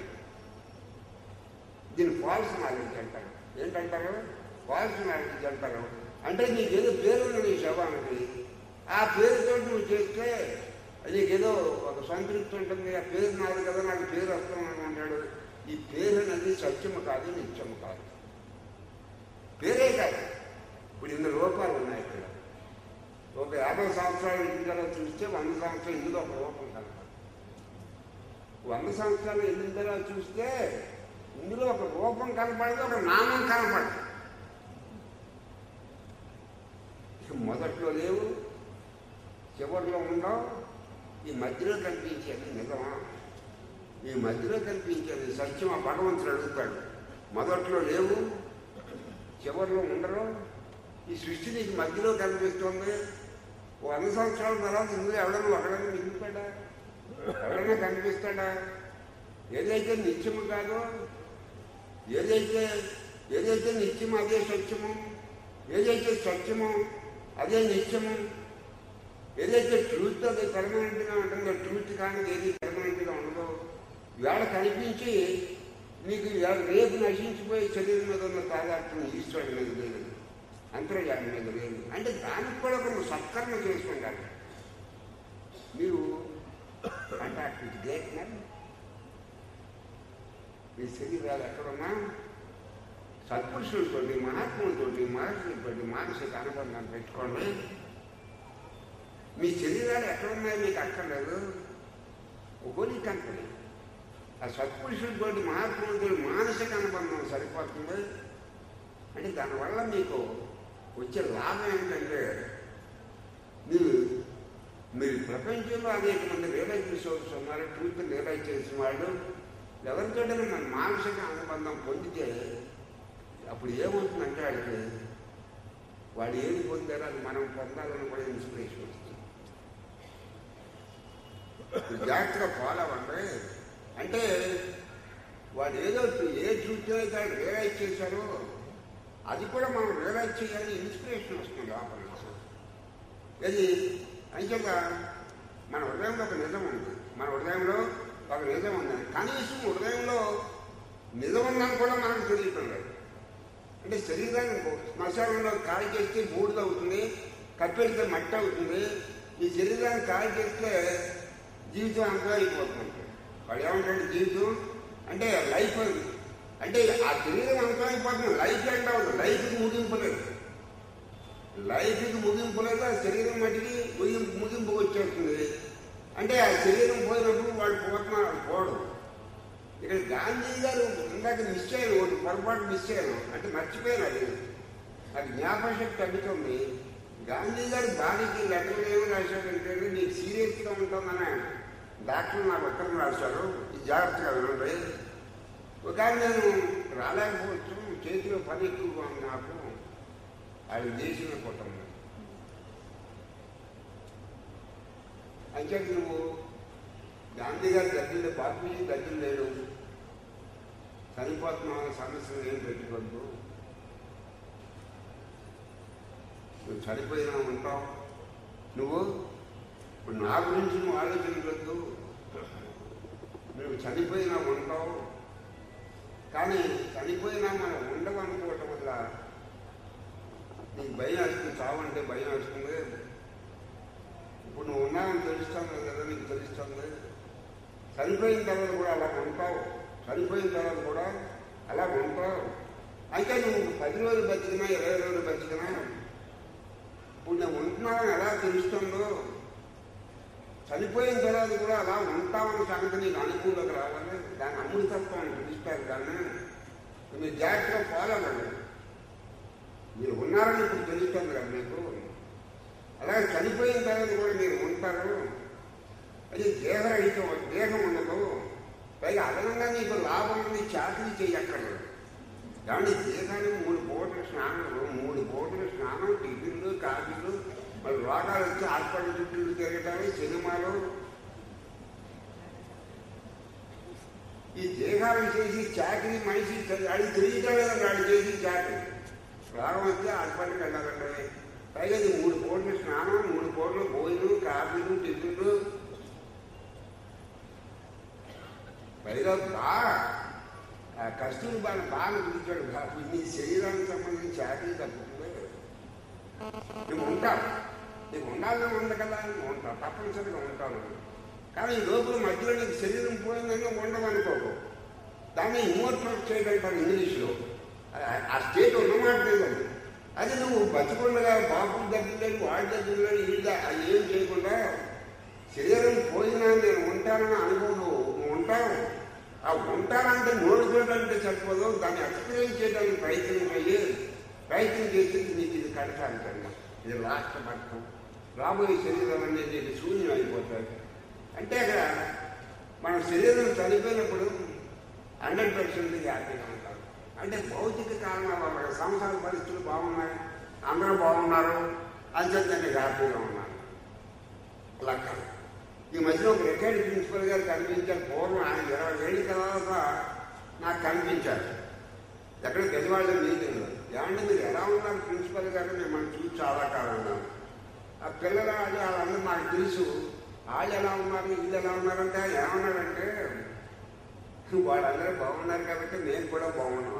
దీన్ని ఫాల్స్ నాలెడ్జ్ అంటారు ఏంటంటారు ఫాల్స్ నాలెడ్జ్ అంటారు అంటే నీకేదో పేరు ఉంది నీ శవానికి ఆ పేరుతో నువ్వు చేస్తే నీకేదో ఒక సంతృప్తి ఉంటుంది ఆ పేరు నాది కదా నాకు పేరు వస్తామని అంటాడు ఈ పేరు అనేది సత్యము కాదు నిత్యము కాదు పేరే కాదు ఇప్పుడు ఇన్ని రూపాలు ఉన్నాయి ఇక్కడ ఒక యాభై సంవత్సరాలు ఇంటిలో చూస్తే వంద సంవత్సరాలు ఇందులో ఒక రూపం కనపడదు వంద సంవత్సరాలు ఎన్నింటిలో చూస్తే ఇందులో ఒక రూపం కనపడదు ఒక నామం కనపడదు మొదట్లో లేవు చివరిలో ఉండవు ఈ మధ్యలో కనిపించేది నిజమా ఈ మధ్యలో కనిపించేది సత్యం ఆ భగవంతుడు అడుగుతాడు మొదట్లో లేవు చివరిలో ఉండరు ఈ సృష్టి నీకు మధ్యలో కనిపిస్తుంది ఓ వంద సంవత్సరాల తర్వాత ఇందులో ఎవడన్నా ఒకడన్నా మిగులుతాడా ఎవడన్నా కనిపిస్తాడా ఏదైతే నిత్యము కాదో ఏదైతే ఏదైతే నిత్యం అదే సత్యము ఏదైతే సత్యమో అదే నిత్యము ఏదైతే ట్రూత్ అది పర్మనెంట్గా ఉంటుందో ట్రూత్ కానీ ఏది పర్మనెంట్గా ఉండదో ఇవాళ కనిపించి నీకు ఇవాళ రేపు నశించిపోయి శరీరం మీద ఉన్న తాదాత్మ్యం ఈశ్వరుడి మీద లేదు అంతర్యామి మీద లేదు అంటే దానికి కూడా ఒక సత్కర్మ చేసుకుంటారు మీరు కాంటాక్ట్ విత్ గ్రేట్ మ్యాన్ మీ శరీరాలు ఎక్కడున్నా సత్పురుషులతోటి మహాత్ములతోటి మహర్షులతోటి మానసిక అనుబంధాన్ని పెట్టుకోండి మీ శరీరాలు ఎక్కడున్నాయో మీకు అక్కర్లేదు హోలీ కంపెనీ ఆ సత్పురుషులతోటి మహాత్ములతో మానసిక అనుబంధం సరిపోతుంది అంటే దానివల్ల మీకు వచ్చే లాభం ఏంటంటే మీరు మీరు ప్రపంచంలో అనేక మంది రియలైజ్ సోర్స్ ఉన్నారు ట్రూత్ రియలైజ్ చేసిన వాళ్ళు ఎవరితో మన మానసిక అనుబంధం పొందితే అప్పుడు ఏమవుతుందంటే వాడికి వాడు ఏది పొందారో అది మనం పొందాలని కూడా ఇన్స్పిరేషన్ వస్తుంది జాగ్రత్తగా ఫాలో అవ్వండి అంటే వాడు ఏదో ఏ ట్రూత్ అయితే వాడు రియలైజ్ చేశారో అది కూడా మనం రియలైజ్ చేయాలని ఇన్స్పిరేషన్ వస్తుంది లోపల నుంచి. ఇది అంచేత మన హృదయంలో ఒక నిజం ఉంది మన హృదయంలో ఒక నిజం ఉంది కనీసం హృదయంలో నిజం ఉందని కూడా మనకు తెలియటం లేదు అంటే శరీరాన్ని శ్మశానంలో కాల్ చేస్తే బూడిద అవుతుంది కప్పెడితే మట్టి అవుతుంది ఈ శరీరాన్ని కాల్ చేస్తే జీవితం అంతా అయిపోతుంది వాడు ఏమంటాడు జీవితం అంటే లైఫ్ అది. అంటే ఆ శరీరం అంతా అయిపోతుంది లైఫ్ ఎంత అవుతుంది లైఫ్కి ముగింపు లేదు లైఫ్కి ముగింపు లేదు ఆ శరీరం మట్టికి ముగింపు ముగింపు వచ్చేస్తుంది అంటే ఆ శరీరం పోయినప్పుడు వాడు పోతున్నాడు వాడు పోడు ఇక్కడ గాంధీ గారు ఇందాక మిస్ అయ్యాను ఒకటి పొరపాటు మిస్ అయ్యాను అంటే మర్చిపోయాను అది అది జ్ఞాపకశక్తి తగ్గుతుంది గాంధీ గారు భార్యకి లెటర్లు ఏమి రాశాడంటే నీకు సీరియస్గా ఉంటుందని డాక్టర్ నాకు ఉత్తరం రాశారు ఇది జాగ్రత్తగా వినండి ఒకవేళ నేను రాలేకపోవచ్చు చేతిలో పని ఎక్కువగా ఉంది నాకు అది దేశం కుటుంబం అంటే నువ్వు గాంధీ గారి దగ్గర బాపూజీ దగ్గర లేడు చనిపోతున్నా సమస్యలు ఏం పెట్టుకోద్దు నువ్వు చనిపోయినా ఉంటావు నువ్వు ఇప్పుడు నా గురించి నువ్వు ఆలోచించవద్దు నువ్వు చనిపోయినా ఉంటావు కానీ చనిపోయినా మనం ఉండమనుకోవటం వల్ల నీకు భయం వేస్తుంది చావంటే భయం వేస్తుంది ఇప్పుడు నువ్వు ఉన్నావని తెలుస్తుంది కదా నీకు తెలుస్తుంది చనిపోయిన తర్వాత కూడా అలా ఉంటావు చనిపోయిన తర్వాత కూడా అలా ఉంటావు అయితే నువ్వు పది రోజులు బతికినా ఇరవై రోజులు బతికినా ఇప్పుడు నేను ఉంటున్నానని ఎలా తెలుస్తుందో చనిపోయిన తర్వాత కూడా అలా ఉంటామన్న సంగతి నీకు అనుకూలంగా రావాలి దాన్ని అమృతత్వం అని పిలుస్తారు దాన్ని మీరు జాగ్రత్తగా ఫాలో అవ్వండి మీరు ఉన్నారని ఇప్పుడు తెలుస్తుంది కదా మీకు అలాగే చనిపోయిన తర్వాత కూడా మీరు ఉంటారు అది దేహరహితం దేహం ఉండదు పైగా అదనంగా నీకు లాభం ఉంది చాకరీ చేయక్కర్లేదు కానీ దేహానికి మూడు పూటల స్నానాలు మూడు పూటల స్నానం టిఫిన్లు కాఫీలు మరి రోగాలు వచ్చి హాస్పిటల్ చుట్టూ తిరగటాలు సినిమాలు ఈ దేహాలను చేసి చాకరీ మనిషి అది తెలియటం వాడు చేసి చాకరీ రోగం వస్తే హాస్పిటల్కి వెళ్ళాలంటే పైగా ఇది మూడు కోట్ల స్నానం మూడు కోట్ల భోజనం కాఫీలు టిఫిన్లు పైగా బాగా ఆ కస్తూరి బాగా బాగా పిలిచాడు బాబు నీ శరీరానికి సంబంధించి చాకరీ తప్పుతుంది నువ్వు ఉంటావు నీకు ఉండాలని ఉంది కదా నువ్వు ఉంటావు తప్పనిసరిగా ఉంటావు కానీ ఈ లోపల మధ్యలో నీకు శరీరం పోయిందని ఉండమనుకోకు దాన్ని ఇమోషనల్ స్టేట్ అంటారు ఇంగ్లీష్లో ఆ- ఆ స్టేట్ ఉన్నమాట లేదు అది నువ్వు బతుకుండగా బాబు దగ్గర లేడు వాడి దగ్గర లేడు వీళ్ళ అది ఏం చేయకుండా శరీరం పోయినా నేను ఉంటానని అనుకోను నువ్వు ఉంటావు ఆ ఉంటానంటే నోడుకోవడానికి సరిపోదు దాన్ని ఎక్స్పీరియన్స్ చేయడానికి ప్రయత్నం చేయి ప్రయత్నం చేసి నీకు ఇది కడతాను ఇది లాస్ట్ పట్టం రాబోయే శరీరం అనేది ఇది శూన్యం అయిపోతుంది అంటే అక్కడ మన శరీరం చనిపోయినప్పుడు హండ్రెడ్ పర్సెంట్ హ్యాపీగా ఉంటాం అంటే భౌతిక కారణాల వల్ల సంసార పరిస్థితులు బాగున్నాయి అందరూ బాగున్నారు అంచెంతనే హ్యాపీగా ఉన్నారు అలా కాదు ఈ మధ్యలో ఒక రిటైర్డ్ ప్రిన్సిపల్ గారు కనిపించారు పూర్వం ఆయన ఇరవై ఏళ్ళ తర్వాత నాకు కనిపించారు ఎక్కడ గదివాళ్ళ మీటింగ్లో ఏమంటే మీరు ఎలా ఉన్నారు ప్రిన్సిపల్ గారు మిమ్మల్ని చూసి చాలా కాలం ఉన్నాను ఆ పిల్లలు అది వాళ్ళందరూ నాకు తెలుసు వాళ్ళు ఎలా ఉన్నారు వీళ్ళు ఎలా ఉన్నారంటే ఆయన ఏమన్నాడంటే వాళ్ళందరూ బాగున్నారు కాబట్టి నేను కూడా బాగున్నాను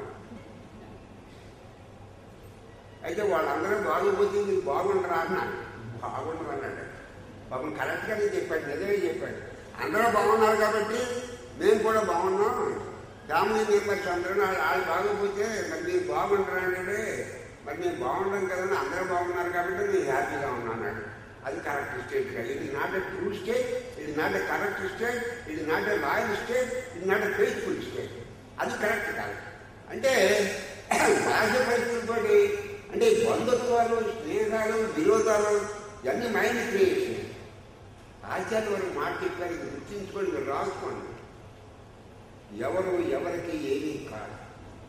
అయితే వాళ్ళందరూ బాగోపోతే మీరు బాగుండరా అన్నాడు బాగుండరు అన్నాడు పాపం కరెక్ట్గానే చెప్పాడు నిజమే చెప్పాడు అందరూ బాగున్నారు కాబట్టి మేము కూడా బాగున్నాం ఫ్యామిలీ మెంబర్స్ అందరూ వాళ్ళు వాళ్ళు బాగోపోతే మరి మీరు బాగుంటారా అంటే మరి మేము బాగుండం కదండి అందరూ బాగున్నారు కాబట్టి నేను హ్యాపీగా ఉన్నాను అన్నాడు అది కరెక్ట్ స్టేట్ కాదు ఇది నాట్ ఎ ట్రూ స్టేట్ ఇది నాట్ ఎ కరెక్ట్ స్టేట్ ఇది నాట్ ఎ లాయల్ స్టేట్ ఇది నాట్ ఎ ఫెయిత్ఫుల్ స్టేట్ అది కరెక్ట్ కాదు అంటే బాహ్య పరిస్థితులతో అంటే ఈ బంధుత్వాలు స్నేహాలు విరోధాలు ఇవన్నీ మైండ్ క్రియేషన్ ఆచార్య వారు మాట చెప్పారు ఇది గుర్తించుకొని మీరు రాసుకోండి ఎవరు ఎవరికి ఏమీ కాదు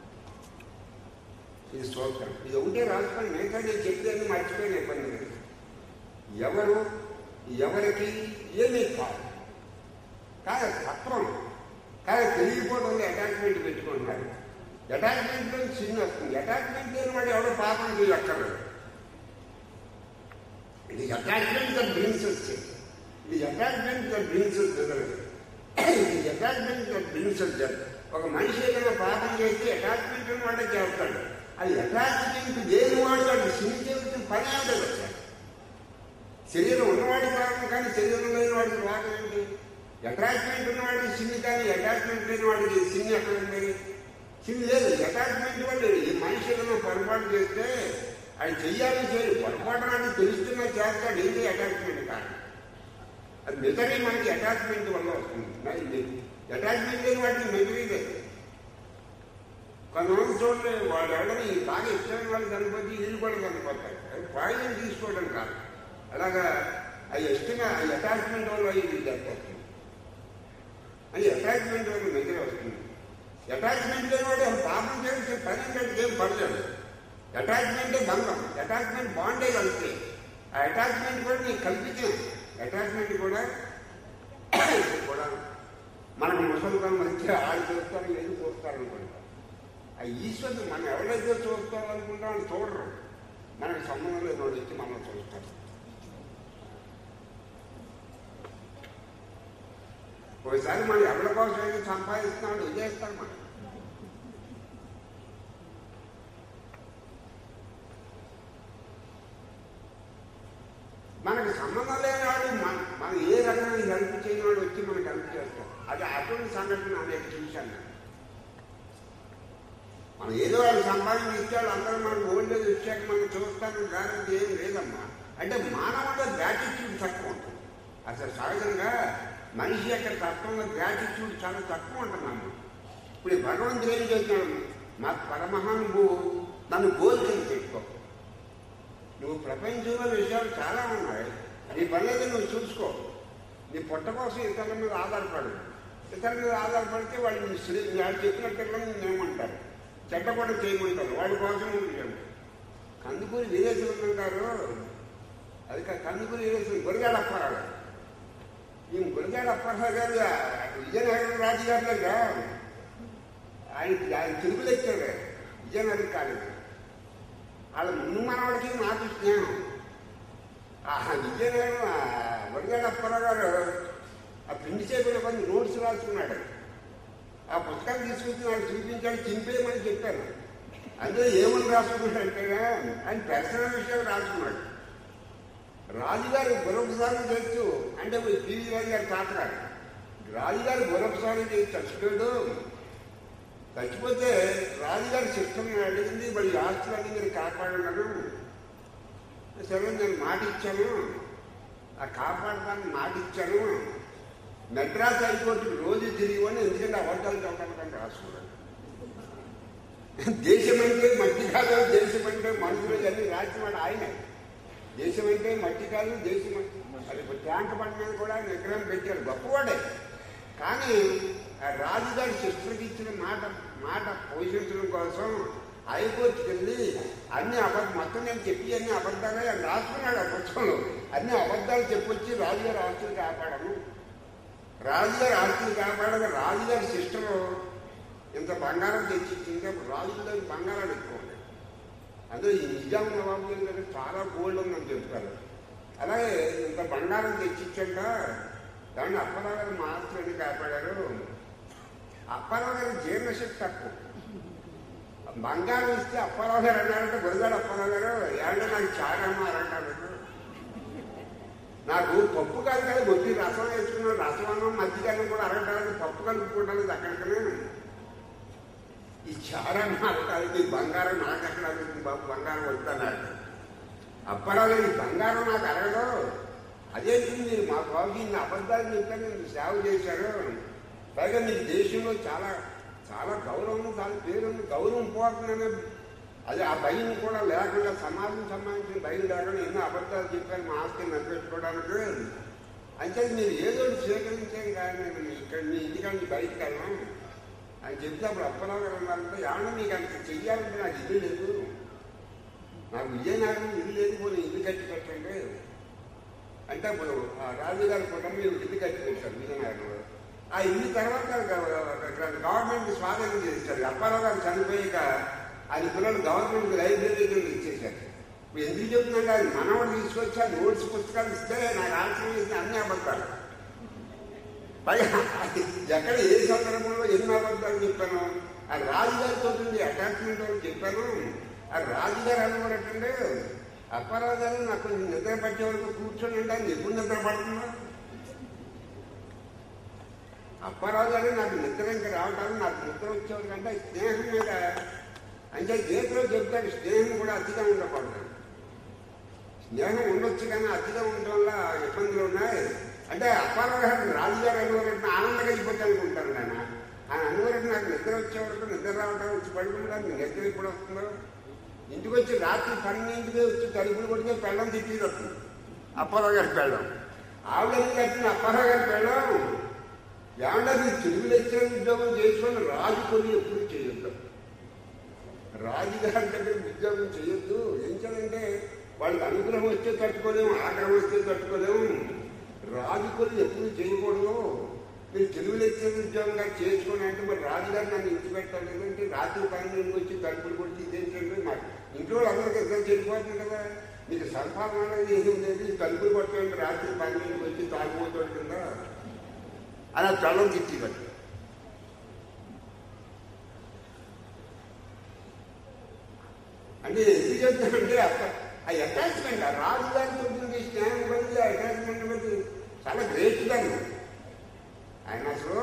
ఇది స్తోత్రం ఇది ఒకటే రాసుకోండి మిగతా నేను చెప్పేది మర్చిపోయిన ఇబ్బంది లేదు ఎవరు ఎవరికి ఏమీ కాదు కాదు తత్వం కాదు తెలియకపోవడం అటాచ్మెంట్ పెట్టుకుంటున్నారు అటాచ్మెంట్లో చిన్న వస్తుంది అటాచ్మెంట్ లేని వాడు ఎవడో పాపం చేయక్కర్లేదు ఇది అటాచ్మెంట్ దట్ బ్రింగ్స్ ఇది అటాచ్మెంట్ దట్ బ్రింగ్స్ ఇది అటాచ్మెంట్ దట్ బ్రింగ్స్ ఒక మనిషి ఏదైనా పాపం చేస్తే అటాచ్మెంట్ వాడే చేస్తాడు అది అటాచ్మెంట్ లేని వాడు వాడు సిని చేస్తే పని ఆడదు శరీరం ఉన్నవాడికి రాగం కానీ శరీరం లేని వాడికి రాగం ఏంటి అటాచ్మెంట్ ఉన్నవాడికి సిన్ని కానీ అటాచ్మెంట్ లేని వాడికి సిన్ని ఎక్కడ ఉంది సిన్ని లేదు అటాచ్మెంట్ వల్ల ఈ మనిషి ఏదైనా పొరపాటు చేస్తే అది చెయ్యాలని చేయడు పొరపాటు అని తెలుస్తున్నా చేస్తాడు ఏంటి అటాచ్మెంట్ కాదు అది మిగతాది మనకి అటాచ్మెంట్ వల్ల వస్తుంది అటాచ్మెంట్ లేని వాటికి మెమరీ లేదు కొంతమంది చూడండి వాళ్ళు ఎవరైనా బాగా ఇష్టమైన వాళ్ళు కనిపోతే వీళ్ళు కూడా కనిపోతారు అది పాయిజన్ తీసుకోవడం కాదు అలాగా అది ఇష్టంగా అది అటాచ్మెంట్ వల్ల ఇది వస్తుంది అది అటాచ్మెంట్ వల్ల మెమరీ వస్తుంది అటాచ్మెంట్ లేని వాడు అసలు పాపం చేస్తే పని అంటే ఏం పడలేదు అటాచ్మెంటే బంధం అటాచ్మెంట్ బాండే కలిస్తే ఆ అటాచ్మెంట్ కూడా నీకు కల్పించే అటాచ్మెంట్ కూడా కూడా మనకు ముసలిగా మంచిగా ఆడు చూస్తారు ఏది చూస్తారు అనుకుంటాం ఆ ఈశ్వరుడు మనం ఎవరైతే చూస్తాం అనుకుంటాం అని చూడరు మనకు సంబంధం లేని వాడు వచ్చి మనం చూస్తారు ఒకసారి మనం ఎవరి కోసం అయితే సంపాదిస్తున్నాడు వదిలేస్తాం మనం మనకు సంబంధం లేని వాడు మన మనం ఏ రకమైన హెల్ప్ చేయని వాడు వచ్చి మనకు హెల్ప్ చేస్తాం అది అటువంటి సంఘటన అనేక చూశాను నేను. మనం ఏదో వాళ్ళు సంపాదన ఇచ్చాడు అందరూ మనకు ఓల్డేజ్ వచ్చాక మనం చూస్తాను గ్యారంటీ ఏం లేదమ్మా అంటే మానవుల గ్రాటిట్యూడ్ తక్కువ ఉంటుంది అసలు సహజంగా మనిషి యొక్క తత్వంలో గ్రాటిట్యూడ్ చాలా తక్కువ ఉంటుందమ్మా ఇప్పుడు ఈ భగవంతుడు ఏం చేస్తున్నాడు మా పరమహానుభువు నన్ను గోల్కొని పెట్టుకో నువ్వు ప్రపంచంలో విషయాలు చాలా ఉన్నాయి నీ పని అయితే నువ్వు చూసుకో నీ పొట్ట కోసం ఇతరుల మీద ఆధారపడు ఇతరుల మీద ఆధారపడితే వాళ్ళు నీ శ్రీ వాళ్ళు చెప్పినట్టుగా నేమంటారు చెడ్డ కూడా చేయమంటారు వాళ్ళ కోసం నువ్వు చేయండి కందుకూరి వీరేశ్వరం గారు అది కాదు, కందుకూరి వీరేశ్వరం గురగాడ అప్పారావు ఈ గురగాడ అప్పారావు గారు విజయనగరం రాజుగారులుగా ఆయన ఆయన తెలుగులో ఎక్కాడు విజయనగరం కాలేజీ వాళ్ళ ముందు మనవాడికి నాకు స్నేహం ఆ విజయనగరం వరిగాడ అప్పారావు గారు ఆ పిండి చేతులు కొన్ని నోట్స్ రాసుకున్నాడు ఆ పుస్తకాలు తీసుకొచ్చి నాకు చూపించాడు చింపేయమని చెప్పాను అందులో ఏమని రాసుకున్నాడంటే ఆయన పర్సనల్ విషయాలు రాసుకున్నాడు రాజుగారు గురవసారం చేస్తూ అంటే పివి రాజు గారి తాతగారు రాజుగారు గురవసారం చేసి చచ్చిపోయాడు చచ్చిపోతే రాజుగారి సిస్టమ్ అడిగింది మరి ఆస్తులన్నీ మీరు కాపాడన్నారు సరే నేను మాట ఇచ్చాను ఆ కాపాడడానికి మాట ఇచ్చాను మెడ్రాస్ హైకోర్టు రోజు తిరిగివని ఎందుకంటే అబద్ధాలు చెప్పడానికి రాసుకున్నాడు దేశం అంటే మట్టి కాదు దేశం అంటే మనుషులు అన్ని రాసినాడు ఆయన దేశం అంటే మట్టి కాదు దేశం అంటే- అది ఇప్పుడు ట్యాంక్ బండ మీద కూడా విగ్రహం పెట్టారు గొప్పవాడే కానీ ఆ రాజుగారి సిస్టర్కి ఇచ్చిన మాట మాట పోషించడం కోసం హైకోర్టుకి వెళ్ళి అన్ని అబద్ధం మొత్తం నేను చెప్పి అన్ని అబద్ధాలే అని రాసుకున్నాడు ఆ పుస్తకంలో అన్ని అబద్ధాలు చెప్పొచ్చి రాజుగారి ఆస్తులు కాపాడము రాజుగారి ఆస్తులు కాపాడగా రాజుగారి సిస్టర్ ఇంత బంగారం తెచ్చిచ్చింది అప్పుడు రాజుగారి బంగారాలు ఎక్కువ ఉన్నాయి అందులో ఈ నిజాం నవాబు దగ్గర చాలా గోల్డ్ ఉందని చెప్తారు అలాగే ఇంత బంగారం తెచ్చిచ్చాక దాన్ని అప్పరాగారు మాత్రమే కాపాడారు అప్పారావు గారి జీర్ణశక్తి తక్కువ బంగారం ఇస్తే అప్పారావు గారు అన్నారంటే గురగాడు అప్పారావు గారు ఏమంటే నాకు చారమ్మ అంటారు నాకు పప్పు కాదు కదా బొత్తి రసం వేసుకున్నాను రసం అన్నం మధ్యకాలం కూడా అరగటానికి పప్పు కలుపుకోవడానికి అక్కడికనే ఈ చారమ్మ అంటారు ఈ బంగారం నాకు ఎక్కడ అడుగుతుంది బాబు బంగారం వద్దన్నాడు అప్పారావు గారు ఈ బంగారం నాకు అరగదు అదేంటి మీరు మా బాబుకి ఇన్ని అబద్ధాలు చెప్తాను మీరు సేవ చేశారు పైగా మీకు దేశంలో చాలా చాలా గౌరవం చాలా పేరు గౌరవం పోతుందనే అది ఆ భయం కూడా లేకుండా సమాజం సంబంధించిన భయం లేకుండా ఎన్నో అబద్ధాలు చెప్పారు మా ఆస్తిని నిలబెట్టుకోవడానికి అంటే మీరు ఏదో ఒకటి స్వీకరించాం కానీ నేను ఇక్కడ మీ ఇంటికాడి బయటకు వెళ్ళాం అని చెప్తే అప్పుడు అప్పరావు గారు అన్నారంటే ఏమన్నా మీకు అంత చెయ్యాలంటే నాకు ఇల్లు లేదు నాకు విజయనగరం ఇల్లు లేదు పోనీ ఇల్లు కట్టి పెట్టండి అంటే అప్పుడు ఆ రాజుగారి కుటుంబం ఇల్లు కట్టి పెట్టారు విజయనగరంలో ఆ ఇల్లు తర్వాత గవర్నమెంట్ స్వాధీనం చేశారు అప్పారావు గారు చనిపోయాక అది పిల్లలు గవర్నమెంట్ లైబ్రరీకి ఇచ్చేశారు ఇప్పుడు ఎందుకు చెప్తుందంటే అది మనవాడు తీసుకొచ్చి ఆ నోట్స్ పుస్తకాలు ఇస్తే నాకు ఆన్సర్ చేసి అన్ని అబద్ధాలు పైగా ఎక్కడ ఏ సందర్భంలో ఎన్ని అబద్ధాలు చెప్పాను ఆ రాజుగారితో అటాచ్మెంట్ వాళ్ళు చెప్పాను ఆ రాజుగారు అనుకున్నట్టండి అప్పారావు గారు నాకు కొంచెం నిద్ర పట్టే వరకు కూర్చొని ఉండాలి ఎప్పుడు నిద్ర పడుతుందా అప్పారావు గారు నాకు నిద్ర ఇంకా రావడానికి నాకు నిద్ర వచ్చేవారు కంటే స్నేహం మీద అంటే గీతలో చెప్తాడు స్నేహం కూడా అతిగా ఉండకూడదు స్నేహం ఉండొచ్చు కానీ అతిగా ఉండడం వల్ల ఇబ్బందులు ఉన్నాయి అంటే అప్పారావు గారు రాజుగారు అనుకోరంటే ఆనందంగా అయిపోతే అనుకుంటాను నేను ఆయన అనుకోరంటే నాకు నిద్ర వచ్చే వరకు నిద్ర రావడం వచ్చి పడుకుంటాను నిద్ర ఎప్పుడు వస్తుందో ఇంటికి వచ్చి రాత్రి పన్నెండింటికి వచ్చి తలుపులు కొడితే పెళ్ళం తిట్టి వస్తుంది అప్పారావు గారి పెళ్ళం ఆవిడ ఎందుకు కట్టిన అప్పారావు గారి పెళ్ళం ఏమన్నా మీరు తెలుగు లెక్చర్ ఉద్యోగం చేసుకొని రాజు కొన్ని ఎప్పుడు చేయొద్దు రాజుగారి దగ్గర ఉద్యోగం చేయొద్దు ఏం చేయాలంటే వాళ్ళకి అనుగ్రహం వస్తే తట్టుకోలేము ఆగ్రహం వస్తే తట్టుకోలేము రాజు కొన్ని ఎప్పుడు చేయకూడదు మీరు తెలుగు లెక్చర్ ఉద్యోగంగా చేసుకోండి అంటే మరి రాజుగారు నన్ను ఇంటి పెట్టాలి అంటే రాత్రి పన్నెండుకి వచ్చి తలుపులు కొట్టి ఇదేంటంటే మా ఇంట్లో అందరికీ ఇద్దరు చెడిపోతుంది కదా మీకు సంపాదన అనేది ఏది ఉండేది తలుపులు కొట్టండి రాత్రి పన్నెండుకి వచ్చి తాగిపోతాడు కింద అలా తలం తిట్టి పట్టి అంటే ఎందుకు చెప్తానంటే అక్క- ఆ అటాచ్మెంట్ ఆ రాజుగారితో ఉండే స్నేహం బట్టి ఆ అటాచ్మెంట్ బట్టి చాలా గ్రేట్ దాన్ని ఆయన అసలు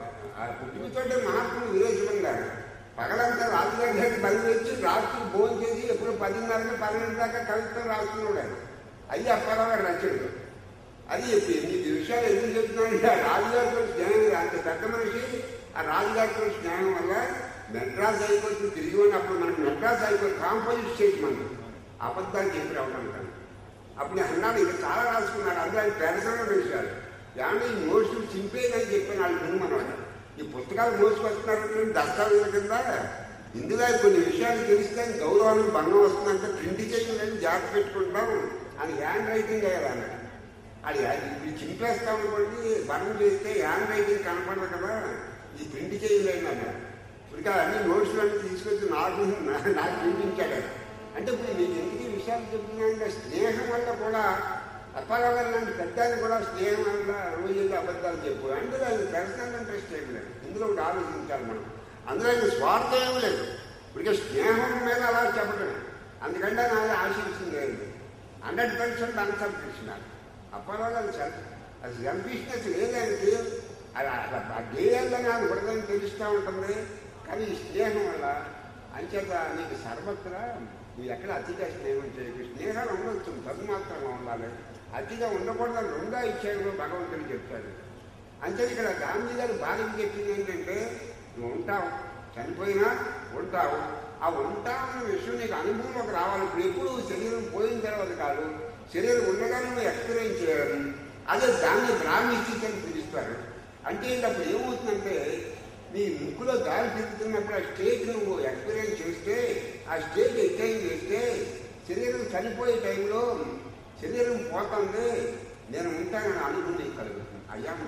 ఆ పుట్టుకతోటే మహాత్ముడు విరోచనం గారు పగలంతా రాజుగారి దగ్గర బలి వచ్చి రాత్రి భోజనం చేసి ఎప్పుడు పదిన్నర పన్నెండు దాకా కవిత్వం రాస్తున్నాడు ఆయన అయ్యి అప్పారావు గారు నచ్చాడు అది చెప్పి మీకు ఈ విషయాలు ఎందుకు చెప్తున్నానంటే ఆ రాజుగారితో స్నేహం అంత పెద్ద మనిషి ఆ రాజుగారితో స్నేహం వల్ల మెడ్రాస్ హైకోర్టు తిరిగి ఉన్నప్పుడు మనకు మెడ్రాస్ హైకోర్టు కాంపోజిట్ స్టేట్ మనకు అబద్ధాలు చెప్పి రావడం కాదు అప్పుడు నేను అన్నాడు ఇంకా చాలా రాసుకున్నాడు అందులో ఆయన పెరసడం విషయాలు ఏమన్నా ఈ నోట్స్ చింపేదని చెప్పాను వాళ్ళు ముందు మనవాడు ఈ పుస్తకాలు మోసుకొస్తున్నారు దస్తావేజుల కింద ఇందులో కొన్ని విషయాలు తెలిస్తే ఆయన గౌరవానికి భంగం వస్తుందంటే ప్రింట్ చేయలేని జాగ్రత్త పెట్టుకుంటాం అని హ్యాండ్ రైటింగ్ అయ్యారు అన్నాడు అది అది ఇప్పుడు చింపేస్తాం అనుకోండి బలం చేస్తే హ్యాండ్ రైటింగ్ కనపడదు కదా ఈ ప్రింట్ చేయలేను అన్నాడు ఇంకా అన్ని నోట్స్ అన్ని తీసుకొచ్చి నాకు నా- నాకు చూపించాడు ఆయన. అంటే ఇప్పుడు మీకు ఎందుకు ఈ విషయాలు చెప్తున్నానంటే స్నేహం వల్ల కూడా అప్పారావు గారు లాంటి పెద్దాన్ని కూడా స్నేహం వల్ల రోజు అబద్ధాలు చెప్పు అంటే అది పర్సనల్ ఇంట్రెస్ట్ ఏం లేదు ఇందులో ఒకటి ఆలోచించాలి మనం అందులో ఇది స్వార్థం ఏం లేదు ఇప్పటికే స్నేహం మీద అలా చెప్పడం అందుకంటే నాది ఆశించింది లేదు హండ్రెడ్ పర్సెంట్ అన్సల్ఫిషన్ అప్పారావు గారు సెల్ఫ్ అది సెల్ఫిష్నెస్ లేదండి అది అట్లా ఆ గేయాలని నాకు హృదయం తెలుస్తూ ఉంటుంది కానీ ఈ స్నేహం వల్ల అంచేత నీకు సర్వత్రా నువ్వు ఎక్కడ అతిగా స్నేహం చేయకు స్నేహాలు ఉండొచ్చు తగుమాత్రంగా ఉండాలి అతిగా ఉండకూడదని రెండో ఇచ్చేయడంలో భగవంతుడు చెప్తాడు అంతే ఇక్కడ గాంధీ గారు భార్యకి చెప్పింది ఏంటంటే నువ్వు ఉంటావు చనిపోయినా ఉంటావు ఆ ఉంటావన్న విషయం నీకు అనుభవంలోకి రావాలి ఇప్పుడు ఎప్పుడు శరీరం పోయిన తర్వాత కాదు శరీరం ఉండగా నువ్వు ఎక్స్పీరియన్స్ చేయాలి అదే దాన్ని బ్రాహ్మీ స్థితి అని పిలుస్తారు అంటే ఇంకా అప్పుడు ఏమవుతుందంటే నీ ముక్కులో గాలి తిరుగుతున్నప్పుడు ఆ స్టేజ్ నువ్వు ఎక్స్పీరియన్స్ చేస్తే ఆ స్టేజ్ ఎక్స్చేంజ్ చేస్తే శరీరం చనిపోయే టైంలో శరీరం పోతుంది నేను ఉంటానని అనుభవం నీకు కలుగుతుంది అయ్యాం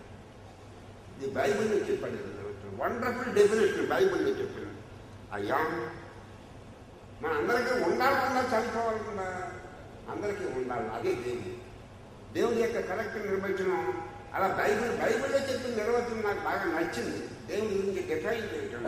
ఇది బైబిల్లో చెప్పాడు వండర్ఫుల్ డెఫినేషన్ బైబిల్లో చెప్పాడు అయ్యా మన అందరికీ ఉండాలన్నా చనిపోవాలన్నా అందరికీ ఉండాలి అదే దేవుడు దేవుడి యొక్క కరెక్ట్ నిర్వచనం అలా బైబిల్ బైబిల్లో చెప్పిన నిర్వచనం నాకు బాగా నచ్చింది దేవుని గురించి డిఫైన్ చేయటం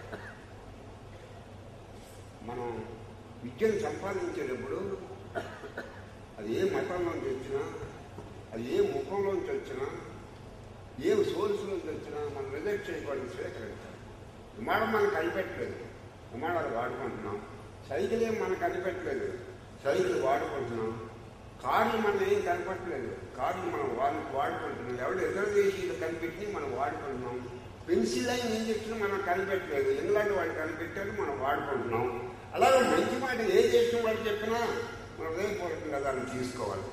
మనం విద్యను సంపాదించేటప్పుడు అది ఏ మతంలోంచి వచ్చినా అది ఏ ముఖంలోంచి వచ్చినా ఏ సోర్స్లోంచి వచ్చినా మనం రిజెక్ట్ చేయకూడదు స్వీకరించాలి విమానం మనకు కనిపెట్టలేదు విమానాలు వాడుకుంటున్నాం సైకిల్ ఏం మనకు కనిపెట్టలేదు సైకిల్ వాడుకుంటున్నాం కార్లు మనం ఏం కనిపెట్టలేదు కార్లు మనం వాడు వాడుకుంటున్నాం ఎవరు రిజర్వేషన్లు కనిపెట్టి మనం వాడుకుంటున్నాం పెన్సిల్ లైన్ ఇంజక్షన్ మనం కనిపెట్టలేదు ఇంగ్లాండ్ వాళ్ళు కనిపెట్టారు మనం వాడుకుంటున్నాం అలాగే మంచి మాట ఏ దేశం వాళ్ళు చెప్పినా మనం హృదయపూర్వకంగా దాన్ని తీసుకోవాలి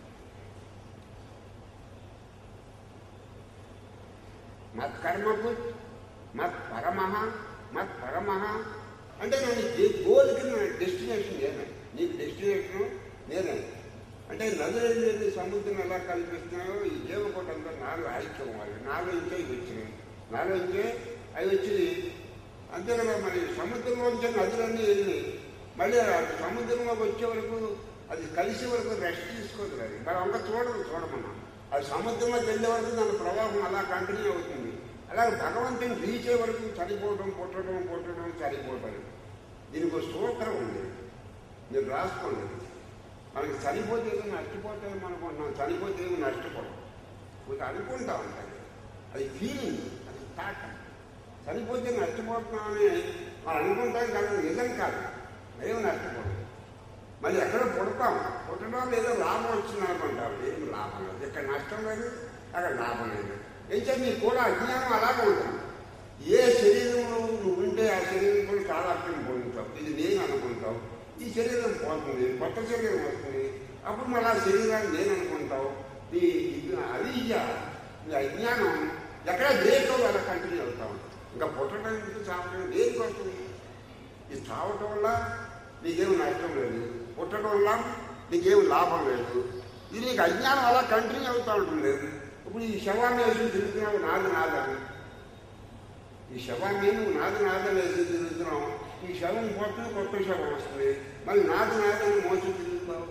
మత్ కర్మకు మత్ పరమహ మత్ పరమహ అంటే నేను ఈ గోల్కి నా డెస్టినేషన్ నేనే నీకు డెస్టినేషన్ నేనే అంటే నదులు లేని సముద్రం ఎలా కల్పిస్తున్నాయో ఈ జీవకోటంతో నాలుగు ఐక్యం వాళ్ళు నాలుగు ఇంకే ఇవి వచ్చినాయి నాలుగు ఇంకే అవి వచ్చి అంతే కదా మరి సముద్రంలోంచి నదులన్నీ వెళ్ళి మళ్ళీ ఆ సముద్రంలోకి వచ్చే వరకు అది కలిసే వరకు రెస్ట్ తీసుకోదు అది మరి అంత చూడదు చూడమన్నాం అది సముద్రంలోకి వెళ్ళే వరకు దాని ప్రవాహం అలా కంటిన్యూ అవుతుంది అలాగే భగవంతుని రీచే వరకు చనిపోవడం పుట్టడం పుట్టడం చనిపోవడం దీనికి ఒక సూత్రం ఉంది మీరు రాసుకోండి మనకి చనిపోతే ఏదో నష్టపోతే అనుకుంటున్నాం చనిపోతే ఏమో నష్టపోవడం కొంచెం అనుకుంటా ఉంటాయి అది ఫీలింగ్ అది థాట్ చనిపోతే నష్టపోతున్నామని మనం అనుకుంటాం కానీ నిజం కాదు ఏమి నష్టపోవడం మళ్ళీ ఎక్కడ పుడతాం పుట్టడం ఏదో లాభం వచ్చింది అనుకుంటాం ఏం లాభం లేదు ఇక్కడ నష్టం లేదు అక్కడ లాభం లేదు అయితే నీకు కూడా అజ్ఞానం అలాగే ఉంటుంది ఏ శరీరంలో నువ్వు ఉంటే ఆ శరీరం కూడా చాలా అర్థం పొందుతావు ఇది నేను అనుకుంటావు ఈ శరీరం పోతుంది కొత్త శరీరం వస్తుంది అప్పుడు మళ్ళీ ఆ శరీరాన్ని నేను అనుకుంటావు నీ ఇది అవిద్య నీ అజ్ఞానం ఎక్కడ దేనితో అలా కంటిన్యూ అవుతా ఉంటాం ఇంకా పుట్టడం ఎందుకు చావటం దేనికి వస్తుంది ఇది చావటం వల్ల నీకేం నష్టం లేదు పుట్టడం వల్ల నీకేం లాభం లేదు ఇది నీకు అజ్ఞానం అలా కంటిన్యూ అవుతూ ఉంటుంది ఇప్పుడు ఈ శవాన్ని వేసి తిరుగుతున్నావు నాది నాదని ఈ శవాన్ని నువ్వు నాది నాదని వేసి తిరుగుతున్నావు ఈ శవం పోతే కొత్త శవం వస్తుంది మళ్ళీ నాది నాదని మోసి తిరుగుతావు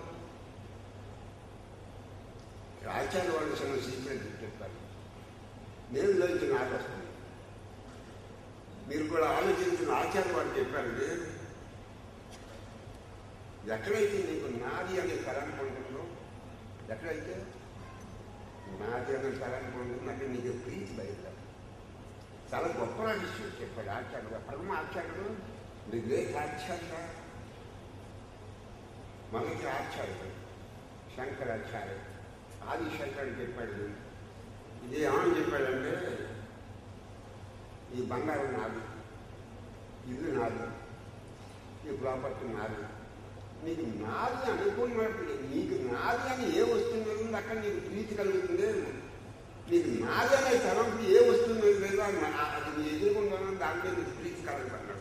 ఆచార్య వాళ్ళు చిన్న సీక్రెట్ చెప్పారు నేను లోంచి నాకు వస్తుంది మీరు కూడా ఆలోచించిన ఆచార్య వాళ్ళు చెప్పారు లేదు ఎక్కడైతే నీకు నాది అనే తలంపు ఉంటుందో ఎక్కడైతే నాది అనే తలంపు ఉంటుందో అక్కడ నీకు ప్రీతి బయట చాలా గొప్ప విషయం చెప్పాడు ఆచార్యుడు పరమ ఆచార్యుడు ది గ్రేట్ ఆచార్య మొదటి ఆచార్యుడు శంకరాచార్య ఆది శంకరుడు చెప్పాడు ఇది ఏమని చెప్పాడంటే ఈ బంగారం నాది ఇది నాది ఈ ప్రాపర్టీ నాది నీకు నాది అనుకున్నట్టు నీకు నాది అని ఏ వస్తుంది ఉందో అక్కడ నీకు ప్రీతి కలుగుతుంది నీకు నాది అనే తలంపు ఏ వస్తుంది లేదో అది నీ ఎదుర్కొంటానో దాని మీద నీకు ప్రీతి కలుగుతున్నాడు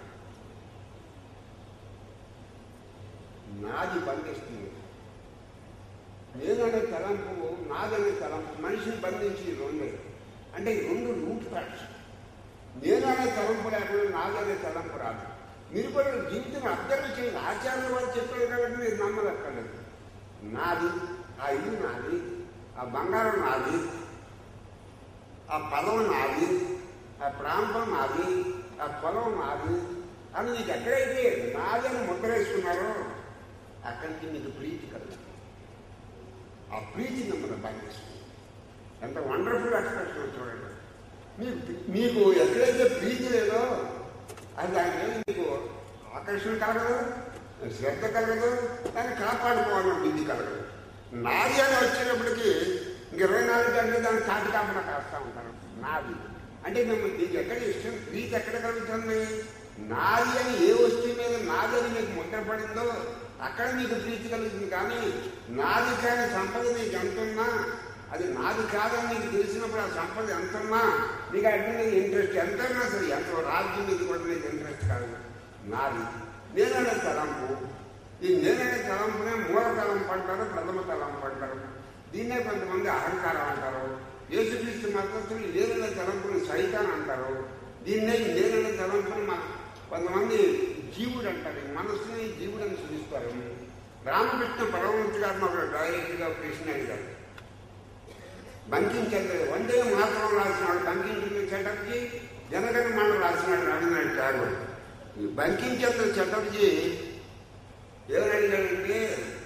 నాది బంధిస్తుంది నేననే తలంపు నాదనే తలంపు మనిషిని బంధించి ఈ రెండు అంటే ఈ రెండు రూట్ థాట్స్ నేను అనే తలంపు లేకుండా నాదనే తలంపు రాదు మీరు కూడా జీవితం అర్థం చేయండి ఆచార్య వాళ్ళు చెప్పారు కాబట్టి మీరు నమ్మదక్కర్లేదు నాది ఆ ఇల్లు నాది ఆ బంగారం నాది ఆ పదం నాది ఆ ప్రాంతం నాది ఆ పొలం నాది అని నీకు ఎక్కడైతే నాది అని ముద్ర వేసుకున్నారో అక్కడి నుంచి మీకు ప్రీతి కలుగుతుంది ఆ ప్రీతి మిమ్మల్ని బంధిస్తుంది ఎంత వండర్ఫుల్ ఎక్స్ప్రెషన్ చూడండి మీకు మీకు ఎక్కడైతే ప్రీతి లేదో అది దాని మీద మీకు ఆకర్షణ కలగదు శ్రద్ధ కలగదు దాన్ని కాపాడుకోవాలన్న బుద్ధి కలగదు నాది అని వచ్చేటప్పటికి ఇంక ఇరవై నాలుగు గంటలు దాన్ని కాటి కాపలా కాస్తా ఉంటారు నాది అంటే మిమ్మల్ని మీకు ఎక్కడ ఇష్టం ప్రీతి ఎక్కడ కలుగుతుంది నాది అని ఏ వస్తువు మీద నాది అని మీకు ముద్ర పడిందో అక్కడ మీకు ప్రీతి కలుగుతుంది కానీ నాది కాని సంపద నీకు ఎంతున్నా అది నాది కాదని నీకు తెలిసినప్పుడు ఆ సంపద ఎంతున్నా నీకు అంటే నీకు ఇంట్రెస్ట్ ఎంతన్నా సరే ఎంత రాజ్యం ఇది కూడా నీకు ఇంట్రెస్ట్ కాదు నాది నేననే తలంపు ఈ నేననే తలంపునే మూల తలంపు అంటారు ప్రథమ తలంపు అంటారు దీన్నే కొంతమంది అహంకారం అంటారు యేసుక్రీస్తు మతస్థులు నేననే తలంపుని సైతాన్ అంటారు దీన్నే నేననే తలంపుని మన కొంతమంది జీవుడు అంటారు ఈ మనస్సుని జీవుడు అని సూచిస్తారు రామకృష్ణ పరమహంస గారిని ఒక డైరెక్ట్గా ప్రశ్న అడిగారు బంకించంద్ర వందే మాత్రం రాసినాడు బంకించంద్ర చటర్జీ జనగణ మండలం రాసినాడు రవీంద్రనాథ్ ఠాగూర్ ఈ బంకించంద్ర చటర్జీ ఏమని అడిగాడంటే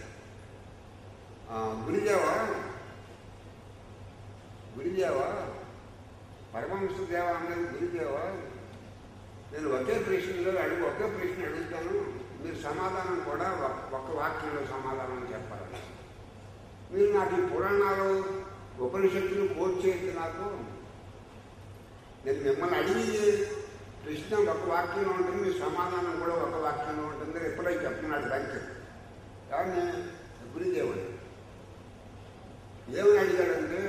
ఆ, గురుదేవా గురుదేవా పరమహంస దేవ అన్నది గురుదేవా నేను ఒకే ప్రశ్నలో అడుగు ఒకే ప్రశ్న అడుగుతాను మీరు సమాధానం కూడా ఒక- ఒక్క వాక్యంలో సమాధానం చెప్పాలి మీరు నాకు ఈ పురాణాలు ఉపనిషత్తులు కోట్ చేయొద్దు నాకు నేను మిమ్మల్ని అడిగి ప్రశ్న ఒక వాక్యంలో ఉంటుంది మీ సమాధానం కూడా ఒక వాక్యంలో ఉంటుంది ఎప్పుడైతే చెప్తున్నాడు బ్యాంక్ కానీ గురుదేవుడు ఏమని అడిగాడంటే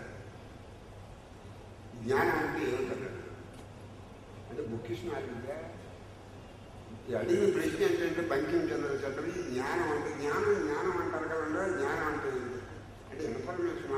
జ్ఞానం అంటే ఏమిటన్నాడు అంటే బుక్కిష్ణ అడిగితే ఈ అడిగిన ప్రశ్న ఏంటంటే బంకిం చంద్ర చెప్పి జ్ఞానం అంటే జ్ఞానం జ్ఞానం అంటారు కదండి జ్ఞానం అంటే ఏంటి? అంటే ఇన్ఫర్మేషనా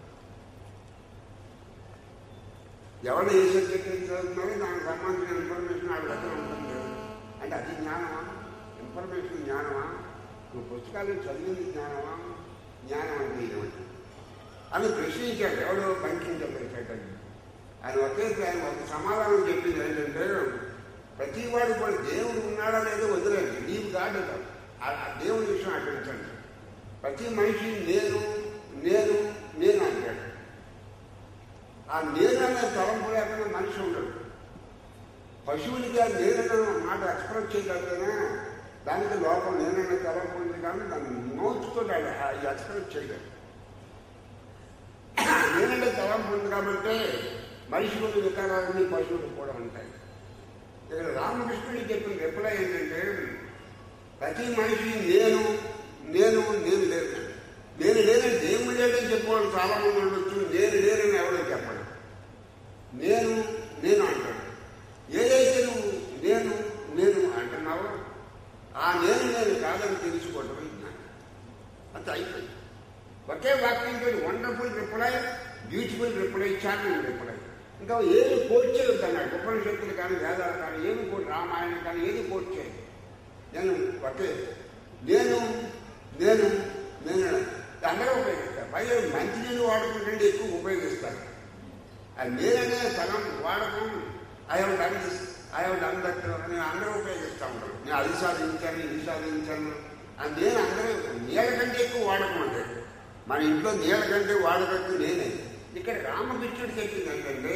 ఎవరు ఏ సబ్జెక్ట్ ఏం చదువుతున్నారో దానికి సంబంధించిన ఇన్ఫర్మేషన్ వాళ్ళ దగ్గర ఉంటుంది అంటే అది జ్ఞానమా ఇన్ఫర్మేషన్ జ్ఞానమా నువ్వు పుస్తకాలు చదివింది జ్ఞానమా జ్ఞానం అంటే ఏమిటి అని ప్రశ్నించాడు ఎవడో బంకించాడు చట్టండి ఆయన ఒకే ఆయన ఒక సమాధానం చెప్పింది ఏంటంటే ప్రతి వాడు కూడా దేవుడు ఉన్నాడా లేదో వదిలేండి నీవు కాదు ఆ ఆ దేవుడి విషయం అటుంచండి ప్రతి మనిషి నేను నేను నేను అంటాడు ఆ నేను అనే తలంపు లేకుండా మనిషి ఉండడు పశువులకి ఆ నేనన్న మాట ఎక్స్ప్రెస్ చేయగలిగినా దానికి లోపల నేనన్న తలంపు ఉంది కానీ దాన్ని నోచుతో ఎక్స్ప్రెస్ చేయగలరు నేనంటే తలంపు ఉంది కాబట్టి మనిషికి వికారాలన్నీ పశువులు కూడా ఉంటాయి ఇక్కడ రామకృష్ణుడు చెప్పిన రిప్లై ఏంటంటే ప్రతి మనిషి నేను నేను నేను లేదు నేను లేదని దేవుడు లేదని చెప్పేవాళ్ళు చాలా మంది ఉండొచ్చు నేను లేనని ఎవరో చెప్పడు నేను నేను అంటాడు ఏదైతే నువ్వు నేను నేను అంటున్నావో ఆ నేను నేను కాదని తెలుసుకోవటం జ్ఞానం అంత అయిపోయింది ఒకే వాక్యంతో wonderful reply beautiful reply charming reply ఇంకా ఏమి కోట్ చేయొద్దు అన్నాడు ఉపనిషత్తులు కానీ వేదాలు కానీ ఏమి కోట్ రామాయణం కానీ ఏది కోట్ చేయదు నేను ఒకే నేను నేను నేను అందరూ ఉపయోగిస్తారు పైగా మంచినీళ్ళు వాడుకుంటే ఎక్కువ ఉపయోగిస్తారు ఆ నేననే పదం వాడకం I have done this I have done that అని అందరూ ఉపయోగిస్తూ ఉంటారు నేను అది సాధించాను ఇది సాధించాను ఆ నేను అందరూ నీళ్ళ కంటే ఎక్కువ వాడకం అంటే మన ఇంట్లో నీళ్ళ కంటే వాడకట్టు నేనే ఇక్కడ రామకృష్ణుడు చెప్పింది ఏంటంటే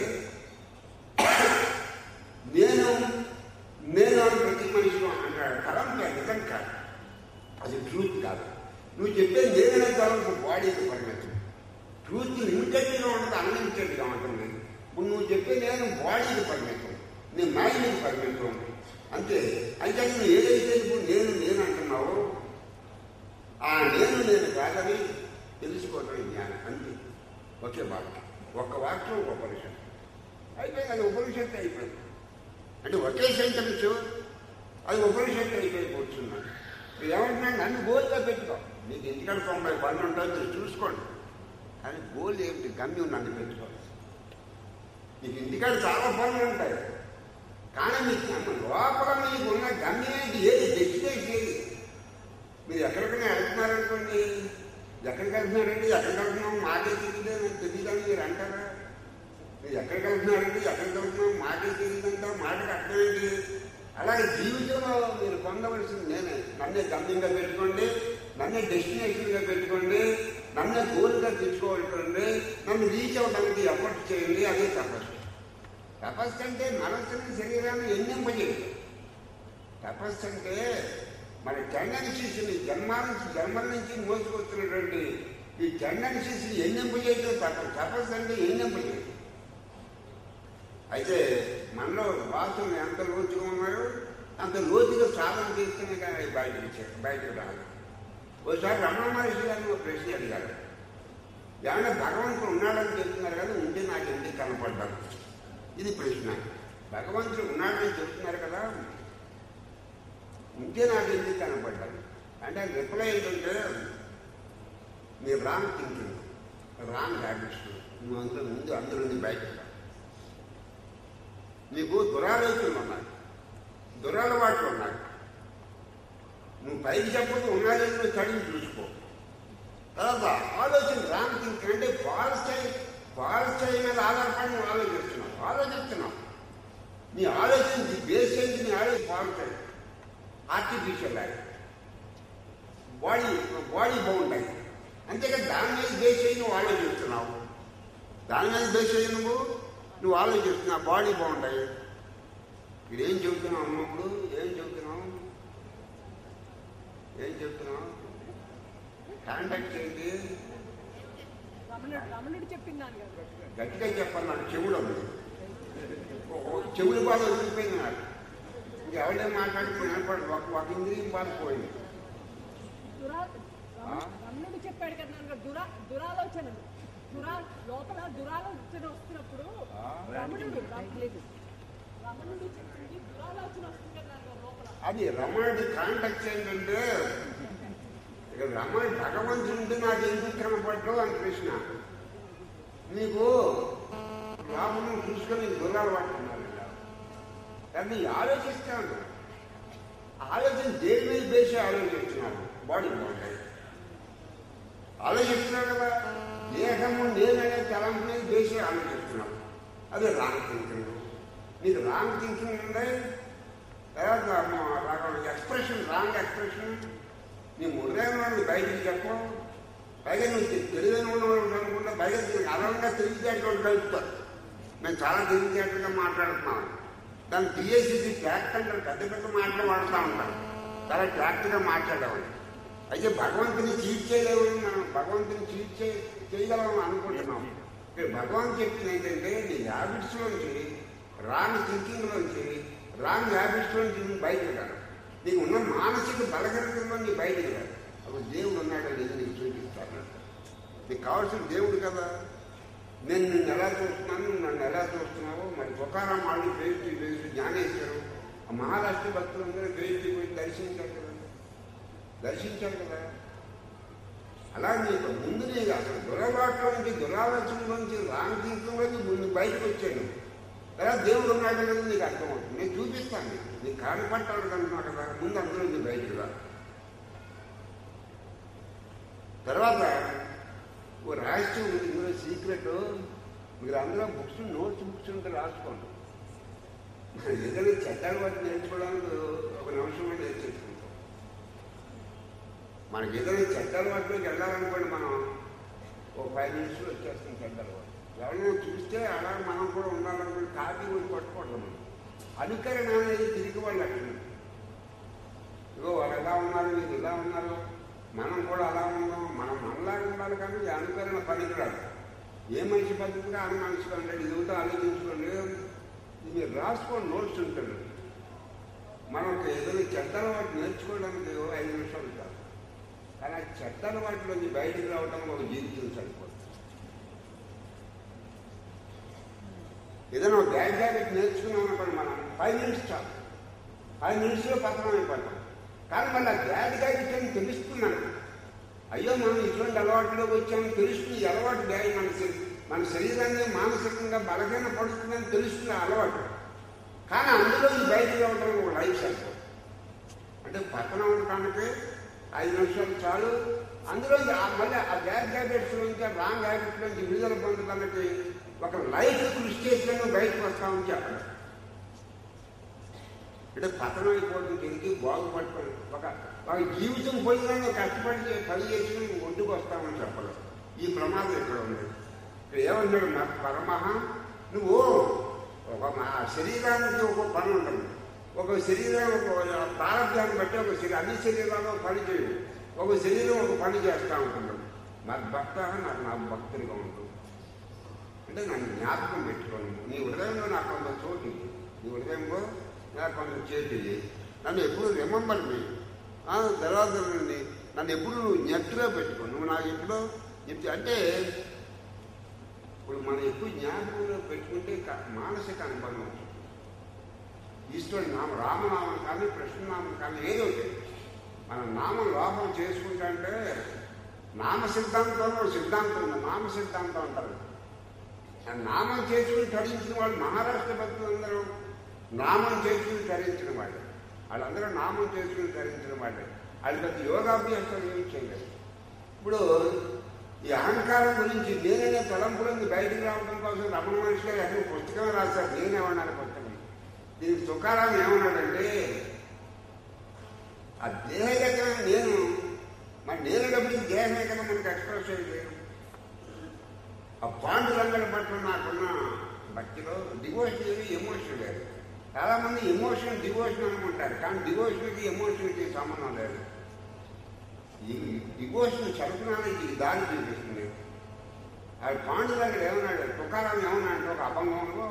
నేను నేను అని ప్రతి మనిషి అంటాడు కలం కాదు నిజం కాదు అది ట్రూత్ కాదు నువ్వు చెప్పే నేనే తలంపు బాడీకి పరిమితం ట్రూత్ లిమిటెడ్గా ఉంటుంది అన్లిమిటెడ్గా ఉంటుంది ఇప్పుడు నువ్వు చెప్పే నేను బాడీకి పరిమితం నీ మైండ్కి పరిమితం అంతే అయితే నువ్వు ఏదైతే ఇప్పుడు నేను నేను అంటున్నావో ఆ నేను నేను కాదని తెలుసుకోవటం జ్ఞానం అంతే ఒకే వాక్యం ఒక్క వాక్యం ఒక ఉపనిషత్తు అయిపోయింది అది ఉపనిషత్తు అయిపోయింది అంటే ఒకే సెంటెన్స్ అది ఉపనిషత్తు అయిపోయి కూర్చున్నాను మీరు ఏమంటున్నాను నన్ను గోల్గా పెట్టుకో మీకు ఇంటికాడ తొంభై పనులు ఉంటాయి మీరు చూసుకోండి కానీ గోల్ ఏమిటి గమ్యం నన్ను పెట్టుకోవాలి మీకు ఇంటికాడ చాలా పనులు ఉంటాయి కానీ మీకు లోపల మీకు ఉన్న గమ్యం ఏంటి ఏది డెస్టినేషన్ ఏది మీరు ఎక్కడికైనా వెళ్తున్నారనుకోండి ఎక్కడికి వెళ్తున్నారండి ఎక్కడికి వెళ్తున్నాం మాకే తెలియదు నాకు తెలియదని మీరు అంటారా మీరు ఎక్కడికి వెళ్తున్నారండి ఎక్కడికి వెళ్తున్నాం మాకే తెలియదు అంటారు మాటకు అర్థమేంటి అలాగే జీవితంలో మీరు పొందవలసింది నేనే నన్నే గమ్యంగా పెట్టుకోండి నన్నే డెస్టినేషన్గా పెట్టుకోండి నన్నే గోల్గా తెచ్చుకోవాలండి నన్ను రీచ్ అవ్వడానికి ఎఫర్ట్ చేయండి అదే తపస్సు తపస్సు అంటే మనస్సుని శరీరాన్ని ఎన్నింపజేయదు తపస్సు అంటే మన టెండెన్సీస్ని జన్మాల నుంచి జన్మల నుంచి మోసుకొస్తున్నటువంటి ఈ టెండెన్సీస్ని ఎన్నింపజేయడం తపస్సు తపస్సు అంటే ఎన్నింపజేయదు అయితే మనలో వాసనలు ఎంత లోతుగా ఉన్నాయో అంత లోతుగా సాధన చేస్తేనే కానీ అవి బయటకు వచ్చాయి బయటకు రాదు ఒకసారి రమణ మహర్షి గారిని ఒక ప్రశ్న అడిగారు ఏమన్నా భగవంతుడు ఉన్నాడని చెప్తున్నారు కదా ఉంటే నాకు ఎందుకు కనపడ్డారు ఇది ప్రశ్న భగవంతుడు ఉన్నాడని చెప్తున్నారు కదా ఉంటే నాకు ఎందుకు కనపడ్డారు అంటే రిప్లై ఏంటంటే నీ రాంగ్ థింకింగ్ రాంగ్ హ్యాబిట్స్ నువ్వు అందులో ముందు అందులో నుంచి బయటకు రా. నీకు దురాలోచనలు ఉన్నాయి దురలవాట్లు ఉన్నాయి నువ్వు పైకి చెప్పదు ఉన్నదని నువ్వు కడిగి చూసుకో తర్వాత ఆలోచన రాంగ్ థింకింగ్ అంటే ఫాల్స్ పాలస్థాయి మీద ఆధారపడి నువ్వు ఆలోచిస్తున్నావు ఆలోచిస్తున్నావు నీ ఆలోచించి బేస్ అయింది నీ ఆలోచన పాలస్థాయి ఆర్టిఫిషియల్ లాగా బాడీ బాడీ బాగుంటాయి అంతేకాదు దాని మీద బేస్ అయ్యి నువ్వు ఆలోచిస్తున్నావు దాని మీద బేస్ అయ్యి నువ్వు నువ్వు ఆలోచిస్తున్నావు బాడీ బాగుంటాయి ఇక్కడ ఏం చెబుతున్నావు అమ్మప్పుడు ఏం చెబుతున్నావు ఏం చెప్తున్నావు కాంటాక్ట్ ఏంటి రమణుడు రమణుడు చెప్పిందాను కదా గట్టిగా చెప్పాలి నాకు చెవుడు ఉంది చెవులు బాధ వదిలిపోయింది నాకు ఇంకెవడే మాట్లాడుతున్నా వినపడదు ఒక ఒక ఇంద్రియం బాధ పోయింది దురా రమ- రమణుడు చెప్పాడు కదా నాన్న దురా దురాలోచనలు దురా లోపల దురాలోచన వస్తున్నప్పుడు రమణుడు రమలేదు రమణుడు చెప్పింది దురాలోచన వస్తుంది కదా నాన్న లోపల అది రమణుడి కాంటాక్ట్ ఏంటంటే ఇక రమణ భగవంతుడు ఉంటే నాకు ఎందుకు కనపడ్డావు అని ప్రశ్న నీకు రామును చూసుకొని గుర్రాలు పట్టుకున్నారు కానీ ఆలోచిస్తాను ఆలోచన దేని మీద వేసి ఆలోచిస్తున్నాను బాడీ బాగుంటాయి ఆలోచిస్తున్నావు కదా దేహము నేననే తలంపు మీద వేసి ఆలోచిస్తున్నావు అది రాంగ్ థింకింగ్ నీకు రాంగ్ థింకింగ్ ఉండే ఎక్స్ప్రెషన్ రాంగ్ ఎక్స్ప్రెషన్ నీ ముద్రైన వాడిని బయటికి చెప్పవు పైగా నువ్వు తె- తెలివైన ఉన్నవాడు అనుకుంటే పైగా దీనికి అదనంగా తెలివితేటలు కలుపుతారు మేము చాలా తెలివితేటలుగా మాట్లాడుతున్నాం దాన్ని టీఎస్సీ ట్యాక్ట్ అంటారు పెద్ద పెద్ద మాటలు వాడుతూ ఉంటాం చాలా ట్యాక్ట్గా మాట్లాడేవాడు అయితే భగవంతుని చీట్ చేయలేము మనం భగవంతుని చీట్ చే చేయగలమని అనుకుంటున్నాం ఇక్కడ భగవాన్ చెప్పింది ఏంటంటే నీ హ్యాబిట్స్ నుంచి రాంగ్ థింకింగ్ నుంచి రాంగ్ హ్యాబిట్స్ నుంచి నువ్వు బయటకు రాను నీకు ఉన్న మానసిక బలహీనతలో నీ బయటకు రాదు అప్పుడు దేవుడు ఉన్నాడు అనేది నీకు చూపిస్తాను నీకు కావాల్సిన దేవుడు కదా నేను నిన్ను ఎలా చూస్తున్నాను నువ్వు నన్ను ఎలా చూస్తున్నావో మరి తుకారాం వాళ్ళు పేరుకి పేరు జ్ఞానేశ్వరు ఆ మహారాష్ట్ర భక్తులందరూ పేరుకి పోయి దర్శించారు కదా దర్శించారు కదా అలా నీకు ముందు నీకు అసలు దురలవాట్ల నుంచి దురాలోచన నుంచి రాంగ్ థింకింగ్ నుంచి ముందు బయటకు వచ్చాను కదా దేవుడు ఉన్నాడు అనేది నీకు అర్థమవుతుంది నేను చూపిస్తాను నీకు. నీకు కనపట్టాడు కనుక కదా ముందు అందులో నుంచి బయటకు రా తర్వాత ఓ రహస్యం ఉంది ఇందులో సీక్రెట్ మీరు అందరూ బుక్స్ నోట్స్ బుక్స్ ఉంటే రాసుకోండి మనం ఏదైనా చట్టాలు వాటి నేర్చుకోవడానికి ఒక నిమిషంలో నేర్చేసుకుంటాం మనకి ఏదైనా చట్టాలు వాటిలోకి వెళ్ళాలనుకోండి మనం ఓ ఫైవ్ మినిట్స్లో వచ్చేస్తాం చట్టాలు వాటి ఎవరైనా చూస్తే అలా మనం కూడా ఉండాలనుకోండి కాపీ కూడా పట్టుకోవడం మనం అనుకరణ అనేది తిరిగి వాళ్ళ లక్షణం ఇగో వాళ్ళు ఎలా ఉన్నారు మీరు ఇలా ఉన్నారు మనం కూడా అలా ఉన్నాం మనం మనలాగా ఉండాలి కానీ ఈ అనుకరణ పనికిరాదు ఏ మనిషి పద్ధతిగా ఆ మనిషిగా ఉంటాడు ఇది ఉంటే ఆలోచించుకోండి ఇది మీరు రాసుకోండి నోట్స్ ఉంటుంది మనకు ఏదైనా చెడ్డ అలవాటు నేర్చుకోవడానికి ఓ ఐదు నిమిషాలు కాదు కానీ ఆ చెడ్డ అలవాటులోంచి బయటికి రావడం ఒక జీవితం సరిపోతుంది ఏదైనా ఒక బ్యాగ్ జాకెట్ నేర్చుకున్నాం అనుకోండి మనం ఫైవ్ మినిట్స్ చాలు ఫైవ్ మినిట్స్లో పత్రం అయిపోతాం కానీ మళ్ళీ ఆ బ్యాగ్ జాకెట్ అని తెలుస్తుంది మనకు అయ్యో మనం ఇటువంటి అలవాటులోకి వచ్చామని తెలుస్తుంది ఈ అలవాటు బ్యాగ్ మన శరీ- మన శరీరాన్ని మానసికంగా బలహీన పడుతుందని తెలుస్తుంది ఆ అలవాటు కానీ అందులో ఈ బయటకు రావడం ఒక లైఫ్ సరిపోతుంది అంటే పతనం ఉండటానికి ఐదు నిమిషాలు చాలు అందులో ఆ- మళ్ళీ ఆ బ్యాడ్ హ్యాబిట్స్ నుంచి రాంగ్ హ్యాబిట్స్ నుంచి విడుదల పొందడానికి ఒక లైఫ్ కృషి చేసిన బయటకు వస్తామని చెప్పండి అంటే పతనం అయిపోవడం తిరిగి బాగుపడుతుంది ఒక ఒక జీవితం పోయినా కష్టపడి చే- పని చేసి ఒడ్డుకు వస్తామని చెప్పదు ఈ ప్రమాదం ఇక్కడ ఉంది ఇక్కడ ఏమన్నాడు మా పరమహ నువ్వు ఒక మా శరీరానికి ఒక పని ఉండదు ఒక శరీరం ఒక ప్రారంభాన్ని బట్టి ఒక శరీరం అన్ని శరీరాల్లో పని చేయదు ఒక శరీరం ఒక పని చేస్తూ ఉంటున్నాడు మరి భక్త నాకు నా భక్తులుగా ఉంటుంది అంటే నన్ను జ్ఞాపకం పెట్టుకోను నీ హృదయంలో నాకు కొంత చోటు ఇవ్వు. నీ హృదయంలో నాకు కొంత చేతి ఇవ్వు. నన్ను ఎప్పుడు రిమంబర్ మీ తర్వాత నుండి నన్ను ఎప్పుడు నువ్వు నెట్లో పెట్టుకో నువ్వు నాకు ఎప్పుడో చెప్తే అంటే ఇప్పుడు మనం ఎక్కువ జ్ఞాపకంలో పెట్టుకుంటే క- మానసిక అనుభవం ఉంటుంది ఈశ్వరుడు నామ రామనామం కానీ కృష్ణనామం కానీ ఏదో ఒకటి మన నామం లోపం చేసుకుంటా అంటే నామ సిద్ధాంతంలో ఒక సిద్ధాంతం ఉంది నామ సిద్ధాంతం అంటారు ఆ నామం చేసుకుని తరించిన వాళ్ళు మహారాష్ట్ర భక్తులందరూ నామం చేసుకుని తరించిన వాళ్ళు వాళ్ళందరూ నామం చేసుకుని తరించిన వాళ్ళే వాళ్ళు పెద్ద యోగాభ్యాసం ఏం చేయలేదు ఇప్పుడు ఈ అహంకారం గురించి నేననే తలంపుల నుంచి బయటకు రావడం కోసం రమణ మహర్షి గారు ఎక్కడ పుస్తకం రాశారు నేనేమన్నాను పుస్తకం దీనికి తుకారాం ఏమన్నాడంటే ఆ దేహగతమైన నేను మరి నేనేటప్పుడు దేహమే కదా మనకు ఎక్స్ప్రెస్ అయ్యేది ఆ పాండురంగల పట్ల నాకున్న భక్తిలో డివోషన్ ఏది ఎమోషన్ లేదు చాలా మంది ఎమోషన్ డివోషన్ అనుకుంటారు కానీ డివోషన్కి ఎమోషన్కి సంబంధం లేదు ఈ డివోషన్ చదువుకున్నానికి దారి చూపిస్తుంది ఆ పాండురంగడు ఏమన్నాడు తుకారాం ఏమన్నాడు ఒక అభంగంలో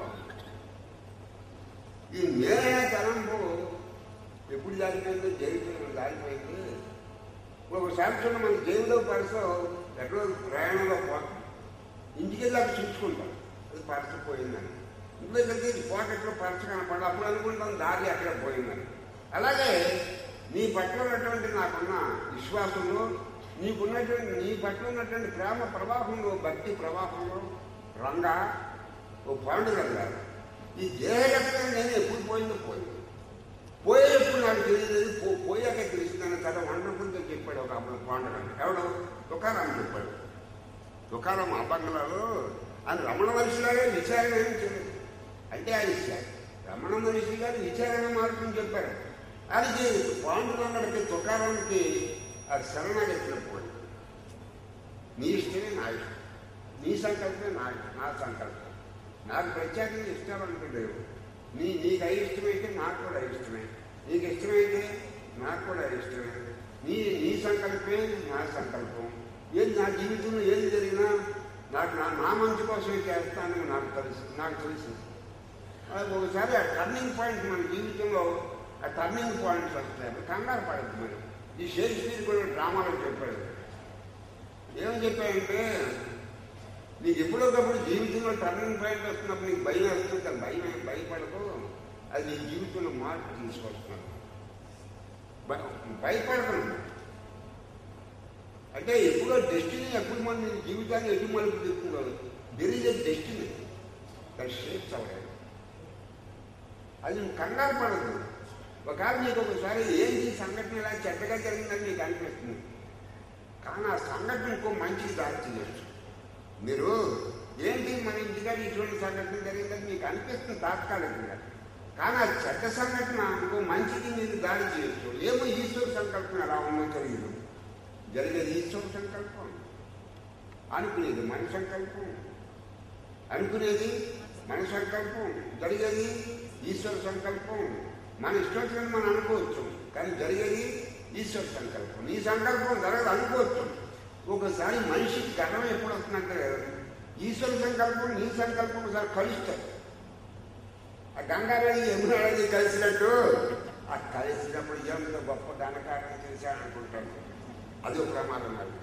ఈ మేలైన తలంపు ఎప్పుడు దారిపోయిందో జరిగిపోయిందో దారిపోయింది ఒకసారి చూడండి మన జైల్లో పరుసో ఎక్కడో ప్రయాణంలో పోతాం ఇంటికి వెళ్ళి అక్కడ చూసుకుంటాం అది పర్సు పోయిందని ఇంట్లో వెళ్తే పాకెట్లో పర్సు కనపడదు అప్పుడు అనుకుంటాం దారి అక్కడ పోయిందని అలాగే నీ పట్ల ఉన్నటువంటి నాకున్న విశ్వాసంలో నీకున్నటువంటి నీ పట్ల ఉన్నటువంటి ప్రేమ ప్రవాహంలో భక్తి ప్రవాహంలో రంగ ఓ పాండురంగా ఈ దేహగతంగా నేను ఎప్పుడు పోయిందో పోయింది పోయేప్పుడు నాకు తెలియలేదు పో పోయాక తెలిసిందని చాలా వండర్ఫుల్గా చెప్పాడు ఒక అప్పుడు పాండురంగ ఎవడు తుకారాం చెప్పాడు తుకారం ఆ బంగ్లాలో ఆయన రమణ మహర్షి గారే విచారణ ఏం చేయలేదు అంటే ఆయన చ- రమణ మహర్షి గారు విచారణ మార్గం చెప్పారు అది పాండురంగడికి తుకారానికి ఆ శరణాగతిలో పోయి నీ ఇష్టమే నా ఇష్టం నీ సంకల్పమే నా నా సంకల్పం నాకు ప్రత్యేకంగా ఇష్టాలు అంటూ లేవు నీ నీకు అయిష్టమైతే నాకు కూడా ఇష్టమే నీకు ఇష్టమైతే నాకు కూడా ఇష్టమే నీ నీ సంకల్పమే నా సంకల్పం ఏది నా జీవితంలో ఏది జరిగినా నాకు నా నా మంచి కోసమే చేస్తానని నాకు తెలుసు నాకు తెలుసు అది ఒకసారి ఆ టర్నింగ్ పాయింట్ మన జీవితంలో ఆ టర్నింగ్ పాయింట్స్ వస్తాయి అప్పుడు కంగారు పడద్దు మరి ఈ షేక్స్పియర్ కూడా డ్రామాలో చెప్పాడు ఏమని చెప్పాడంటే నీకు ఎప్పుడోకప్పుడు జీవితంలో టర్నింగ్ పాయింట్ వస్తున్నప్పుడు నీకు భయం వస్తుంది కానీ భయం ఏం భయపడకు అది నీ జీవితంలో మార్పు తీసుకొస్తున్నాను భయపడకను అంటే ఎప్పుడో డెస్టినీ ఎప్పుడు మన నీ జీవితాన్ని ఎటు మలుపు చెప్తుందో there is a destiny that shapes our అది నువ్వు కంగారు పడదు ఒకవేళ నీకు ఒకసారి ఏంటి సంఘటన ఇలా చెడ్డగా జరిగిందని నీకు అనిపిస్తుంది కానీ ఆ సంఘటన ఇంకో మంచికి దారి తీయచ్చు మీరు ఏంటి మన ఇంటికాడ ఇటువంటి సంఘటన జరిగిందని మీకు అనిపిస్తుంది తాత్కాలికంగా కానీ ఆ చెడ్డ సంఘటన ఇంకో మంచికి మీరు దాడి చేయొచ్చు ఏమో ఈశ్వర సంకల్పం ఎలా ఉందో తెలియదు జరిగేది ఈశ్వర సంకల్పం అనుకునేది మన సంకల్పం అనుకునేది మన సంకల్పం జరిగేది ఈశ్వర సంకల్పం మన ఇష్టం మనం అనుకోవచ్చు కానీ జరిగేది ఈశ్వర సంకల్పం నీ సంకల్పం జరగదు అనుకోవచ్చు ఒకసారి మనిషికి గర్వం ఎప్పుడు వస్తుందంటే ఈశ్వర సంకల్పం నీ సంకల్పం ఒకసారి కలుస్తాయి ఆ గంగానది యమున నది కలిసినట్టు ఆ కలిసినప్పుడు ఎంత గొప్ప ఘనకార్యం చేశాననుకుంటాను అది ఒక ప్రమాదం అది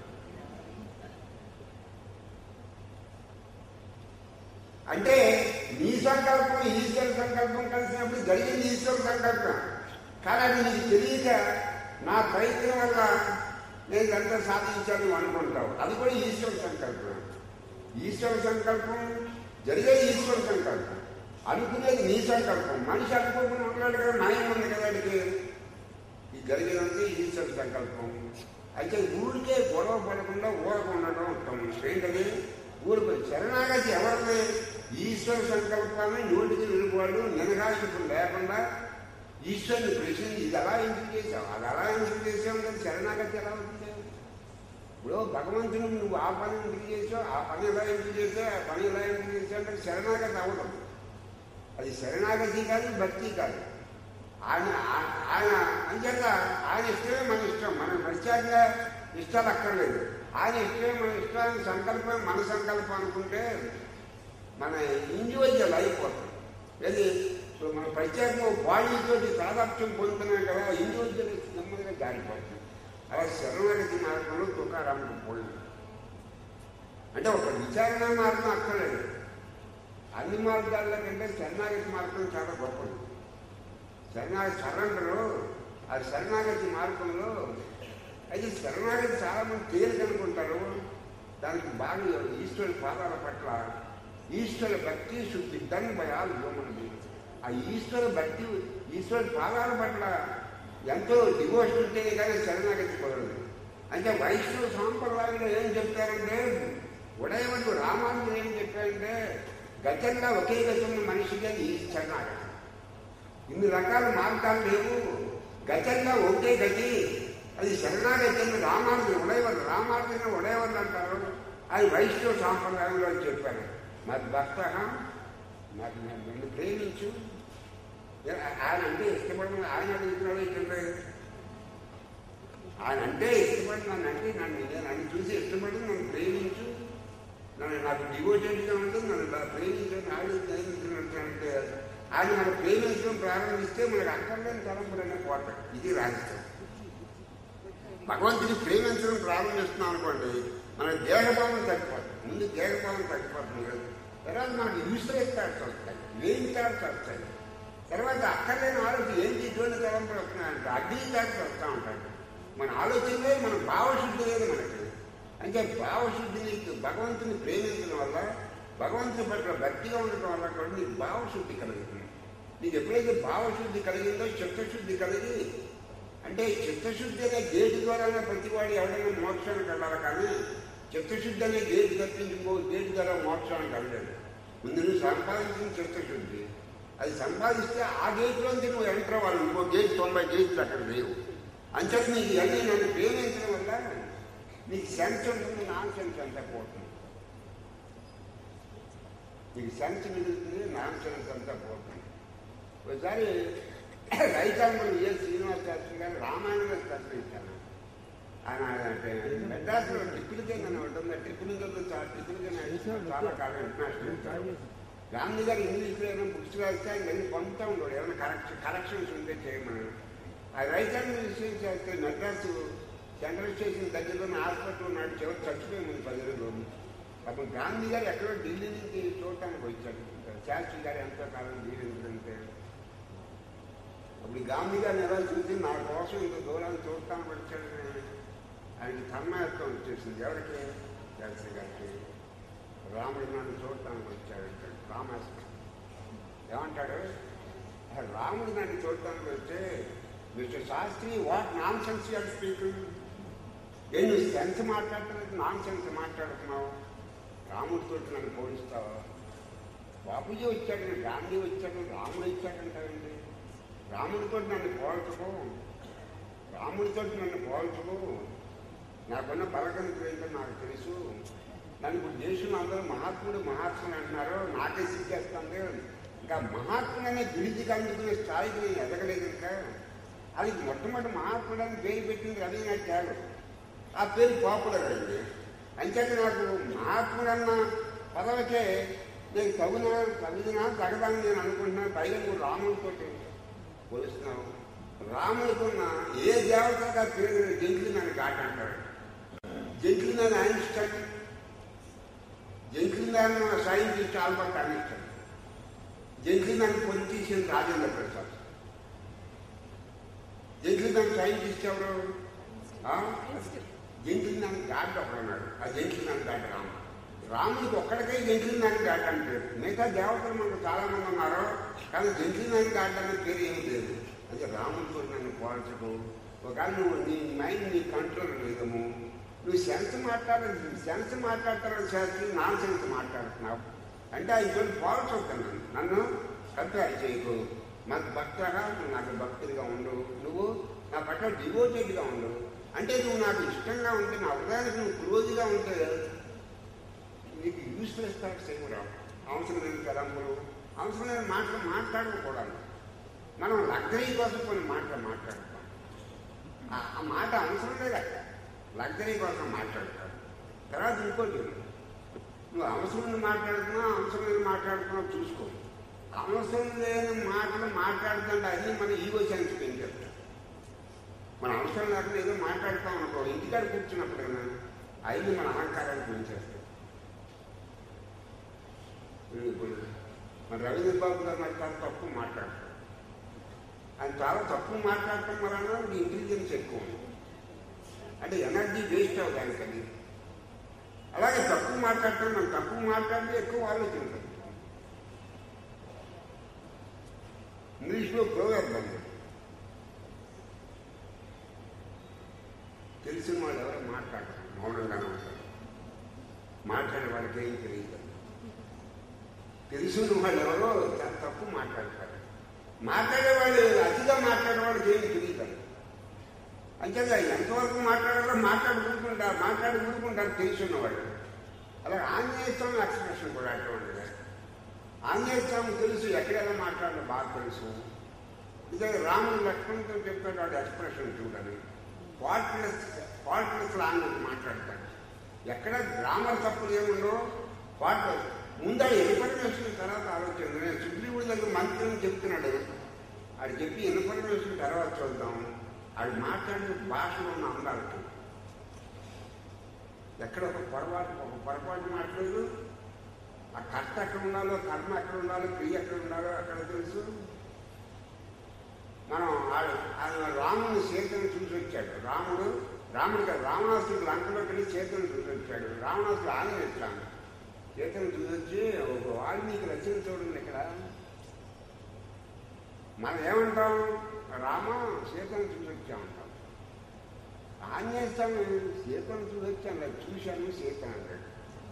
అంటే నీ సంకల్పం ఈశ్వర సంకల్పం కలిసినప్పుడు జరిగింది ఈశ్వర సంకల్పం కానీ అది నీకు తెలియక నా ప్రయత్నం వల్ల నేను ఇదంతా సాధించాను అనుకుంటావు అది కూడా ఈశ్వర సంకల్పం ఈశ్వర సంకల్పం జరిగేది ఈశ్వర సంకల్పం అనుకునేది నీ సంకల్పం మనిషి అనుకోకుండా ఉన్నాడు కదా న్యాయం ఉంది కదా అడిగి ఈ జరిగేదంతా ఈశ్వర సంకల్పం అయితే ఊరికే గొడవ పడకుండా ఊరకు ఉండడం ఉత్తమం ఏంటది ఊరికి శరణాగతి ఎవరిది ఈశ్వర సంకల్పాన్ని నోటికి నిలుపువాడు నినగాయింపు లేకుండా ఈశ్వరుని ప్రశ్న ఇది ఎలా ఎందుకు చేశావు అది ఎలా ఎందుకు చేసావు కదా శరణాగతి ఎలా అవుతుంది ఇప్పుడు భగవంతుని నువ్వు ఆ పని ఎందుకు చేసావు ఆ పని ఎలా ఎందుకు చేసావు ఆ పని ఎలా ఎందుకు చేసావు అంటే శరణాగతి అవ్వడం అది శరణాగతి కాదు భక్తి కాదు ఆయన ఆ- ఆయన అంచేత ఆయన ఇష్టమే మన ఇష్టం మనం ప్రత్యేకంగా ఇష్టాలు అక్కర్లేదు ఆయన ఇష్టమే మన ఇష్టాన్ని సంకల్పం మన సంకల్పం అనుకుంటే మన ఇండివిజువల్ అయిపోతాం ఏది ఇప్పుడు మన ప్రత్యేకంగా బాడీతో తాదాప్యం పొందుతున్నాం కదా ఇండివిజువల్ నెమ్మదిగా జారిపోతుంది అలా శరణాగతి మార్గంలో తుకారాముకు పోయింది అంటే ఒక విచారణ మార్గం అక్కర్లేదు అన్ని మార్గాల కంటే శరణాగతి మార్గం చాలా గొప్పది శరణాగతి సరెండరు ఆ శరణాగతి మార్గంలో అయితే శరణాగతి చాలా మంది తేలిక అనుకుంటారు దానికి బాగా ఈశ్వరుడి పాదాల పట్ల ఈశ్వర భక్తి శుద్ధి done by all human beings ఆ ఈశ్వర భక్తి ఈశ్వరుడి పాదాల పట్ల ఎంతో డివోషన్ ఉంటేనే కానీ శరణాగతి కుదరదు అంటే వైష్ణవ సాంప్రదాయంలో ఏం చెప్తారంటే ఉదయవడు రామానుజుడు ఏం చెప్పారంటే గతంగా ఒకే గతం మనిషికి అది శరణాగతి ఇన్ని రకాల మార్గాలు లేవు గతంగా ఒకే గతి అది శరణాగతి అని రామానుజుడు ఉడయవడు రామానుజుని ఉడయవడు అంటారు అది వైష్ణవ సాంప్రదాయంలో అని చెప్పారు మరి భక్త నాకు నన్ను ప్రేమించు ఆయన అంటే ఇష్టపడిన ఆయన అడుగుతున్నాడు ఏంటంటే ఆయన అంటే ఇష్టపడి నన్ను అంటే నన్ను నేను నన్ను చూసి ఇష్టపడి నన్ను ప్రేమించు నన్ను నాకు డివోటెడ్గా ఉంటుంది నన్ను ఇలా ప్రేమించని ఆయన ప్రేమించినట్టు ఆయన మనం ప్రేమించడం ప్రారంభిస్తే మనకు అక్కర్లేని తలంపులనే పోతాయి ఇది రహస్యం భగవంతుని ప్రేమించడం ప్రారంభిస్తున్నాం అనుకోండి మన దేహభావం తగ్గిపోతుంది ముందు దేహభావం తగ్గిపోతుంది కదా తర్వాత మనకు యూస్లెస్ థాట్స్ వస్తాయి లేని థాట్స్ వస్తాయి తర్వాత అక్కర్లేని ఆలోచన ఏంటి ఇటువంటి తలంపులు వస్తున్నాయంటే అడ్డీ థాట్స్ వస్తూ ఉంటాయి మన ఆలోచనలే మన భావశుద్ధి లేదు మనకి అంటే భావశుద్ధి నీకు భగవంతుని ప్రేమించడం వల్ల భగవంతుని పట్ల భక్తిగా ఉండటం వల్ల కూడా నీకు భావశుద్ధి కలుగుతుంది నీకు ఎప్పుడైతే భావశుద్ధి కలిగిందో చిత్తశుద్ధి కలిగి అంటే చిత్తశుద్ధి అనే గేటు ద్వారానే ప్రతివాడు ఎవరైనా మోక్షానికి వెళ్ళాలి కానీ చిత్తశుద్ధి అనే గేటు తప్పించి ఇంకో గేటు ద్వారా మోక్షానికి వెళ్ళలేదు ముందు నువ్వు సంపాదించిన చిత్తశుద్ధి అది సంపాదిస్తే ఆ గేట్లోంచి నువ్వు ఎంటర్ అవ్వాలి ఇంకో గేట్ తొంభై గేట్లు అక్కడ లేవు అంచేత నీకు ఇవన్నీ నన్ను ప్రేమించడం వల్ల నీకు సెన్స్ ఉంటుంది నాన్ సెన్స్ అంతా పోతుంది నీకు సెన్స్ మిగులుతుంది నాన్ సెన్స్ అంతా పోతుంది ఒకసారి రైతాంగులు ఏ శ్రీనివాస శాస్త్రి గారు రామాయణంలో శాస్త్రించాను ఆయన అంటే మెడ్రాస్లో టిప్పులకే నన్ను ఉంటుంది టిప్పులకి టిప్పులకి చాలా కాలం ఇంటర్నేషనల్ గాంధీ గారు ఇంగ్లీష్లో ఏమైనా బుక్స్ రాస్తే ఆయన వెళ్ళి పొందుతూ ఉండేవాడు ఏమైనా కరెక్షన్ కరెక్షన్స్ ఉంటే చేయమని ఆ రైతాంగ విషయం చేస్తే మెడ్రాసు సెంట్రల్ స్టేషన్ దగ్గరలో హాస్పిటల్ ఉన్నాడు చివరి చచ్చిపోయి ముందు పది రోజులు అప్పుడు గాంధీ గారు ఎక్కడో ఢిల్లీ నుంచి చూడటానికి వచ్చాడు శాస్త్రి గారు ఎంతో కాలం జీవించడంటే అప్పుడు గాంధీ గారిని ఎలా చూసి నా కోసం ఇంత దూరాన్ని చూడటానికి వచ్చాడు ఆయనకి తన్మయత్వం వచ్చేసింది ఎవరికి శాస్త్రి గారికి రాముడు నన్ను చూడటానికి వచ్చాడు అంటాడు రామాస్త్రం ఏమంటాడు రాముడు నన్ను చూడటానికి వస్తే Mister Shastri what nonsense you're speaking ఏ నువ్వు సెన్స్ మాట్లాడలేదు నాన్ సెన్స్ మాట్లాడుతున్నావు రాముడితో నన్ను పోలిస్తావా బాపూజీ వచ్చాడు గాంధీ వచ్చాడు రాముడు వచ్చాడంటాడండి రాముడితో నన్ను పోల్చకు రాముడితో నన్ను పోల్చకు నాకున్న బలగంతులు ఏంటో నాకు తెలుసు నన్ను ఇప్పుడు దేశంలో అందరూ మహాత్ముడు మహాత్ముడు అంటున్నారు నాకే సిగ్గేస్తుంది ఇంకా మహాత్ముడు అనే బిడిజికి అందుకునే స్థాయికి నేను ఎదగలేదు ఇంకా అది మొట్టమొదటి మహాత్ముడు అని పేరు పెట్టింది రవి నాకు తేడు ఆ పేరు పాపులర్ అయింది అంచేత నాకు మహాత్ముడన్న పదవికే నేను తగునా తగుదినా తగదని నేను అనుకుంటున్నాను పైగా నువ్వు రాముడితో పోలుస్తున్నావు రాముడికున్న ఏ దేవతగా పేరు జంకిలి నన్ను ఘాట్ అంటాడు జంకిలి నన్ను ఐన్స్టైన్ జంకిలి నన్ను సైంటిస్ట్ ఆల్బర్ట్ ఐన్స్టైన్ జంకిలి నన్ను పొలిటీషియన్ రాజేంద్ర ప్రసాద్ జంకిలి నన్ను సైంటిస్ట్ ఎవరు జంకిలి నన్ను ఘాట్ ఒకడున్నాడు ఆ జంకిలి నన్ను ఘాట్ రామ రాముడికి ఒక్కడికే జంకిలి నన్ను ఘాట్ అని పేరు మిగతా దేవతలు మనకు చాలా మంది ఉన్నారు కానీ జంకిలి నన్ను ఘాట్ అనే పేరు ఏమీ లేదు అంటే రాముడితో నన్ను పోల్చకు ఒకవేళ నువ్వు నీ మైండ్ నీ కంట్రోల్ లేదము నువ్వు సెన్స్ మాట్లాడదు సెన్స్ మాట్లాడతారని శాస్త్రి నాన్ సెన్స్ మాట్లాడుతున్నావు అంటే ఆయన పోల్చొద్దాను నన్ను కంపేర్ చేయకు నాకు భక్తగా నాకు భక్తుడిగా ఉండు నువ్వు నా పట్ల డివోటెడ్గా ఉండు అంటే నువ్వు నాకు ఇష్టంగా ఉంటే నా హృదయానికి నువ్వు క్లోజ్గా ఉంటే నీకు యూస్లెస్ థాట్స్ ఏమి రావు అవసరం లేని తలంపులు అవసరం లేని మాటలు మాట్లాడకూడదు మనం లగ్జరీ కోసం కొన్ని మాటలు మాట్లాడతాం ఆ- ఆ మాట అవసరం లేదా లగ్జరీ కోసం మాట్లాడతాడు తర్వాత ఇంకోటి నువ్వు అవసరం మాట్లాడుతున్నావు అవసరం లేని మాట్లాడుతున్నావు చూసుకో అవసరం లేని మాటలు మాట్లాడుతుంటే అన్నీ మన ఈగో సెన్స్ పెంచేస్తాం మన అవసరం లేకుండా ఏదో మాట్లాడతాం అనుకో ఇంటికాడ కూర్చున్నప్పుడు కదా అవి మన అహంకారాన్ని పెంచేస్తాం ఇప్పుడు మన రవీంద్ర బాబు గారు మరి చాలా తప్పు మాట్లాడతారు ఆయన చాలా తప్పు మాట్లాడటం వలన నీ ఇంటెలిజెన్స్ ఎక్కువ ఉంది అంటే ఎనర్జీ వేస్ట్ అవుతానికి అది అలాగే తప్పు మాట్లాడటం మనం తప్పు మాట్లాడితే ఎక్కువ ఆలోచించాలి ఇంగ్లీష్లో ప్రోగ్రామ్ ఉంది తెలుసు తెలిసిన వాళ్ళు ఎవరో మాట్లాడతారు మౌనంగానే ఉంటారు మాట్లాడే వాళ్ళకి ఏం తెలియదు తెలిసిన వాళ్ళు ఎవరో చాలా తప్పు మాట్లాడతారు మాట్లాడే వాళ్ళు అతిగా మాట్లాడే వాళ్ళకి ఏం తెలియదు అంతేగా ఎంతవరకు మాట్లాడాలో మాట్లాడుకుంటుంటారు మాట్లాడుకుంటుంటారు తెలుసున్న వాళ్ళు అలాగే ఆంజనేయ స్వామి ఎక్స్ప్రెషన్ కూడా అటువంటిదే ఆంజనేయ స్వామి తెలుసు ఎక్కడైనా మాట్లాడాలో బాగా తెలుసు ఇదే రాముడు లక్ష్మణ్తో చెప్తాడు వాడు ఎక్స్ప్రెషన్ చూడాలి ఫాల్ట్లెస్ ఫాల్ట్లెస్ లాంగ్వేజ్ మాట్లాడతాడు ఎక్కడ గ్రామర్ తప్పులు ఏముండో ఫాల్ట్ ముందు ఇన్ఫర్మేషన్ తర్వాత ఆలోచన నేను సుప్రీంకోర్టు దగ్గర మంత్రిని చెప్తున్నాడు ఆడు చెప్పి ఇన్ఫర్మేషన్ తర్వాత చూద్దాం ఆడు మాట్లాడిన భాషలో ఉన్న అందాలు ఎక్కడ ఒక పొరపాటు ఒక పొరపాటు మాట్లాడు ఆ కర్త ఎక్కడ ఉండాలో కర్మ ఎక్కడ ఉండాలో క్రియ ఎక్కడ ఉండాలో అక్కడ తెలుసు మనం ఆడు ఆయన రాముని సీతను చూసి వచ్చాడు రాముడు రాముడు కాదు రావణాసుడు లంకలోకి వెళ్ళి సీతను చూసి వచ్చాడు రావణాసుడు ఆయన వచ్చాను సీతను చూసి వచ్చి ఒక వాల్మీకి రచన చూడండి ఇక్కడ మనం ఏమంటాం రామ సీతను చూసి వచ్చామంటాం ఆంజనేయ స్వామి సీతను చూసి వచ్చాను చూశాను సీత అంటాడు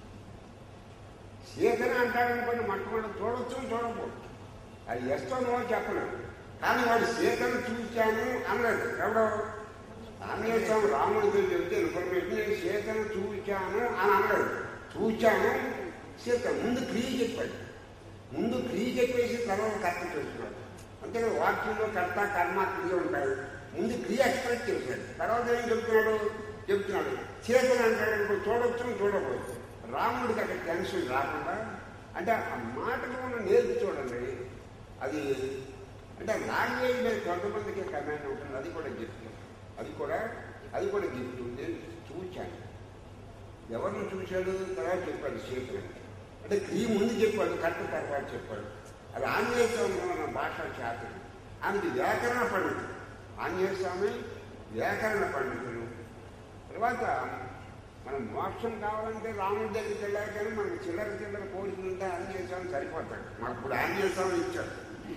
సీతను అంటాడనుకోండి మొట్టమొదటి చూడొచ్చు చూడకపోవచ్చు అది ఎస్తోనో చెప్పలేడు కానీ వాడు సీతను చూశాను అన్నాడు ఎవడో ఆంజనేయ స్వామి రాముడితో చెప్తే ఇన్ఫర్మేషన్ నేను సీతను చూశాను అని అన్నాడు చూశాను సీత ముందు క్రియ చెప్పాడు ముందు క్రియ చెప్పేసి తర్వాత కర్త చేస్తున్నాడు అంతే వాక్యంలో కర్త కర్మ క్రియ ఉంటాయి ముందు క్రియ ఎక్స్ప్రెస్ చేశాడు తర్వాత ఏం చెప్తున్నాడు చెప్తున్నాడు సీతను అంటాడు అనుకో చూడొచ్చు చూడకూడదు రాముడికి అక్కడ టెన్షన్ రాకుండా అంటే ఆ మాటలు ఉన్న నేర్పు చూడండి అది అంటే లాంగ్వేజ్ మీద కొంతమందికి కమాండ్ ఉంటుంది అది కూడా గిఫ్ట్ అది కూడా అది కూడా గిఫ్ట్ నేను చూశాను ఎవరిని చూశాడు తర్వాత చెప్పాడు సీతను అంటే క్రియ ముందు చెప్పాడు కట్ట తర్వాత చెప్పాడు అది ఆంజనేయ స్వామి ఉన్న భాషా శాస్త్రం ఆమెది వ్యాకరణ పండితుడు ఆంజనేయ స్వామి వ్యాకరణ పండితుడు తర్వాత మనం మోక్షం కావాలంటే రాముడి దగ్గరికి వెళ్ళాలి కానీ మనకి చిల్లర చిల్లర కోరికలు ఉంటే ఆంజనేయ స్వామి సరిపోతాడు మాకు ఇప్పుడు ఆంజనేయ స్వామి ఇచ్చాడు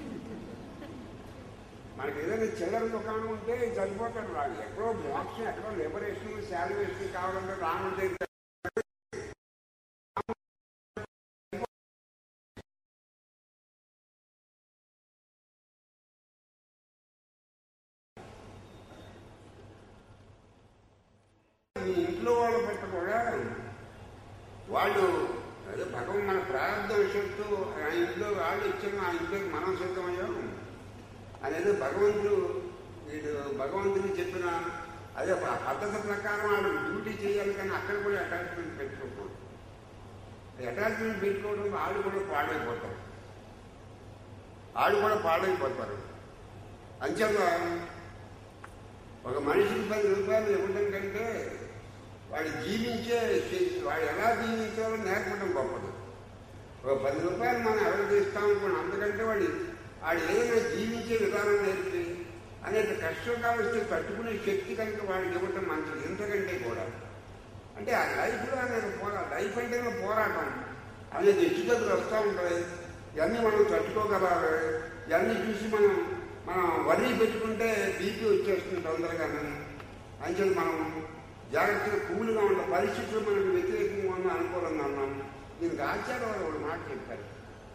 మనకి ఏదైనా చిల్లర దుకాణం ఉంటే సరిపోతాడు రాదు ఎక్కడో మోక్షం ఎక్కడో లిబరేషన్ శాలివేషన్ కావాలంటే రాముడి దగ్గర మీ ఇంట్లో వాళ్ళ పట్ల కూడా వాళ్ళు అదే భగవం మన ప్రారంభ విషయంతో ఆ ఇంట్లో వాళ్ళు ఇచ్చిన ఆ ఇంట్లోకి మనం సిద్ధమయ్యాం అనేది భగవంతుడు వీడు భగవంతుడు చెప్పిన అదే ఆ పద్ధతి ప్రకారం వాళ్ళు డ్యూటీ చేయాలి కానీ అక్కడ కూడా అటాచ్మెంట్ పెట్టుకోకూడదు అటాచ్మెంట్ పెట్టుకోవడం వాళ్ళు కూడా పాడైపోతారు వాళ్ళు కూడా పాడైపోతారు అంచేత ఒక మనిషికి పది రూపాయలు ఇవ్వడం కంటే వాడు జీవించే శక్తి వాడు ఎలా జీవించాలో నేర్పడం గొప్పది ఒక పది రూపాయలు మనం ఎవరికి ఇస్తాం అనుకోండి అంతకంటే వాడు వాడు ఏదైనా జీవించే విధానం నేర్పి అనేక కష్టాలు వస్తే తట్టుకునే శక్తి కనుక వాడికి ఇవ్వటం మంచిది ఎంతకంటే కూడా అంటే ఆ లైఫ్లో అనేది పోరా లైఫ్ అంటేనే పోరాటం అనేది హెచ్చుతగ్గులు వస్తూ ఉంటాయి ఇవన్నీ మనం తట్టుకోగలాలి ఇవన్నీ చూసి మనం మనం వరి పెట్టుకుంటే బీపీ వచ్చేస్తుంది తొందరగానే అంచేది మనం జాగ్రత్తగా కూల్గా ఉన్న పరిస్థితులు మనకు వ్యతిరేకంగా ఉన్న అనుకూలంగా ఉన్నాం దీనికి ఆచార్య వారు ఒక మాట చెప్పారు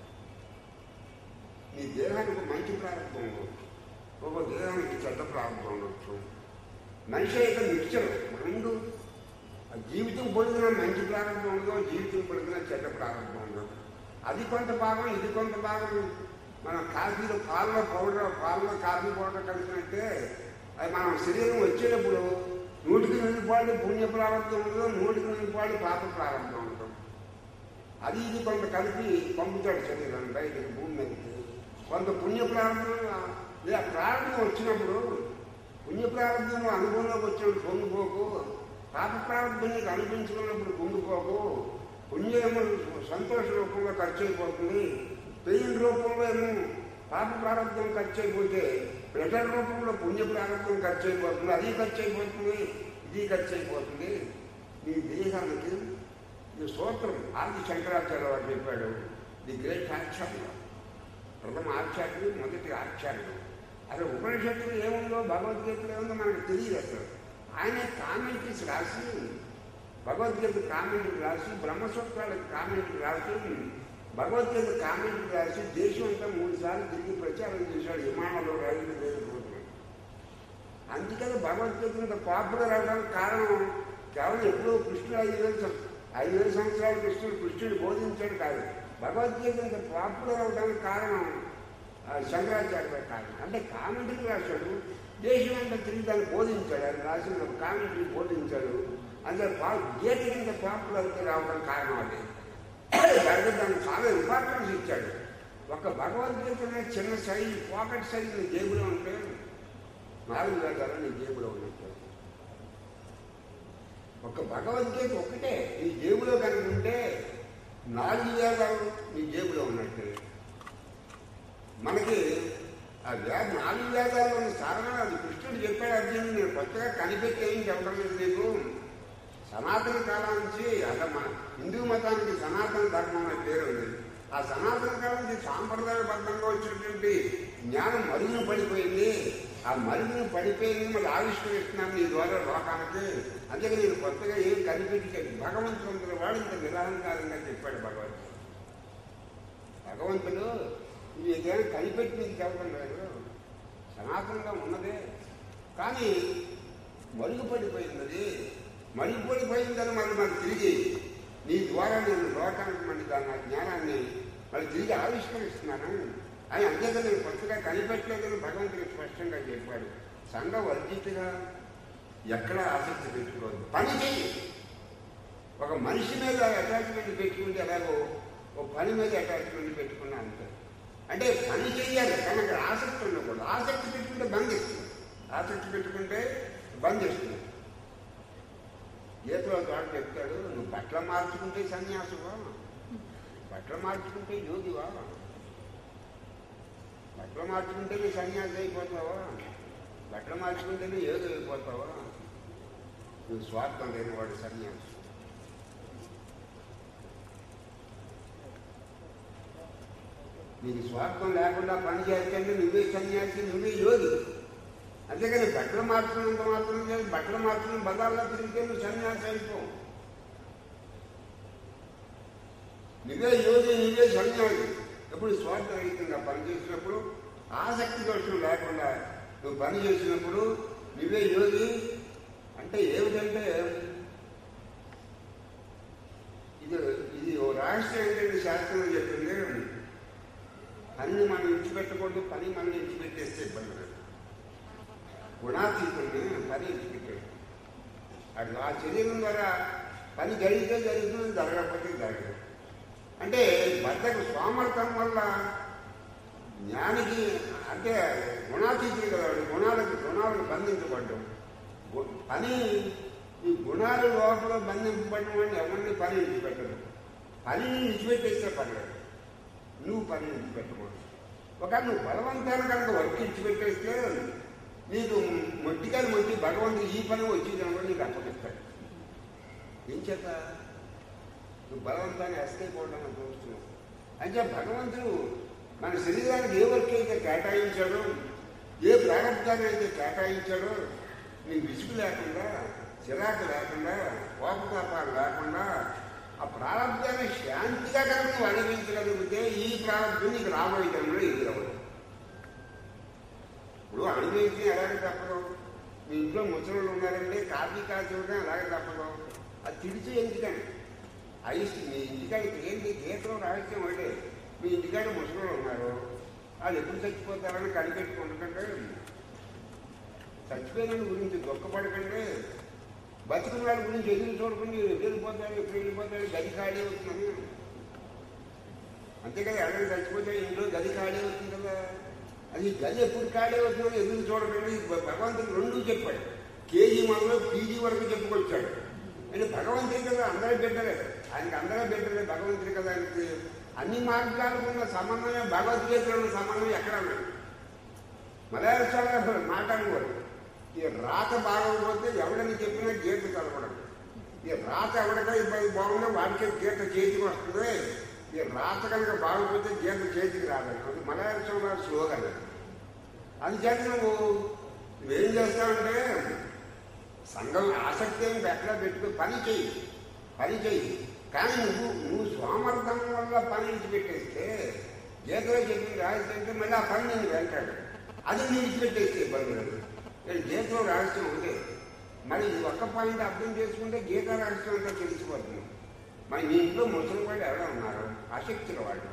నీ దేహానికి మంచి ప్రారంభం ఉండవచ్చు ఒక దేహానికి చెడ్డ ప్రారంభం ఉండొచ్చు మనిషి అయితే మిక్చర్ రెండు ఆ జీవితం పొడిగిన మంచి ప్రారంభం ఉండదు జీవితం పొడిగిన చెడ్డ ప్రారంభం ఉండదు అది కొంత భాగం ఇది కొంత భాగం మనం కాఫీలో పాలలో పౌడర్ పాలలో కాఫీ పౌడర్ కలిసినట్టే అది మనం శరీరం వచ్చేటప్పుడు నూటికి నూరు పాళ్ళు పుణ్య ప్రారంభం ఉండదు నూటికి నూరు పాళ్ళు పాప ప్రారంభం ఉండదు అది ఇది కొంత కలిపి పంపుతాడు శరీరం బయటకు భూమి మీదకి కొంత పుణ్య ప్రారంభం లేదా ప్రారంభం వచ్చినప్పుడు పుణ్య ప్రారంభంలో అనుభవంలోకి వచ్చినప్పుడు పొంగిపోకు పాప ప్రారంభం నీకు అనిపించుకున్నప్పుడు పొంగిపోకు పుణ్యము సంతోష రూపంలో ఖర్చు అయిపోతుంది పెయిన్ రూపంలో ఏమో పాప ప్రారంభం ఖర్చు అయిపోతే ప్రెషర్ రూపంలో పుణ్య ప్రారంభం ఖర్చు అయిపోతుంది అది ఖర్చు అయిపోతుంది ఇది ఖర్చు అయిపోతుంది నీ దేహానికి ఈ సూత్రం ఆది శంకరాచార్య వారు చెప్పాడు ది గ్రేట్ ఆచార్య ప్రథమ ఆచార్యుడు మొదటి ఆచార్యుడు అదే ఉపనిషత్తులు ఏముందో భగవద్గీతలో ఏముందో మనకు తెలియదు అసలు ఆయన కామెంట్రీస్ రాసి భగవద్గీత కామెంట్ రాసి బ్రహ్మసూత్రాలకు కామెంట్ రాసి భగవద్గీత కామెంట్ రాసి దేశం అంతా మూడు సార్లు తిరిగి ప్రచారం చేశాడు విమానంలో రైలు వేలు అందుకని భగవద్గీత ఇంత పాపులర్ అవడానికి కారణం కేవలం ఎప్పుడో కృష్ణుడు ఐదు వేల సం- ఐదు వేల సంవత్సరాలు కృష్ణుడు కృష్ణుడు బోధించాడు కాదు భగవద్గీత ఇంత పాపులర్ అవడానికి కారణం ఆ, శంకరాచార్య కారణం అంటే కామెంటరీ రాశాడు దేశం అంతా తిరిగి దాన్ని బోధించాడు ఆయన రాసిన కామెంటరీ బోధించాడు అందులో పా గీత ఇంత పాపులారిటీ రావడం కారణం అది దానికి దానికి చాలా ఇంపార్టెన్స్ ఇచ్చాడు ఒక భగవద్గీత అనేది చిన్న సైజు పాకెట్ సైజు నీ జేబులో ఉంటే నాలుగు వేదాలు నీ జేబులో ఉన్నట్టు ఒక భగవద్గీత ఒక్కటే నీ జేబులో కనుక ఉంటే నాలుగు వేదాలు నీ జేబులో ఉన్నట్టు మనకి ఆ వేద నాలుగు వేదాల్లో ఉన్న సారణ అది కృష్ణుడు చెప్పాడు అర్జునుడు నేను కొత్తగా కనిపెట్టి ఏం చెప్పడం లేదు నీకు సనాతన కాలం నుంచి అలా మన హిందూ మతానికి సనాతన ధర్మం అనే పేరు ఉంది ఆ సనాతన కాలం నుంచి సాంప్రదాయబద్ధంగా వచ్చినటువంటి జ్ఞానం మరుగున పడిపోయింది ఆ మరుగున పడిపోయింది మళ్ళీ ఆవిష్కరిస్తున్నాను నీ ద్వారా లోకానికి అందుకే నేను కొత్తగా ఏం కనిపెట్టి చెప్పి భగవంతుడు వాడు ఇంత నిరహంకారంగా చెప్పాడు భగవంతుడు భగవంతుడు ఇది ఏదైనా కనిపెట్టి నీకు చెప్పడం లేదు సనాతనంగా ఉన్నదే కానీ మరుగుపడిపోయింది అది మరుగుపడిపోయిందని మళ్ళీ మనకు తిరిగి నీ ద్వారా నేను లోకానికి మళ్ళీ దాని ఆ జ్ఞానాన్ని మళ్ళీ తిరిగి ఆవిష్కరిస్తున్నాను అని అంతేగా నేను కొత్తగా కనిపెట్టలేదని భగవంతుడు స్పష్టంగా చెప్పాడు సంఘ వర్జితుగా ఎక్కడ ఆసక్తి పెట్టుకోదు పని చెయ్యి ఒక మనిషి మీద అటాచ్మెంట్ పెట్టుకుంటే ఎలాగో ఒక పని మీద అటాచ్మెంట్ పెట్టుకున్నా అంతే అంటే పని చెయ్యాలి కానీ అక్కడ ఆసక్తి ఉండకూడదు ఆసక్తి పెట్టుకుంటే బంధిస్తుంది ఆసక్తి పెట్టుకుంటే బంధిస్తుంది గీతలో తోట చెప్తాడు నువ్వు బట్టలు మార్చుకుంటే సన్యాసువా బట్టలు మార్చుకుంటే యోగివా బట్టలు మార్చుకుంటే నీ సన్యాసి అయిపోతావా బట్టలు మార్చుకుంటేనే యోగి అయిపోతావా నువ్వు స్వార్థం లేనివాడు సన్యాసి నీకు స్వార్థం లేకుండా పని చేస్తే నువ్వే సన్యాసి నువ్వే యోగి అంతేకాని బట్టలు మార్చుకున్నంత మాత్రం చేసి బట్టలు మార్చుకుని బజార్లో తిరిగితే నువ్వు సన్యాసి అయిపో నువ్వే యోగి నువ్వే సన్యాసి ఎప్పుడు స్వార్థరహితంగా పని చేసినప్పుడు ఆసక్తి దోషం లేకుండా నువ్వు పని చేసినప్పుడు నువ్వే యోగి అంటే ఏమిటంటే ఇది ఇది ఓ రాష్ట్రం ఏంటంటే శాస్త్రంలో చెప్పింది పనిని మనం విడిచిపెట్టకూడదు పని మనం విడిచిపెట్టేస్తే ఇబ్బంది లేదు గుణాతీతుల్ని పని విడిచిపెట్టాడు అటు ఆ శరీరం ద్వారా పని జరిగితే జరుగుతుంది జరగకపోతే జరగదు అంటే బద్దకు సోమర్థం వల్ల జ్ఞానికి అంటే గుణాతీతులు కదా వాడు గుణాలకు గుణాలకు బంధించబడ్డం గు- పని ఈ గుణాలు లోపల బంధింపబడిన వాడిని ఎవరిని పని విడిచిపెట్టదు పనిని విడిచిపెట్టేస్తే పర్లేదు నువ్వు పని విడిచిపెట్టకూడదు ఒక నువ్వు బలవంతాన్ని కనుక వర్క్ విడిచిపెట్టేస్తే నీకు మొట్టికాయలు మొట్టి భగవంతుడు ఈ పని వచ్చిందనుకో నీకు అప్పగిస్తాడు ఏం చేత నువ్వు బలవంతాన్ని ఎస్కేప్ అవడం చూస్తున్నావు అంటే భగవంతుడు మన శరీరానికి ఏ వర్క్ అయితే కేటాయించాడో ఏ ప్రారంభాన్ని అయితే కేటాయించాడో నీకు విసుగు లేకుండా చిరాకు లేకుండా కోపతాపాలు లేకుండా ఆ ప్రారంభాన్ని శాంతిగా కనుక నువ్వు అనుభవించగలిగితే ఈ ప్రారంభం నీకు రాబోయే జన్మలో ఎదురవ్వదు ఇప్పుడు అనుభవించి ఎలాగే తప్పదు మీ ఇంట్లో ముసలు ఉన్నారంటే కాఫీ కాల్చి ఇవ్వడం అలాగే తప్పదు అది తిడిచి ఎందుకని ఐస్ మీ ఇంటికాడికి ఏంటి గీతలో రహస్యం ఒకటే మీ ఇంటికాడ ముసలు ఉన్నారు వాళ్ళు ఎప్పుడు చచ్చిపోతారని కనిపెట్టుకుంటుంటే చచ్చిపోయిన గురించి దుఃఖపడకండి బతికిన వాళ్ళ గురించి ఎదురు చూడకుండా ఎప్పుడు వెళ్ళిపోతాడు ఎప్పుడు వెళ్ళిపోతాడు గది ఖాళీ అవుతున్నాను అంతేకాదు ఎవరైనా చచ్చిపోతే ఇంట్లో గది ఖాళీ అవుతుంది కదా అది గది ఎప్పుడు ఖాళీ అవుతుందో ఎదురు చూడకండి భగవంతుడు రెండు చెప్పాడు కేజీ మనలో పీజీ వరకు చెప్పుకొచ్చాడు అంటే భగవంతుడి కదా అందరూ బిడ్డలే ఆయనకి అందరూ బిడ్డలే భగవంతుడి కదా ఆయనకి అన్ని మార్గాలకు ఉన్న సమన్వయం భగవద్గీతలో ఉన్న సమన్వయం ఎక్కడ లేదు మలయాళ అసలు మాట్లాడకూడదు ఈ రాత బాగోకపోతే ఎవడని చెప్పినా గీత చదవడం ఈ రాత ఎవరికో ఇబ్బంది బాగుందో వాడికే గీత చేతికి వస్తుంది ఈ రాత కనుక బాగోకపోతే గీత చేతికి రాదని అది మలయాళ సంవత్సరం స్లోగన్ అది చేత నువ్వు నువ్వేం చేస్తావంటే సంఘం ఆసక్తి ఏమి ఎక్కడ పెట్టుకో పని చెయ్యి పని చెయ్యి కానీ నువ్వు నువ్వు సోమర్థం వల్ల పని విడిచిపెట్టేస్తే గీతలో చెప్పింది రాస్తే మళ్ళీ ఆ పని నేను వెంటాడు అది నేను విడిచిపెట్టేస్తే ఇబ్బంది లేదు నేను గీతలో రహస్యం ఉంటే మరి ఈ ఒక్క పాయింట్ అర్థం చేసుకుంటే గీత రహస్యం అంతా తెలిసిపోతుంది మరి మీ ఇంట్లో ముసలి వాళ్ళు ఎవరో ఉన్నారు ఆసక్తుల వాళ్ళు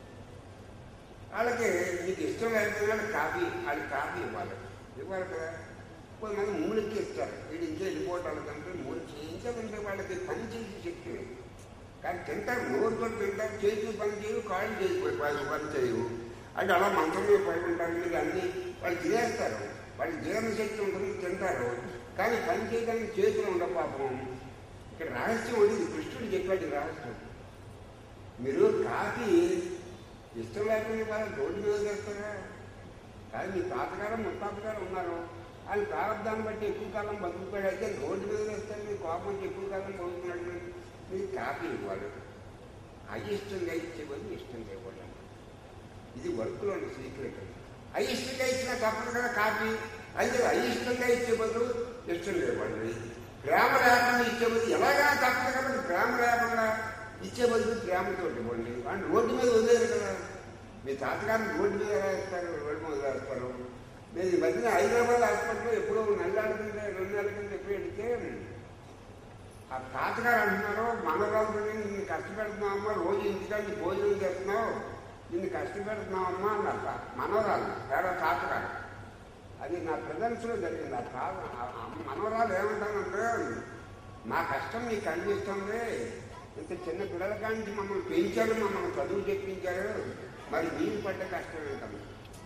వాళ్ళకి మీకు ఇష్టం లేకపోతే వాళ్ళకి కాఫీ వాళ్ళకి కాఫీ ఇవ్వాలి ఇవ్వాలి కదా కొంతమంది మూలికి ఇస్తారు వీడు ఇంకా వెళ్ళిపోవటానికంటే మూడు చేయించాలంటే వాళ్ళకి పని చేసి శక్తి లేదు. కానీ తింటారు నోరుతో తింటారు చేతులు పని చేయవు కాళ్ళు చేసిపోయి పని పని చేయవు అంటే అలా మంచం మీద పడి ఉంటారు మీరు అన్ని వాళ్ళు తినేస్తారు వాళ్ళకి జీర్ణశక్తి ఉంటుంది తింటారు కానీ పని చేయడానికి చేతులు ఉండవు పాపం ఇక్కడ రహస్యం ఉంది కృష్ణుడు చెప్పాడు ఈ రహస్యం మీరు కాఫీ ఇష్టం లేకుండా వాళ్ళ రోడ్డు మీద చేస్తారా కానీ మీ తాతగారు ముత్తాతగారు ఉన్నారు వాళ్ళు ప్రారంభాన్ని బట్టి ఎక్కువ కాలం బతుకుతాడు అయితే రోడ్డు మీద వేస్తారు మీ కోపం వచ్చి ఎక్కువ కాలం బతుకుతున్నాడు మీరు కాఫీ ఇవ్వాలి అయిష్టంగా ఇచ్చే బదులు ఇష్టంగా ఇవ్వాలి ఇది వర్క్లో ఉన్న సీక్రెట్ అయిష్టంగా ఇచ్చినా తప్పదు కదా కాఫీ అయితే అయిష్టంగా ఇచ్చే బదులు ఇష్టంగా ఇవ్వండి ప్రేమ లేకుండా ఇచ్చే బదులు ఎలాగా తప్పదు కాబట్టి ప్రేమ లేకుండా ఇచ్చే బదులు ప్రేమతో ఇవ్వండి అంటే రోడ్డు మీద వదిలేరు కదా మీ తాతగారిని రోడ్డు మీద ఎలా వేస్తారు రోడ్డు మీద వేస్తారు నేను ఈ మధ్యన హైదరాబాద్ హాస్పిటల్లో ఎప్పుడో నెలల కింద రెండు నెలల కింద ఎప్పుడు వెళితే ఆ తాతగారు అంటున్నారు మనరాజు నిన్ను కష్టపెడుతున్నావమ్మా రోజు ఇంటికాడి భోజనం చేస్తున్నావు నిన్ను కష్టపెడుతున్నావమ్మా అన్నారు తా- మనవరాలు వేరే తాతగారు అది నా ప్రజెన్స్లో జరిగింది ఆ తాత ఆ- ఆ మనవరాలు ఏమంటానంటే మా కష్టం నీకు కనిపిస్తుంది ఇంత చిన్న పిల్లల కాంచి మమ్మల్ని పెంచారు మమ్మల్ని చదువు చెప్పించారు మరి మీరు పడ్డ కష్టం ఏంటమ్మా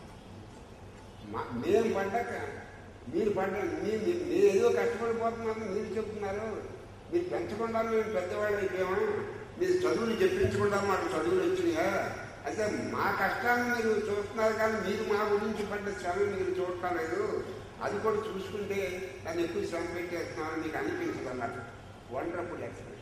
మా- మేము పడ్డాక మీరు పడ్డ మీ మీ- మీరు ఏదో కష్టపడిపోతున్నారు మీరు చెప్తున్నారు మీరు పెంచకుండా మేము పెద్దవాళ్ళు అయిపోయామా మీరు చదువులు చెప్పించకుండా మాకు చదువులు వచ్చినాయా అయితే మా కష్టాన్ని మీరు చూస్తున్నారు కానీ మీరు మా గురించి పడ్డ శ్రమ మీరు చూడటం లేదు అది కూడా చూసుకుంటే నన్ను ఎక్కువ శ్రమ పెట్టేస్తున్నామని మీకు అనిపించదు అన్నట్టు వండర్ఫుల్ ఎక్స్ప్రెషన్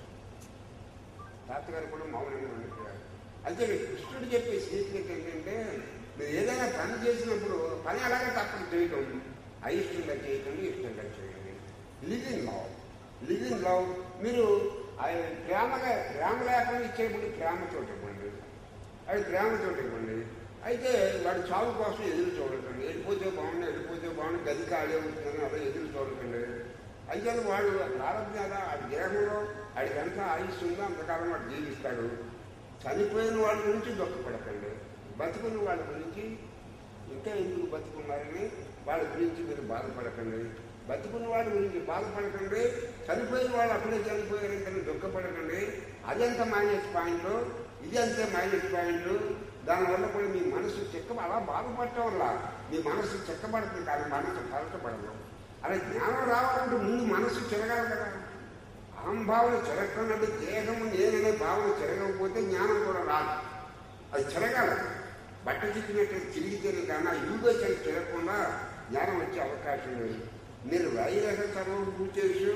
తాతగారు కూడా మౌనంగా ఉండిపోయారు అయితే కృష్ణుడు చెప్పే సీక్రెట్ ఏంటంటే మీరు ఏదైనా పని చేసినప్పుడు పని అలాగే తప్పని చేయటం అయిష్టంగా చేయకండి ఇష్టంగా చేయండి live in love live in love మీరు ఆ ప్రేమగా ప్రేమ లేకుండా ఇచ్చేప్పుడు ప్రేమతో ఇవ్వండి అది ప్రేమతో ఇవ్వండి అయితే వాడు చావు కోసం ఎదురు చూడకండి వెళ్ళిపోతే బాగుండి వెళ్ళిపోతే బాగుండి గది ఖాళీ అవుతుందని అలా ఎదురు చూడకండి అయితే వాడు ప్రారంభ ఆ దేహంలో వాడికి ఎంత ఆయుష్ ఉందో అంతకాలం వాడు జీవిస్తాడు చనిపోయిన వాళ్ళ గురించి దుఃఖపడకండి బతుకున్న వాళ్ళ గురించి ఇంకా ఎందుకు బతుకున్నారని వాళ్ళ గురించి మీరు బాధపడకండి బతుకున్న వాళ్ళ గురించి బాధపడకండి చనిపోయిన వాళ్ళు అప్పుడే చనిపోయారంటే దుఃఖపడకండి అదెంత మైనస్ పాయింట్ ఇది అంతే మైనస్ పాయింట్ దానివల్ల కూడా మీ మనసు చెక్క అలా బాధపడటం వల్ల మీ మనసు చెక్కబడుతుంది కానీ మనసు పలచబడదు అలా జ్ఞానం రావాలంటే ముందు మనసు చెరగాలి కదా అహంభావన చెరగకున్నట్టు దేహము నేననే భావన చెరగకపోతే జ్ఞానం కూడా రాదు అది చెరగాలి బట్ట చిక్కినట్టు చిరిగితేనే కానీ ఆ యూగోచన చెరగకుండా జ్ఞానం వచ్చే అవకాశం లేదు మీరు వైరస సర్వం పూచేసి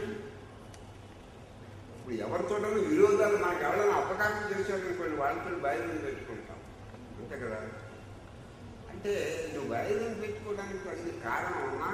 ఇప్పుడు ఎవరితోటో విరోధాలు నాకు ఎవరైనా అపకారం చేశారనుకోండి వాళ్ళతో బయలుని పెట్టుకుంటాం అంతే కదా అంటే నువ్వు బయలుని పెట్టుకోవడానికి తగిన కారణం ఉన్నా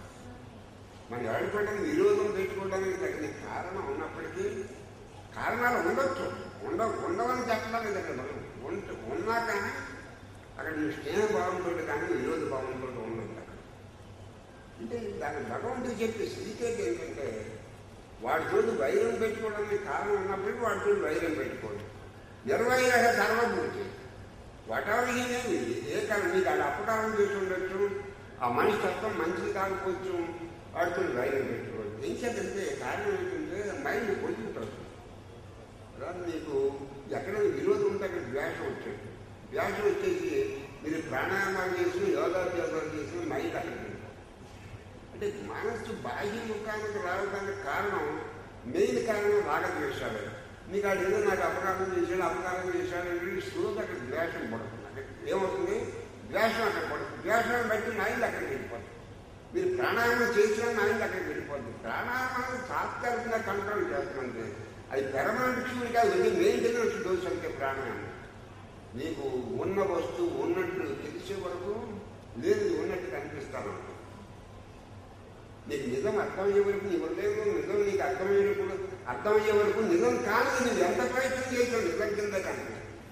మన ఎవరిపైన విరోధం పెట్టుకోవడానికి తగిన కారణం ఉన్నప్పటికీ కారణాలు ఉండొచ్చు ఉండ ఉండవని చెప్పడానికి దగ్గర మనం ఉంట ఉన్నా కానీ అక్కడ నీ స్నేహ భావంతో కానీ విరోధ భావంతో ఉండదు అక్కడ అంటే దాని భగవంతుడు చెప్పే సీక్రెట్ ఏంటంటే వాడితో వైరం పెట్టుకోవడానికి కారణం ఉన్నప్పటికీ వాడితో వైరం పెట్టుకోండి నిర్వైరహ సర్వభూతి వటాలహీనేమి ఏ కారణం నీకు అది అపకారం చేసి ఉండొచ్చు ఆ మనిషి తత్వం మంచిది కాకపోవచ్చు వాడితో వైరం పెట్టుకోవచ్చు ఏం చేద్దంటే కారణం ఏంటంటే మైండ్ పొందుతుంది అలా మీకు ఎక్కడ విరోధం ఉంటే అక్కడ ద్వేషం వచ్చేది ద్వేషం వచ్చేసి మీరు ప్రాణాయామాలు చేసిన యోగాభ్యాసాలు చేసిన మైండ్ అక్కడ వెళ్ళిపోతుంది. అంటే మనస్సు బాహ్య ముఖానికి రావడానికి కారణం మెయిన్ కారణం రాగద్వేషాలు మీకు ఆడు ఏదో నాకు అపకారం చేశాడు అపకారం చేశాడు అంటే స్లోగా అక్కడ ద్వేషం పడుతుంది అక్కడ ఏమవుతుంది ద్వేషం అక్కడ పడుతుంది ద్వేషాన్ని బట్టి మైండ్ అక్కడికి వెళ్ళిపోతుంది మీరు ప్రాణాయామం చేసినా మైండ్ అక్కడికి వెళ్ళిపోతుంది ప్రాణాయామం తాత్కాలికంగా కంట్రోల్ చేస్తుందంటే అది పెరమనెంట్ క్యూర్ కాదు ఇది మెయింటెనెన్స్ డోస్ అంటే ప్రాణాయామం నీకు ఉన్న వస్తువు ఉన్నట్టు తెలిసే వరకు లేదు ఉన్నట్టు కనిపిస్తాను నీకు నిజం అర్థమయ్యే వరకు నీ హృదయంలో నిజం నీకు అర్థమయ్యేటప్పుడు అర్థమయ్యే వరకు నిజం కాదు నువ్వు ఎంత ప్రయత్నం చేసావు నిజం కింద కానీ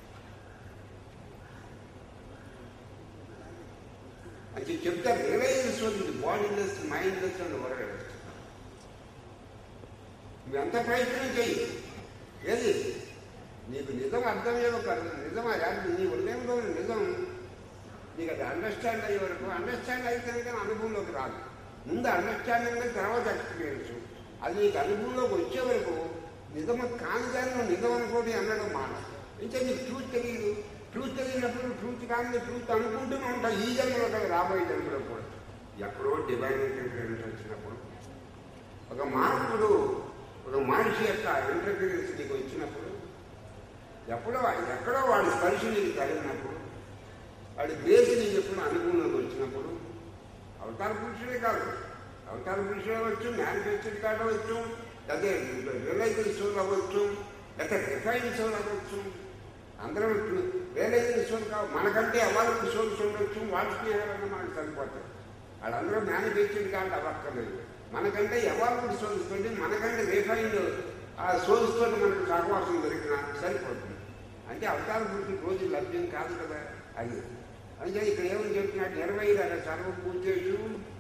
అంటే చెప్తారు రియలైజ్ ఇది బాడీలెస్ మైండ్లెస్ అని వరగడు నువ్వు ఎంత ప్రయత్నం చెయ్యి ఏది నీకు నిజం అర్థమయ్యే ఒక నిజం అది నీ హృదయంలో ఉన్న నిజం నీకు అది అండర్స్టాండ్ అయ్యే వరకు అండర్స్టాండ్ అయితే కానీ అనుభవంలోకి రాదు ముందు అండర్స్టాండింగ్ తర్వాత ఎక్స్పీరియన్స్ అది నీకు అనుభవంలోకి వచ్చే వరకు నిజము కాని దాన్ని నువ్వు నిజం అనుకోని అనడం మాన ఇంకా నీకు ట్రూత్ తెలియదు ట్రూత్ తెలియనప్పుడు ట్రూత్ కానీ ట్రూత్ అనుకుంటూనే ఉంటావు ఈ జన్మలో కదా రాబోయే జన్మలో కూడా ఎప్పుడో డివైన్ ఇంటర్ఫిరెన్స్ వచ్చినప్పుడు ఒక మార్పుడు ఒక మనిషి యొక్క ఇంటర్ఫిరెన్స్ నీకు వచ్చినప్పుడు ఎప్పుడో ఎక్కడో వాడి స్పర్శ నీకు కలిగినప్పుడు వాడి బేసి నీకు ఎప్పుడు అనుభవంలోకి వచ్చినప్పుడు అవతార పురుషుడే కాదు అవతార పురుషుడు అవ్వచ్చు మ్యానుఫ్యాక్చర్ కార్డు అవ్వచ్చు లేకపోతే రియలైజర్ సోల్ అవ్వచ్చు లేకపోతే రిఫైన్ సోల్ అవ్వచ్చు అందరూ రియలైజర్ సోల్ కావు మనకంటే అవ్వాలని సోల్స్ ఉండొచ్చు వాళ్ళకి ఏమైనా మనకు సరిపోతాయి వాళ్ళందరూ మ్యానుఫ్యాక్చర్ కార్డు అవ్వక్కర్లేదు మనకంటే ఎవరు సోల్స్ తోటి మనకంటే రిఫైన్డ్ ఆ సోల్స్ తోటి మనకు సహవాసం దొరికిన సరిపోతుంది అంటే అవతార పురుషుడు రోజు లభ్యం కాదు కదా అది అంటే ఇక్కడ ఏమని చెప్తున్నాడు ఇరవై రక సర్వ పూజేషు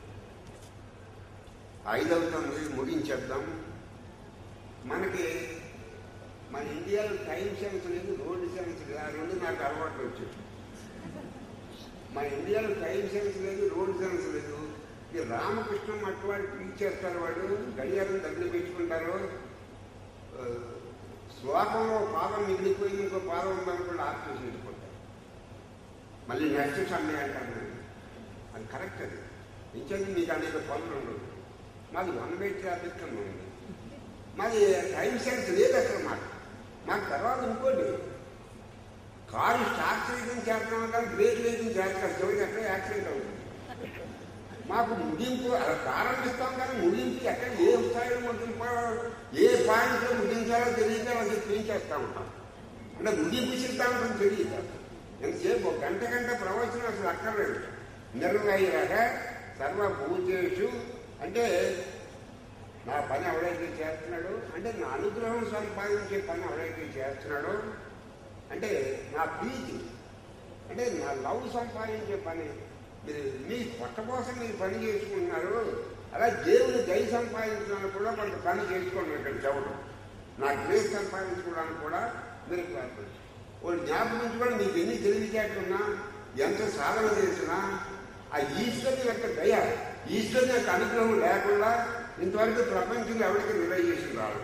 ఐదవ తొమ్మిది ముగించేద్దాం మనకి మన ఇండియాలో టైం సెన్స్ లేదు రోడ్డు సెన్స్ లేదు ఆ రెండు నాకు అలవాట్లు వచ్చాయి మన ఇండియాలో టైం సెన్స్ లేదు రోడ్డు సెన్స్ లేదు ఈ రామకృష్ణ మట్టి వాడు పీచేస్తారు వాడు గడియారం దగ్గర పెంచుకుంటారు ఆ, శ్లోకంలో పాదం మిగిలిపోయింది ఇంకో పాదం ఉందనుకోండి ఆఫ్ చేసి వెళ్ళిపోతారు మళ్ళీ నెక్స్ట్ సండే అంటాను నేను. అది కరెక్ట్ అది ఇచ్చేది మీకు అనేక పనులు ఉండవు మాది వన్ వే ట్రాఫిక్ అని ఉంది మాది టైం సెన్స్ లేదు అసలు మాకు మాకు తర్వాత ఇంకోటి కారు స్టార్ట్ చేయడం చేస్తున్నాం కానీ బ్రేక్ లేదని చేస్తాం చివరికి ఎక్కడ యాక్సిడెంట్ అవుతుంది మాకు ముగింపు అలా ప్రారంభిస్తాం కానీ ముగింపు ఎక్కడ ఏ స్థాయిలో ముగింపో ఏ పాయింట్లో ముగించాలో తెలియక అది చేస్తూ ఉంటాం అంటే ముగింపు సిద్ధాంతం తెలియదు ఎంతసేపు ఒక గంట గంట ప్రవచనం అసలు అక్కర్లేదు నిర్వహ్యక సర్వ పూజేషు అంటే నా పని ఎవడైతే చేస్తున్నాడో అంటే నా అనుగ్రహం సంపాదించే పని ఎవడైతే చేస్తున్నాడో అంటే నా ప్రీతి అంటే నా లవ్ సంపాదించే పని మీరు మీ పొట్ట కోసం మీరు పని చేసుకుంటున్నారు అలా దేవుని దయ సంపాదించడానికి కూడా కొంత పని చేసుకోండి ఇక్కడ చెప్పడం నా గ్రేస్ సంపాదించుకోవడానికి కూడా మీరు ప్రయత్నం వాళ్ళు జ్ఞాపకం కూడా మీకు ఎన్ని తెలివితేటలున్నా ఎంత సాధన చేసినా ఆ ఈశ్వరుని యొక్క దయ ఈశ్వరుని యొక్క అనుగ్రహం లేకుండా ఇంతవరకు ప్రపంచంలో ఎవరికి రిలైజేషన్ రాదు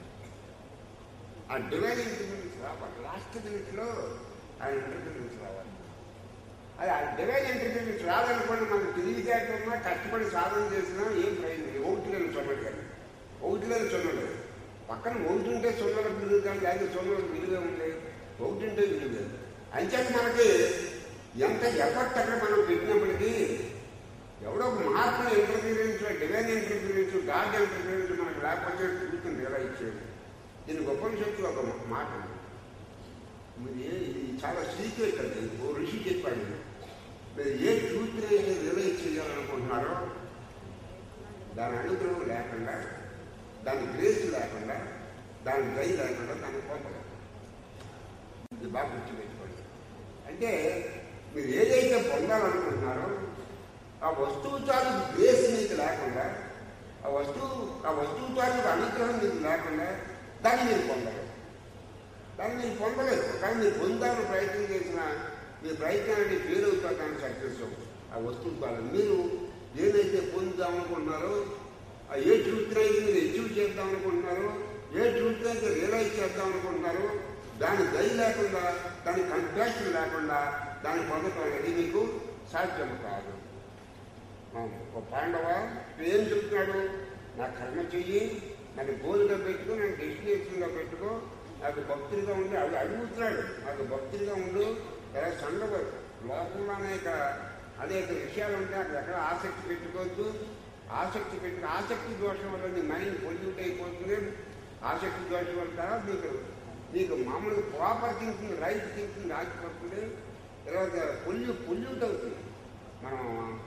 ఆ డివైన్ ఇంటర్ఫరెన్స్ రావాలి లాస్ట్ మినిట్లో ఆ ఇంటర్ఫరెన్స్ రావాలి అది ఆ డివైన్ ఇంటర్ఫరెన్స్ రాదనుకోండి మనకు తెలివితేటలున్నా కష్టపడి సాధన చేసినా ఏం ప్రయోజనం ఒకటి లేని చొన్నడు కానీ ఒకటి లేని చొన్నడు పక్కన ఒకటి ఉంటే సొన్నల విలువ కానీ లేదా సొన్నలకు విలువ ఉండేది ఒకటి ఉంటే విలువ లేదు అంచేత మనకి ఎంత ఎఫర్ట్ అక్కడ మనం పెట్టినప్పటికీ ఎవడో ఒక మహాత్మ interference divine interference God interference మనకు లేకపోతే చూస్తుంది ఎలా ఇచ్చేది దీని ఉపనిషత్తులో ఒక మాట ఉంది. మీరు ఏ ఇది చాలా సీక్రెట్ అది ఓ ఋషి చెప్పాడు మీరు ఏ ట్రూత్ రిలైజ్ చేయాలనుకుంటున్నారో దాని అనుగ్రహం లేకుండా దాని గ్రేస్ లేకుండా దాని దయ లేకుండా దాన్ని పొందలేదు ఇది బాగా గుర్తుపెట్టుకోండి అంటే మీరు ఏదైతే పొందాలనుకుంటున్నారో ఆ వస్తువు చాలు గ్రేస్ మీకు లేకుండా ఆ వస్తువు ఆ వస్తువు చాలు అనుగ్రహం మీకు లేకుండా దాన్ని మీరు పొందలేరు దాన్ని మీరు పొందలేరు కానీ మీరు పొందాలని ప్రయత్నం చేసిన మీ ప్రయత్నాన్ని ఫెయిల్ అవుతాను సక్సెస్ ఆ వస్తువు కాదు మీరు ఏదైతే పొందుదామనుకుంటున్నారో ఆ ఏ ట్రూత్ అయితే మీరు అచీవ్ చేద్దాం అనుకుంటున్నారో ఏ ట్రూత్ అయితే రియలైజ్ చేద్దాం అనుకుంటున్నారో దాని దయ లేకుండా దాని కంపాషన్ లేకుండా దాన్ని పొందటం అనేది మీకు సాధ్యం కాదు అవును. ఒక పాండవ ఇప్పుడు ఏం చెప్తున్నాడు నా కర్మ చెయ్యి నన్ను గోలుగా పెట్టుకో నన్ను డెస్టినేషన్గా పెట్టుకో నాకు భక్తుడిగా ఉండి అది అడుగుతున్నాడు నాకు భక్తుడిగా ఉండు ఎలా సండవ లోకంలో అనేక అనేక విషయాలు ఉంటాయి అక్కడ ఎక్కడ ఆసక్తి పెట్టుకోవద్దు ఆసక్తి పెట్టుకో ఆసక్తి దోషం వల్ల నీ మైండ్ పొల్యూట్ అయిపోతుంది ఆసక్తి దోషం వల్ల తర్వాత నీకు నీకు మామూలుగా ప్రాపర్ థింకింగ్ రైట్ థింకింగ్ ఆగిపోతుంది తర్వాత పొల్యూ పొల్యూట్ అవుతుంది మనం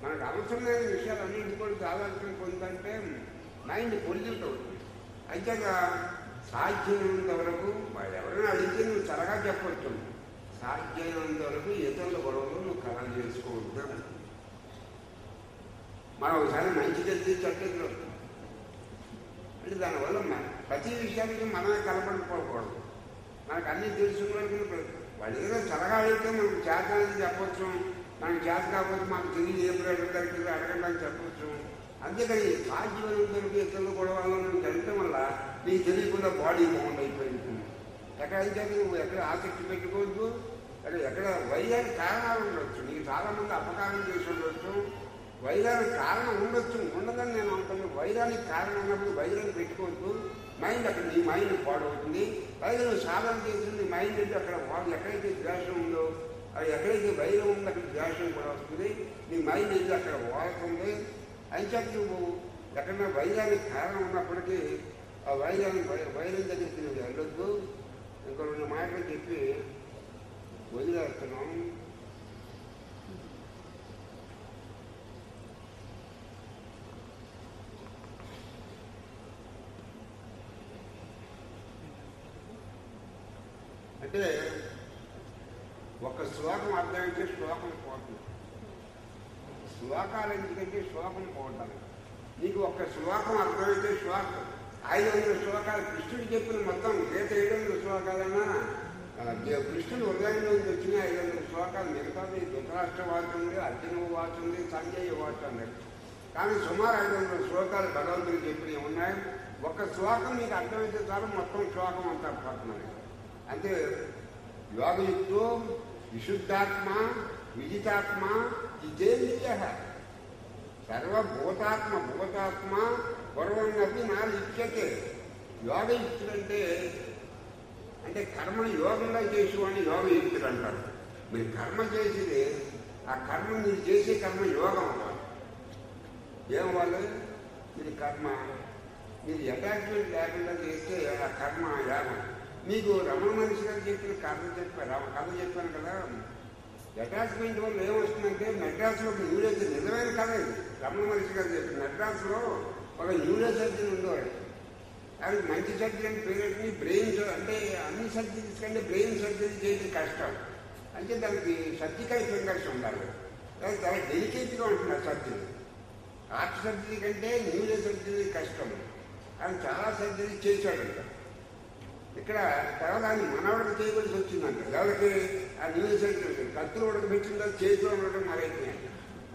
మనకు అవసరమైన విషయాలు అన్నింటి కూడా కావాల్సిన పొందంటే మైండ్ పొల్యూట్ అవుతుంది అంతేక సాధ్యమైనంత వరకు వాళ్ళు ఎవరైనా అడిగితే నువ్వు త్వరగా చెప్పొచ్చు సాధ్యమైనంత వరకు ఇతరుల గొడవలు నువ్వు కలం చేసుకోవద్దు మనం ఒకసారి మంచి తెలిసి చెడ్డలు అంటే దానివల్ల మన- ప్రతి విషయానికి మనమే కలపడిపోకూడదు మనకు అన్ని తెలుసుకున్నట్టు వాళ్ళు ఏదో సలహా అడిగితే మనకు చేత అనేది చెప్పొచ్చు మనకు చేత కాకపోతే మాకు తెలియదు ఏ బ్రేడ్ దగ్గర అడగండి అని చెప్పొచ్చు అంతేకాని సాధ్యమైనంతవరకు ఇతరులు గొడవల్లో నువ్వు వెళ్ళటం వల్ల నీకు తెలియకుండా బాడీ బౌండ్ అయిపోయింది ఎక్కడ అయితే నువ్వు ఎక్కడ ఆసక్తి పెట్టుకోవద్దు అక్కడ ఎక్కడ వైరానికి కారణాలు ఉండొచ్చు నీకు చాలా మంది అపకారం చేసి ఉండొచ్చు వైరానికి కారణం ఉండొచ్చు ఉండదని నేను అంటాను వైరానికి కారణం ఉన్నప్పుడు వైరాన్ని పెట్టుకోవద్దు మైండ్ అక్కడ నీ మైండ్ పాడవుతుంది పైగా నువ్వు సాధన చేసి నీ మైండ్ అంటే అక్కడ వాళ్ళు ఎక్కడైతే ద్వేషం ఉందో అది ఎక్కడైతే వైరం ఉందో అక్కడ ద్వేషం కూడా వస్తుంది నీ మైండ్ అయితే అక్కడ వాడుతుంది అని చెప్పి నువ్వు ఎక్కడైనా వైరానికి కారణం ఉన్నప్పటికీ ఆ వైరాన్ని వై- వైరం దగ్గరికి నువ్వు వెళ్ళొద్దు ఇంకో రెండు మాటలు చెప్పి వదిలేస్తున్నాం అంటే ఒక శ్లోకం అర్థమైతే శ్లోకం పోతుంది శ్లోకాలు ఎందుకంటే శ్లోకం పోవటానికి నీకు ఒక శ్లోకం అర్థమైతే శ్లోకం ఐదు వందల శ్లోకాలు కృష్ణుడు చెప్పిన మొత్తం గీత ఏడు వందల శ్లోకాలన్నా ఆ, దే- కృష్ణుడు హృదయంలో నుంచి వచ్చిన ఐదు వందల శ్లోకాలు మిగతాది ధృతరాష్ట్ర వాచం ఉంది అర్జున వాచం ఉంది సంజయ వాచం ఉంది కానీ సుమారు ఐదు వందల శ్లోకాలు భగవంతుడు చెప్పినవి ఉన్నాయి ఒక శ్లోకం నీకు అర్థమైతే చాలు మొత్తం శ్లోకం అంతా పోతున్నది అంటే యోగయుక్తో విశుద్ధాత్మ విజితాత్మ జితేంద్రియ సర్వభూతాత్మ భూతాత్మ గౌరవన్నది నా లిప్యతే యోగయుక్తుడంటే అంటే కర్మను యోగంగా చేసేవాడిని యోగయుక్తుడు అంటారు మీరు కర్మ చేసేది ఆ కర్మ మీరు చేసే కర్మ యోగం అవ్వాలి ఏం వాళ్ళు మీరు కర్మ మీరు అటాచ్మెంట్ లేకుండా చేస్తే ఆ కర్మ యాగం మీకు రమణ మనిషి గారు చెప్పిన కథ చెప్పారు ఆ కథ చెప్పాను కదా అటాచ్మెంట్ వల్ల ఏమొస్తుందంటే మెడ్రాస్లో ఒక న్యూరో నిజమైన కథ ఇది రమణ మనిషి గారు చెప్పిన మెడ్రాస్లో ఒక న్యూరో సర్జన్ ఉండేవాడు అది మంచి సర్జరీ అని పేరెంట్ని బ్రెయిన్ సర్- అంటే అన్ని సర్జరీస్ కంటే బ్రెయిన్ సర్జరీ చేయడం కష్టం అంటే దానికి సర్జికల్ ఫింగర్స్ ఉండాలి అది చాలా డెలికేట్గా ఉంటుంది ఆ సర్జరీ హార్ట్ సర్జరీ కంటే న్యూరో సర్జరీ కష్టం ఆయన చాలా సర్జరీ చేశాడంట ఇక్కడ తర్వాత ఆయన మనవడికి చేయవలసి వచ్చిందంట ఎవరికి ఆ న్యూరో సర్జరీ కత్తులు ఉడకబెట్టిందో చేతిలో ఉండడం మొదలైపోయింది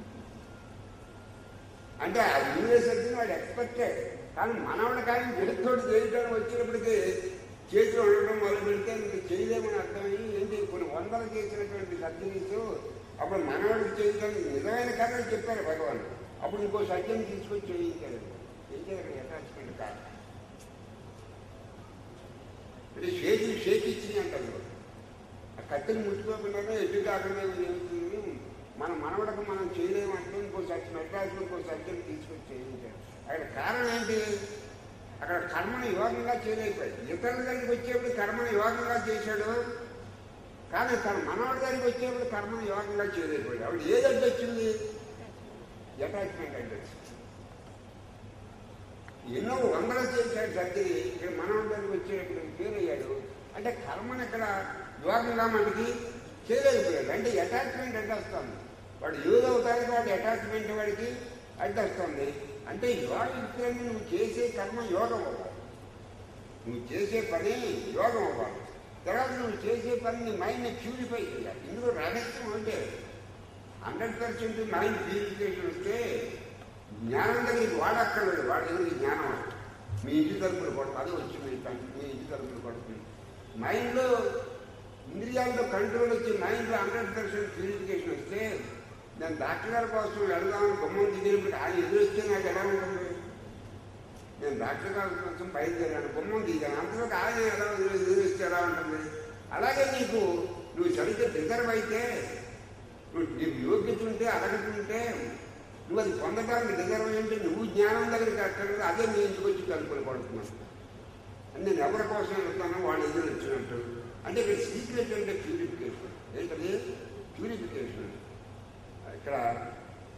అంటే ఆ న్యూరో సర్జరీ వాడు ఎక్స్పెక్టెడ్ కానీ మనవడి కానీ వెలుతోటి చేయడానికి వచ్చినప్పటికీ చేతిలో ఉండడం మొదలు పెడితే ఇంక చేయలేమని అర్థమయ్యి ఏంటి కొన్ని వందలు చేసినటువంటి సర్జరీస్ అప్పుడు మనవాడికి చేయడానికి నిజమైన కథలు చెప్పారు భగవాన్ అప్పుడు ఇంకో సత్యం తీసుకొచ్చి చేయించారు ఏం చేయాలి అటాచ్మెంట్ కాదు అంటే షేకి షేక్ ఇచ్చింది అంటారు ఆ కత్తిని ముట్టుకోకుండానే ఎటు కాకుండా జరుగుతుంది మన మనవడకు మనం చేయలేమంటే ఇంకో సత్యం అటాచ్మెంట్ ఇంకో సత్యం తీసుకొచ్చి చేయించారు అక్కడ కారణం ఏంటి అక్కడ కర్మను యోగంగా చేయలేకపోయాడు ఇతరుల దగ్గరికి వచ్చేప్పుడు కర్మను యోగంగా చేశాడు కానీ తన మనవాడి దగ్గరికి వచ్చేప్పుడు కర్మను యోగంగా చేయలేకపోయాడు ఆవిడ ఏది అడ్డొచ్చింది అటాచ్మెంట్ అడ్డొచ్చింది ఎన్నో వందలు చేశాడు సర్జరీ ఇక్కడ మనవాడి దగ్గరికి వచ్చేటప్పుడు ఫెయిల్ అయ్యాడు అంటే కర్మను ఇక్కడ యోగంగా మనకి చేయలేకపోయాడు అంటే అటాచ్మెంట్ అడ్డొస్తుంది వాడు యూజ్ అవుతానికి వాడి అటాచ్మెంట్ వాడికి అడ్డొస్తుంది అంటే యోగ యుక్తులని నువ్వు చేసే కర్మ యోగం అవ్వాలి నువ్వు చేసే పని యోగం అవ్వాలి తర్వాత నువ్వు చేసే పని నీ మైండ్ని ప్యూరిఫై చేయాలి ఇందులో రహస్యం అంటే హండ్రెడ్ పర్సెంట్ మైండ్ ప్యూరిఫికేషన్ వస్తే జ్ఞానం దగ్గరికి వాడక్కర్లేదు వాడి దగ్గరికి జ్ఞానం వస్తుంది. మీ ఇంటి తలుపులు కొడుతుంది అది వచ్చింది మీ కంటి- మీ ఇంటి తలుపులు కొడుతుంది మైండ్లో ఇంద్రియాలతో కంట్రోల్ వచ్చి మైండ్లో హండ్రెడ్ పర్సెంట్ ప్యూరిఫికేషన్ వస్తే నేను డాక్టర్ గారి కోసం వెళదామని గుమ్మం దిగినప్పుడు ఆయన ఎదురు వస్తే నాకు ఎలా ఉంటుంది నేను డాక్టర్ గారి కోసం బయలుదేరాను గుమ్మం దిగాను అంతలోకి ఆయన ఎలా ఎదురు ఎదురు వస్తే ఎలా ఉంటుంది అలాగే నీకు నువ్వు సరిగ్గా డిజర్వ్ అయితే నువ్వు నీకు యోగ్యత ఉంటే అడగటుంటే నువ్వు అది పొందడానికి డిజర్వ్ అంటే నువ్వు జ్ఞానం దగ్గరికి అక్కర్లేదు అదే నీ ఇంటికి వచ్చి కలుపులు పడుతున్నాను అని నేను ఎవరి కోసం వెళ్తానో వాళ్ళు ఎదురు వచ్చినట్టు అంటే ఇక్కడ సీక్రెట్ అంటే ప్యూరిఫికేషన్ ఏంటది ప్యూరిఫికేషన్ ఇక్కడ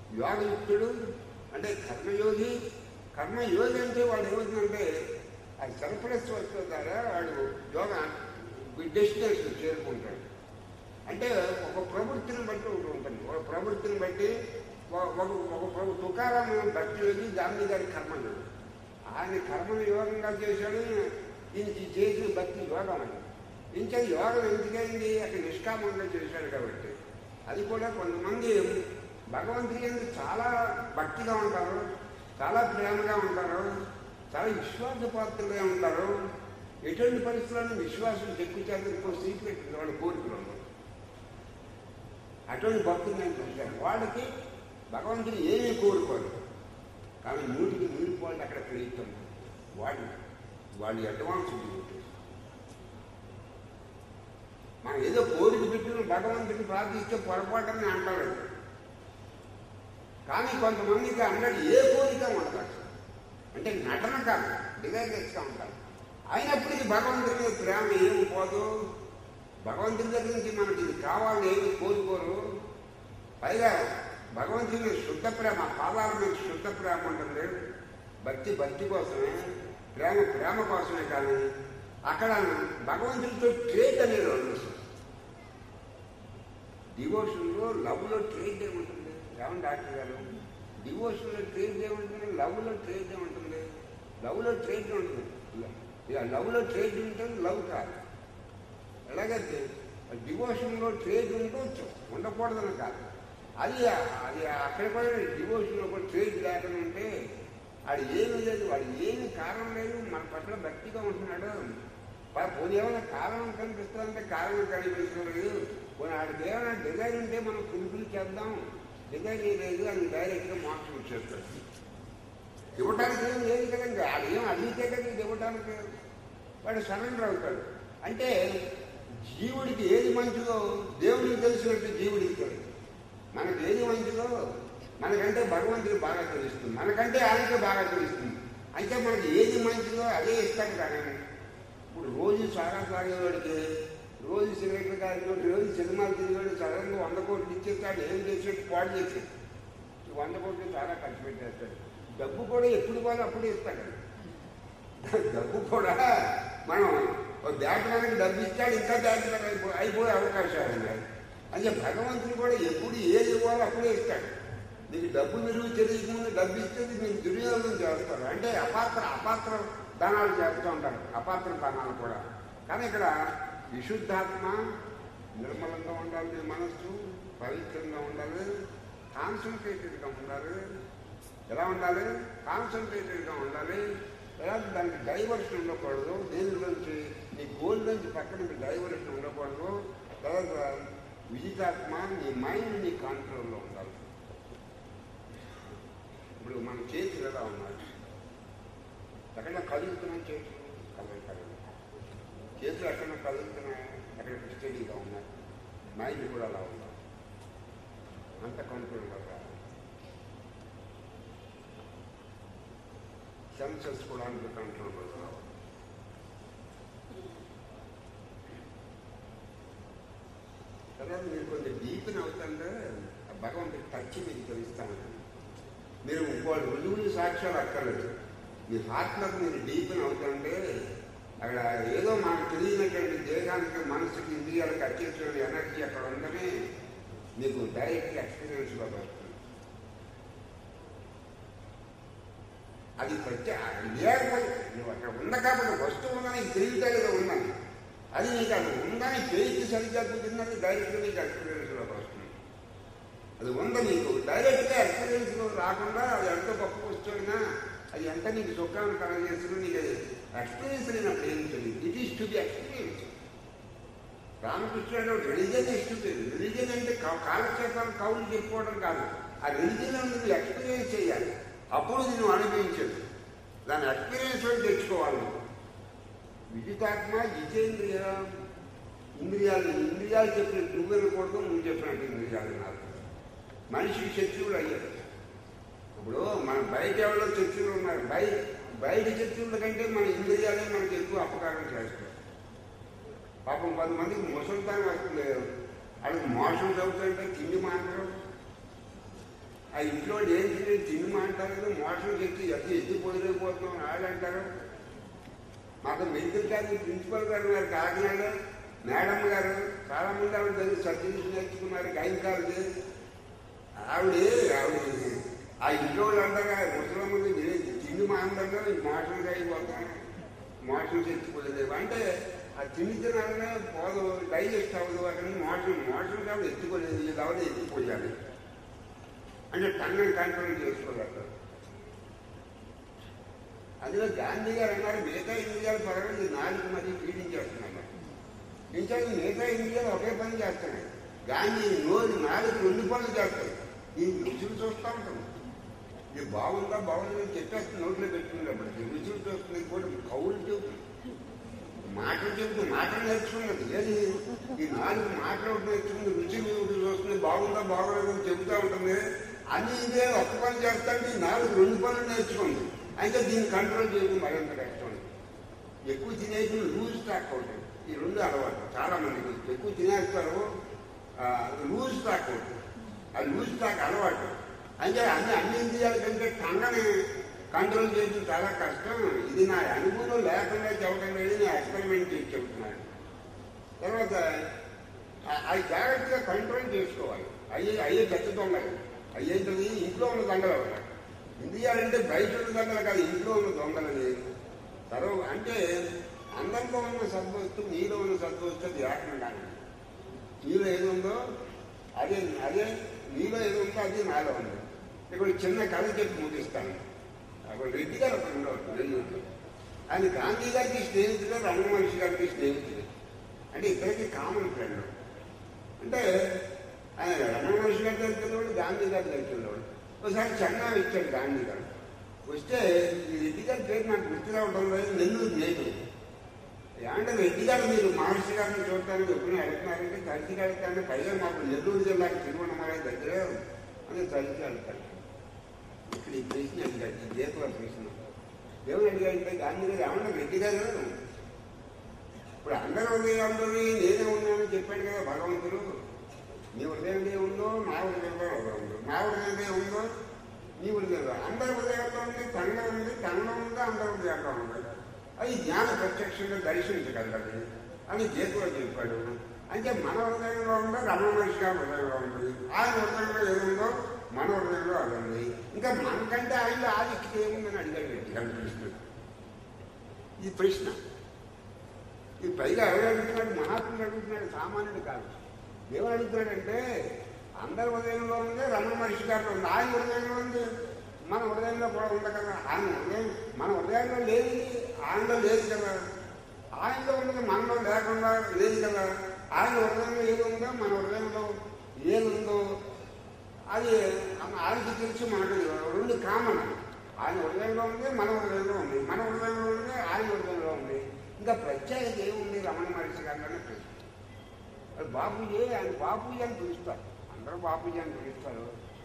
యోగయుక్తుడు అంటే కర్మయోగి కర్మయోగి అంటే వాడు ఏమవుతుందంటే ఆ సర్ప్లస్ వస్తువు ద్వారా వాడు యోగ డెస్టినేషన్ చేరుకుంటాడు అంటే ఒక ప్రవృత్తిని బట్టి ఒకటి ఉంటుంది ఒక ప్రవృత్తిని బట్టి ఒక- ఒక ఒక ప్రభు తుకారాం భక్తి వెళ్ళి గాంధీ గారి కర్మలు ఆయన కర్మను యోగంగా చేశాడు దీనికి చేసిన భక్తి యోగం అని ఇంకా యోగం ఎందుకైంది అక్కడ నిష్కామంగా చేశాడు కాబట్టి అది కూడా కొంతమంది భగవంతుడి ఎందుకు చాలా భక్తిగా ఉంటారు చాలా ప్రేమగా ఉంటారు చాలా విశ్వాసపాత్రులుగా ఉంటారు ఎటువంటి పరిస్థితుల్లో విశ్వాసం చెక్కించాలి ఇంకో సీక్రెట్ వాళ్ళ కోరికలు ఉండవు. అటువంటి భక్తులు నేను చూశాను వాళ్ళకి భగవంతుడు ఏమీ కోరుకోరు కానీ నూటికి నూరు వాళ్ళు అక్కడ ప్రయుక్తం వాళ్ళు వాళ్ళు అడ్వాన్స్ డ్యూటీ మనం ఏదో కోరిక పెట్టిన భగవంతుడిని ప్రార్థిస్తే పొరపాటని అంటలేదు కానీ కొంతమందికి అన్నది ఏ కోరిక ఉండదు అసలు. అంటే నటన కాదు డిజైనర్స్గా ఉంటారు అయినప్పటికీ భగవంతుడి మీద ప్రేమ ఏమి పోదు భగవంతుడి దగ్గర నుంచి మనకి ఇది కావాలని ఏమి కోరుకోరు పైగా భగవంతుడి మీద శుద్ధ ప్రేమ పాదాల మీద శుద్ధ ప్రేమ ఉంటుంది భక్తి భక్తి కోసమే ప్రేమ ప్రేమ కోసమే కానీ అక్కడ భగవంతుడితో ట్రేడ్ అనేది ఉండదు డివోషన్లో లవ్లో ట్రేడ్ ఏముంటుంది ఏమన్నా డాక్టర్ గారు డివోషన్లో ట్రేడ్ ఏముంటుంది లవ్లో ట్రేడ్ ఏముంటుంది లవ్లో ట్రేడ్ ఉంటుంది ఇక లవ్లో ట్రేడ్ ఉంటుంది లవ్ కాదు ఎలాగైతే డివోషన్లో ట్రేడ్ ఉండొచ్చు ఉండకూడదని కాదు అది అది అక్కడ కూడా డివోషన్లో కూడా ట్రేడ్ లేకుండా ఉంటే వాడు ఏమీ లేదు వాడు ఏమి కారణం లేదు మన పట్ల భక్తిగా ఉంటున్నాడు ప- పోనీ ఏమైనా కారణం కనిపిస్తుందంటే కారణం కనిపించలేదు పోనీ ఆడికి ఏమైనా డిజైన్ ఉంటే మనం ఫుల్ఫిల్ చేద్దాం డిజైన్ ఏం లేదు అని డైరెక్ట్గా మోక్షం ఇచ్చేస్తాడు ఇవ్వడానికి ఏం లేదు కదండి అది ఏం అడిగితే కదా ఇది ఇవ్వడానికి వాడు సరెండర్ అవుతాడు అంటే జీవుడికి ఏది మంచిదో దేవుడికి తెలిసినట్టు జీవుడికి తెలియదు మనకి ఏది మంచిదో మనకంటే భగవంతుడు బాగా తెలుస్తుంది మనకంటే ఆయనకే బాగా తెలుస్తుంది అయితే మనకి ఏది మంచిదో అదే ఇస్తాం కానీ ఇప్పుడు రోజు సారా తాగేవాడికి రోజు సిగరెట్లు తాగేవాడు రోజు సినిమాలు తిరిగాడు సడన్గా వంద కోట్లు ఇచ్చేస్తాడు ఏం చేసేట్టు పాడు చేసేది ఈ వంద కోట్లు చాలా ఖర్చు పెట్టేస్తాడు డబ్బు కూడా ఎప్పుడు పోలో అప్పుడే ఇస్తాడు డబ్బు కూడా మనం ఒక బ్యాట్మెన్కి డబ్బు ఇస్తాడు ఇంకా బ్యాట్మెన్ అయిపో అయిపోయే అవకాశాలు ఉన్నాయి అంటే భగవంతుడు కూడా ఎప్పుడు ఏది ఇవ్వాలో అప్పుడే ఇస్తాడు నీకు డబ్బు విలువ తెలియకముందు డబ్బు ఇస్తే మీకు దుర్యోగం చేస్తారు అంటే అపాత్ర అపాత్ర దానాలు చేస్తూ ఉంటారు అపాత్ర దానాలు కూడా కానీ ఇక్కడ విశుద్ధాత్మ నిర్మలంగా ఉండాలి నీ మనస్సు పవిత్రంగా ఉండాలి కాన్సన్ట్రేటెడ్గా ఉండాలి ఎలా ఉండాలి కాన్సన్ట్రేటెడ్గా ఉండాలి ఎలా దానికి డైవర్షన్ ఉండకూడదు దేని నుంచి నీ గోల్ నుంచి పక్కన డైవర్షన్ ఉండకూడదు తర్వాత విజితాత్మ నీ మైండ్ నీ కంట్రోల్లో ఉండాలి ఇప్పుడు మన చేతులు ఎలా ఉన్నాయి ఎక్కడ కదులుతున్నాయి చేతులు కదలకలేదు చేతులు ఎక్కడ కదులుతున్నాయి అక్కడ స్టడీగా ఉన్నాయి మైండ్ కూడా అలా ఉండాలి అంత కంట్రోల్గా కాదు సెన్సెస్ కూడా అంత కంట్రోల్గా రావాలి కదా మీరు కొంచెం డీప్ని అవుతుంటే ఆ భగవంతుడి టచ్ మీకు తెలుస్తాను మీరు ఇంకోటి రుజువులు సాక్ష్యాలు అక్కర్లేదు మీ హార్ట్లకు మీరు డీప్ని అవుతుంటే అక్కడ ఏదో మనకు తెలియనటువంటి దేహానికి మనసుకి ఇంద్రియాలకు అత్యంత ఎనర్జీ అక్కడ ఉందని మీకు డైరెక్ట్ ఎక్స్పీరియన్స్లో వస్తుంది అది ప్రత్యే లేకపోతే నువ్వు అక్కడ ఉంది కాబట్టి వస్తువు ఉందని తెలివితేటలో ఉందని అది నీకు అది ఉందని పేరుకి సరిగ్గా కుదిరినది డైరెక్ట్గా నీకు ఎక్స్పీరియన్స్లోకి వస్తుంది అది ఉంది నీకు డైరెక్ట్గా ఎక్స్పీరియన్స్లో రాకుండా అది ఎంత గొప్ప వస్తువునా అది ఎంత నీకు సుఖాన్ని కలగజేస్తుందో నీకు అది ఎక్స్పీరియన్స్ లేనప్పుడు ఏం తెలియదు it is to be experience రామకృష్ణుడు రిలీజన్ ఇష్టం రిలీజన్ అంటే కా- కాలక్షేపాలు కౌలు చెప్పుకోవడం కాదు ఆ రిలీజన్ నువ్వు ఎక్స్పీరియన్స్ చేయాలి అప్పుడు నువ్వు అనుభవించదు దాని ఎక్స్పీరియన్స్ కూడా తెచ్చుకోవాలి నువ్వు. విజితాత్మ జితేంద్రియ ఇంద్రియాలు ఇంద్రియాలు చెప్పినట్టు నువ్వు వినకూడదు నువ్వు చెప్పినట్టు ఇంద్రియాలు నాకు మనిషికి శత్రువులు అయ్యారు ఇప్పుడు మన బయట ఎవరో శత్రువులు ఉన్నారు బయట బయట శత్రువుల కంటే మన ఇంద్రియాలే మనకి ఎక్కువ అపకారం చేస్తాయి పాపం కొంతమందికి ముసలితనం వస్తుంది వాళ్ళకి మోసం చదువుతుంటే తిండి మాత్రం ఆ ఇంట్లో ఏంటి తిని మాంటారు కదా మోసం చెప్తే ఎత్తి ఎత్తి పొదిలేకపోతున్నాం వాళ్ళు అంటారు మాకు మెడికల్ కాలేజ్ ప్రిన్సిపల్ గారు ఉన్నారు కాకినాడ మేడం గారు చాలా మంది ఆవిడ దగ్గర సర్టిఫికేట్ నేర్చుకున్నారు గైనకాలజీ ఆవిడ ఆవిడ ఆ ఇంట్లో వాళ్ళు అంటారా ముసలమ్మకి తిండి మాందంగా మోషన్ అయిపోతాం మోషన్ ఎత్తిపోలేదు అంటే ఆ తిండి తినాలనే పోదు డైజెస్ట్ అవ్వదు అక్కడ మోషన్ మోషన్ కాబట్టి ఎత్తుకోలేదు ఇది కాబట్టి ఎత్తిపోయాలి అంటే టన్నుని కంట్రోల్ చేసుకోగలరు అందులో గాంధీ గారు అన్నారు మిగతా ఇండియాలు పర్వాలేదు నాలుగు మరీ ఫీడింగ్ చేస్తున్నారు ఇంకా మిగతా ఇండియాలు ఒకే పని చేస్తున్నాయి గాంధీ నోరు నాలుగు రెండు పనులు చేస్తాయి ఈ రుచులు చూస్తూ ఉంటాం ఇది బాగుందా బాగుందా చెప్పేస్తుంది నోట్లో పెట్టుకున్నప్పటికీ రుచులు చూస్తుంది కూడా కౌలు చెబుతుంది మాటలు చెబుతూ మాటలు నేర్చుకున్నది ఏది ఈ నాలుగు మాటలు నేర్చుకుంది రుచులు చూస్తుంది బాగుందా బాగోలేదని చెబుతూ ఉంటుంది అన్ని ఇదే ఒక్క పని చేస్తాంటే ఈ నాలుగు రెండు పనులు నేర్చుకుంది అయితే దీన్ని కంట్రోల్ చేయడం మరింత కష్టం ఎక్కువ తినేసి లూజ్ స్టాక్ అవుతుంది ఈ రెండు అలవాటు చాలా మందికి ఎక్కువ తినేస్తారు లూజ్ స్టాక్ అవుతుంది ఆ లూజ్ స్టాక్ అలవాటు అంటే అన్ని అన్ని ఇంద్రియాల కంటే టంగని కంట్రోల్ చేయడం చాలా కష్టం ఇది నా అనుభవం లేకుండా చెప్పడం లేదు నేను ఎక్స్పెరిమెంట్ చేసి చెప్తున్నాను తర్వాత ఆ- అవి జాగ్రత్తగా కంట్రోల్ చేసుకోవాలి అయ్యే అయ్యే పెద్ద దొంగలు అయ్యేంటిది ఇంట్లో ఉన్న దొంగలు అవ్వాలి ఇండియాలంటే బయట ఉన్న దొంగలు కాదు ఇంట్లో ఉన్న దొంగలని తర్వాత అంటే అందరిలో ఉన్న సద్వస్తు నీలో ఉన్న సద్వస్తు అది ఏకంగా నీలో ఏది ఉందో అదే అదే నీలో ఏది ఉందో అది నాలో ఉంది ఇక్కడ చిన్న కథ చెప్పి ముగిస్తాను అక్కడ రెడ్డి గారు ఒకరు ఉండేవారు నెల్లూరులో ఆయన గాంధీ గారికి స్నేహితుడు రమణ మహర్షి గారికి స్నేహితుడు అంటే ఇద్దరికి కామన్ ఫ్రెండ్ అంటే ఆయన రమణ మహర్షి గారి దగ్గరికి వెళ్ళేవాడు గాంధీ గారి దగ్గరికి వెళ్ళేవాడు ఒకసారి చెన్నా ఇచ్చాడు గాంధీ గారు వస్తే ఈ రెడ్డి గారి పేరు నాకు గుర్తు రావడం లేదు నెల్లూరు నేటి అంటే రెడ్డి గారు మీరు మహర్షి గారిని చూడటానికి ఎప్పుడు వెళ్తున్నారంటే కలిసి వెళ్తాను పైగా మాకు నెల్లూరు జిల్లాకి తిరువణమల దగ్గర అని కలిసి వెళ్తాను ఇక్కడ ఈ ప్రశ్న అడిగాడు ఈ గీతల ప్రశ్న దేవుడు అడిగాడంటే గాంధీ గారు ఏమన్నా రెడ్డి గారు ఇప్పుడు అందరి హృదయాల్లో నేనే ఉన్నానని చెప్పాడు కదా భగవంతుడు నీ హృదయంలో ఉందో నా హృదయంలో ఉందో నా హృదయంలో ఉందో నీ హృదయంలో అందరి హృదయంలో ఉంది తనలో ఉంది తనలో ఉందో అందరి హృదయంలో ఉంది అది జ్ఞాన ప్రత్యక్షంగా దర్శించగలదు అని జేతులో చెప్పాడు అంటే మన హృదయంలో ఉందో రమణ మహర్షి గారి హృదయంలో ఉంది ఆయన హృదయంలో ఏముందో మన హృదయంలో అది ఉంది ఇంకా మనకంటే ఆయన ఆదిక్యత ఏముందని అడిగాడు వ్యక్తి కనిపిస్తుంది ఈ ప్రశ్న ఈ పైగా ఎవరు అడుగుతున్నాడు మహాత్ముడు అడుగుతున్నాడు సామాన్యుడు కాదు ఏమని అడుగుతున్నాడంటే అందరి హృదయంలో ఉంది రమణ మహర్షి గారిలో ఉంది ఆయన హృదయంలో ఉంది మన హృదయంలో కూడా ఉంది కదా ఆయన హృదయం మన హృదయంలో లేదు ఆయనలో లేదు కదా ఆయనలో ఉన్నది మనలో లేకుండా లేదు కదా ఆయన హృదయంలో ఏది ఉందో మన హృదయంలో ఏది ఉందో అది ఆయనకి తెలిసి మనకు రెండు కామన్ ఆయన హృదయంలో ఉంది మన హృదయంలో ఉంది మన హృదయంలో ఉంది ఆయన హృదయంలో ఉంది ఇంకా ప్రత్యేకత ఏముంది రమణ మహర్షి గారిలోనే ప్రశ్న అది బాపూజీ ఆయన బాపూజీ అని పిలుస్తారు అందరూ బాపూజీ అని పిలుస్తారు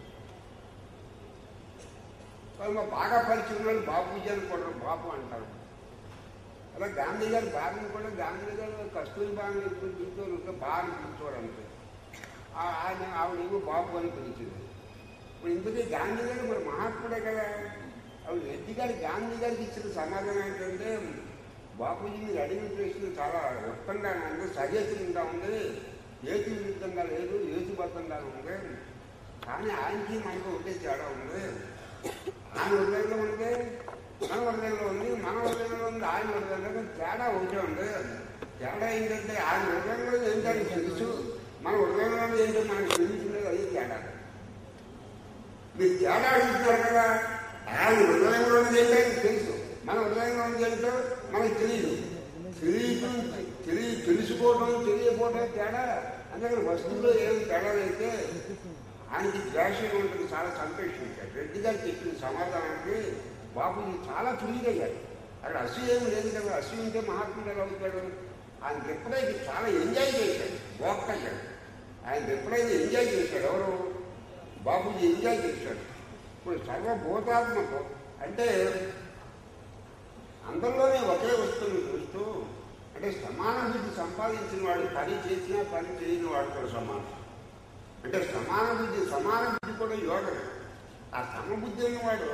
కానీ మా బాగా పరిచయం వాళ్ళు బాపూజీ అని కూడా బాపు అంటారు అలా గాంధీ గారు బాగా కూడా గాంధీ గారు కస్తూరి బాగా ఎప్పుడు పిలుచోరు బాగా పిలుచోరు అంతే ఆ- ఆయన ఆవిడేమో బాబు అని పిలిచింది ఇప్పుడు ఇందుకే గాంధీ గారు మరి మహాత్ముడే కదా ఆవిడ రెడ్డి గారి గాంధీ గారికి ఇచ్చిన సమాధానం ఏంటంటే బాపూజీ మీరు అడిగిన ప్రశ్న చాలా వ్యక్తంగా ఉంది సహేతులంగా ఉంది ఏతి విరుద్ధంగా లేదు ఏతుబద్ధంగా ఉంది కానీ ఆయనకి మనకు ఒకటే తేడా ఉంది ఆయన హృదయంలో ఉంది మన హృదయంలో ఉంది మన హృదయంలో ఉంది ఆయన హృదయంలో ఉంది. తేడా ఒకటే ఉంది తేడా ఏంటంటే ఆయన హృదయంలో ఏంటని తెలుసు మన హృదయంలో ఏంటో మనకు తెలియట్లేదు అది తేడా మీరు తేడా అడుగుతున్నారు కదా ఆయన హృదయంలో ఉన్నది ఏంటో ఆయనకు తెలుసు మన హృదయంలో ఉన్నది ఏంటో మనకు తెలియదు తెలియటం తెలియ తెలుసుకోవడం తెలియకపోవడం తేడా అందుకని వస్తువులో ఏం తేడా అయితే ఆయనకి ద్వేషం ఉంటుంది చాలా సంతోషించాడు రెడ్డి గారు చెప్పిన సమాధానానికి బాబుజీ చాలా ఫీల్ అక్కడ అసూయ ఏమి లేదు కదా అసూయ ఉంటే మహాత్ముడు ఎలా అవుతాడు ఆయన ఎప్పుడైతే చాలా ఎంజాయ్ చేశాడు గోక్కయ్యాడు ఆయన ఎప్పుడైతే ఎంజాయ్ చేశాడు ఎవరు బాబుజీ ఎంజాయ్ చేశాడు ఇప్పుడు సర్వభూతాత్మకు అంటే అందరిలోనే ఒకే వస్తువును చూస్తూ అంటే సమాన బుద్ధి సంపాదించిన వాడు పని చేసినా పని చేయని వాడు కూడా సమానం అంటే సమాన బుద్ధి సమాన బుద్ధి కూడా యోగం ఆ సమబుద్ధి ఉన్నవాడు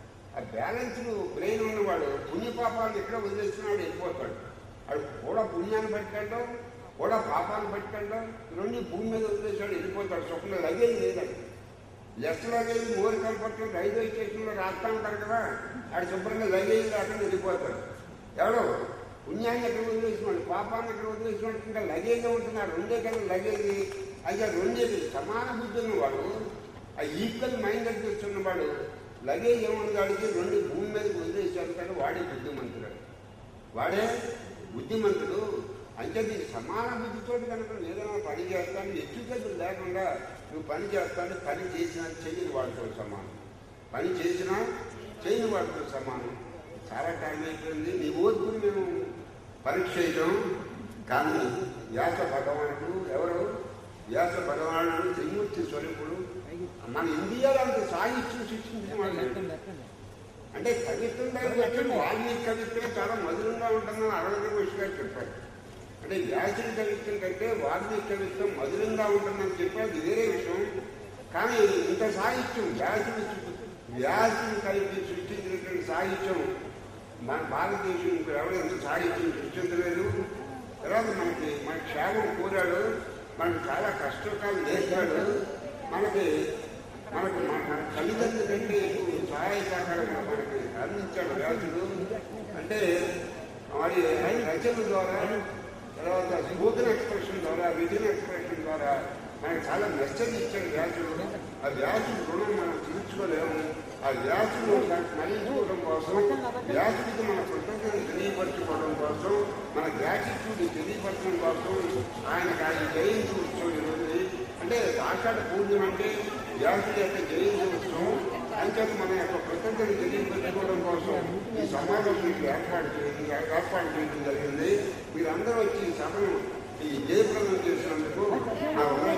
ఆ బ్యాలెన్స్డ్ బ్రెయిన్ ఉన్నవాడు పుణ్యపాపాలను ఎక్కడ వదిలేస్తున్నాడు వెళ్ళిపోతాడు వాడు కూడా పుణ్యాన్ని పట్టుకెళ్ళడం కూడా పాపాన్ని పట్టుకెళ్ళడం రెండు భూమి మీద వదిలేసాడు వెళ్ళిపోతాడు స్వప్న లగేజ్ లేదండి లెఫ్ట్ లగేజ్ మోరు కనపట్టు రైల్వే స్టేషన్లో రాస్తా ఉంటారు కదా ఆడు శుభ్రంగా లగేజ్ రాకుండా వెళ్ళిపోతాడు ఎవడో పుణ్యాన్ని ఎక్కడ వదిలేసినాడు పాపాన్ని ఎక్కడ వదిలేసినాడు ఇంకా లగేజ్ ఉంటున్నాడు రెండే కదా లగేజ్ అయితే రెండేది సమాన బుద్ధి ఉన్నవాడు ఆ ఈక్వల్ మైండ్ దగ్గర వచ్చినవాడు లగేజ్ ఏమన్నా వాడికి రెండు భూమి మీదకి వదిలేసాడు కానీ వాడే బుద్ధిమంతుడు వాడే బుద్ధిమంతుడు అంటే నీకు సమాన బుద్ధితో కనుక నువ్వు ఏదైనా పని చేస్తాను ఎడ్యుకేషన్ లేకుండా నువ్వు పని చేస్తాను పని చేసినా చెయ్యని వాడితో సమానం పని చేసినా చేయని వాడితో సమానం చాలా టైం అయిపోయింది నీ ఓర్పుని మేము పరీక్ష చేయడం కానీ వ్యాస భగవానుడు ఎవరు వ్యాస భగవానుడు త్రిమూర్తి స్వరూపుడు మన ఇండియాలో అంత సాహిత్యం సృష్టించిన వాళ్ళు అంటే కవిత్వం దగ్గర వాల్మీకి కవిత్వం చాలా మధురంగా ఉంటుందని అరవింద ఘోష్ గారు చెప్పారు అంటే వ్యాసుడి కవిత్వం కంటే వాల్మీకి కవిత్వం మధురంగా ఉంటుందని చెప్పి అది వేరే విషయం కానీ ఇంత సాహిత్యం వ్యాసుడు వ్యాసుడి కవిత్వం సృష్టించినటువంటి సాహిత్యం మన భారతదేశం ఇంకా ఎవరు ఎంత సాహిత్యం సృష్టించలేదు తర్వాత మనకి మన క్షేమం కోరాడు మనకు చాలా కష్టకాలు నేర్పాడు మనకి మనకు మన తల్లిదండ్రుల కంటే ఎక్కువ సహాయ సహకారం మనకి అందించాడు వ్యాసుడు అంటే వాడి ఆయన రచనల ద్వారా తర్వాత స్పోకెన్ ఎక్స్ప్రెషన్ ద్వారా విజన్ ఎక్స్ప్రెషన్ ద్వారా మనకు చాలా మెసేజ్ ఇచ్చాడు వ్యాసుడు ఆ వ్యాసుడు రుణం మనం తీర్చుకోలేము ఆ వ్యాసుడు స్మరించుకోవడం కోసం వ్యాసుడికి మన కృతజ్ఞత తెలియపరచుకోవడం కోసం మన గ్రాటిట్యూడ్ తెలియపరచడం కోసం ఆయనకు ఆయన జయంతి ఉత్సవం ఈరోజు అంటే ఆషాఢ పూర్ణిమ అంటే వ్యాసుడి యొక్క జయంతి ఉత్సవం అంతే మన యొక్క కృతజ్ఞత తెలియపరచుకోవడం కోసం ఈ సమాజం మీకు ఏర్పాటు చేయడం ఏర్పాటు చేయడం జరిగింది మీరందరూ వచ్చి ఈ సభను ఈ జయప్రదం చేసినందుకు నా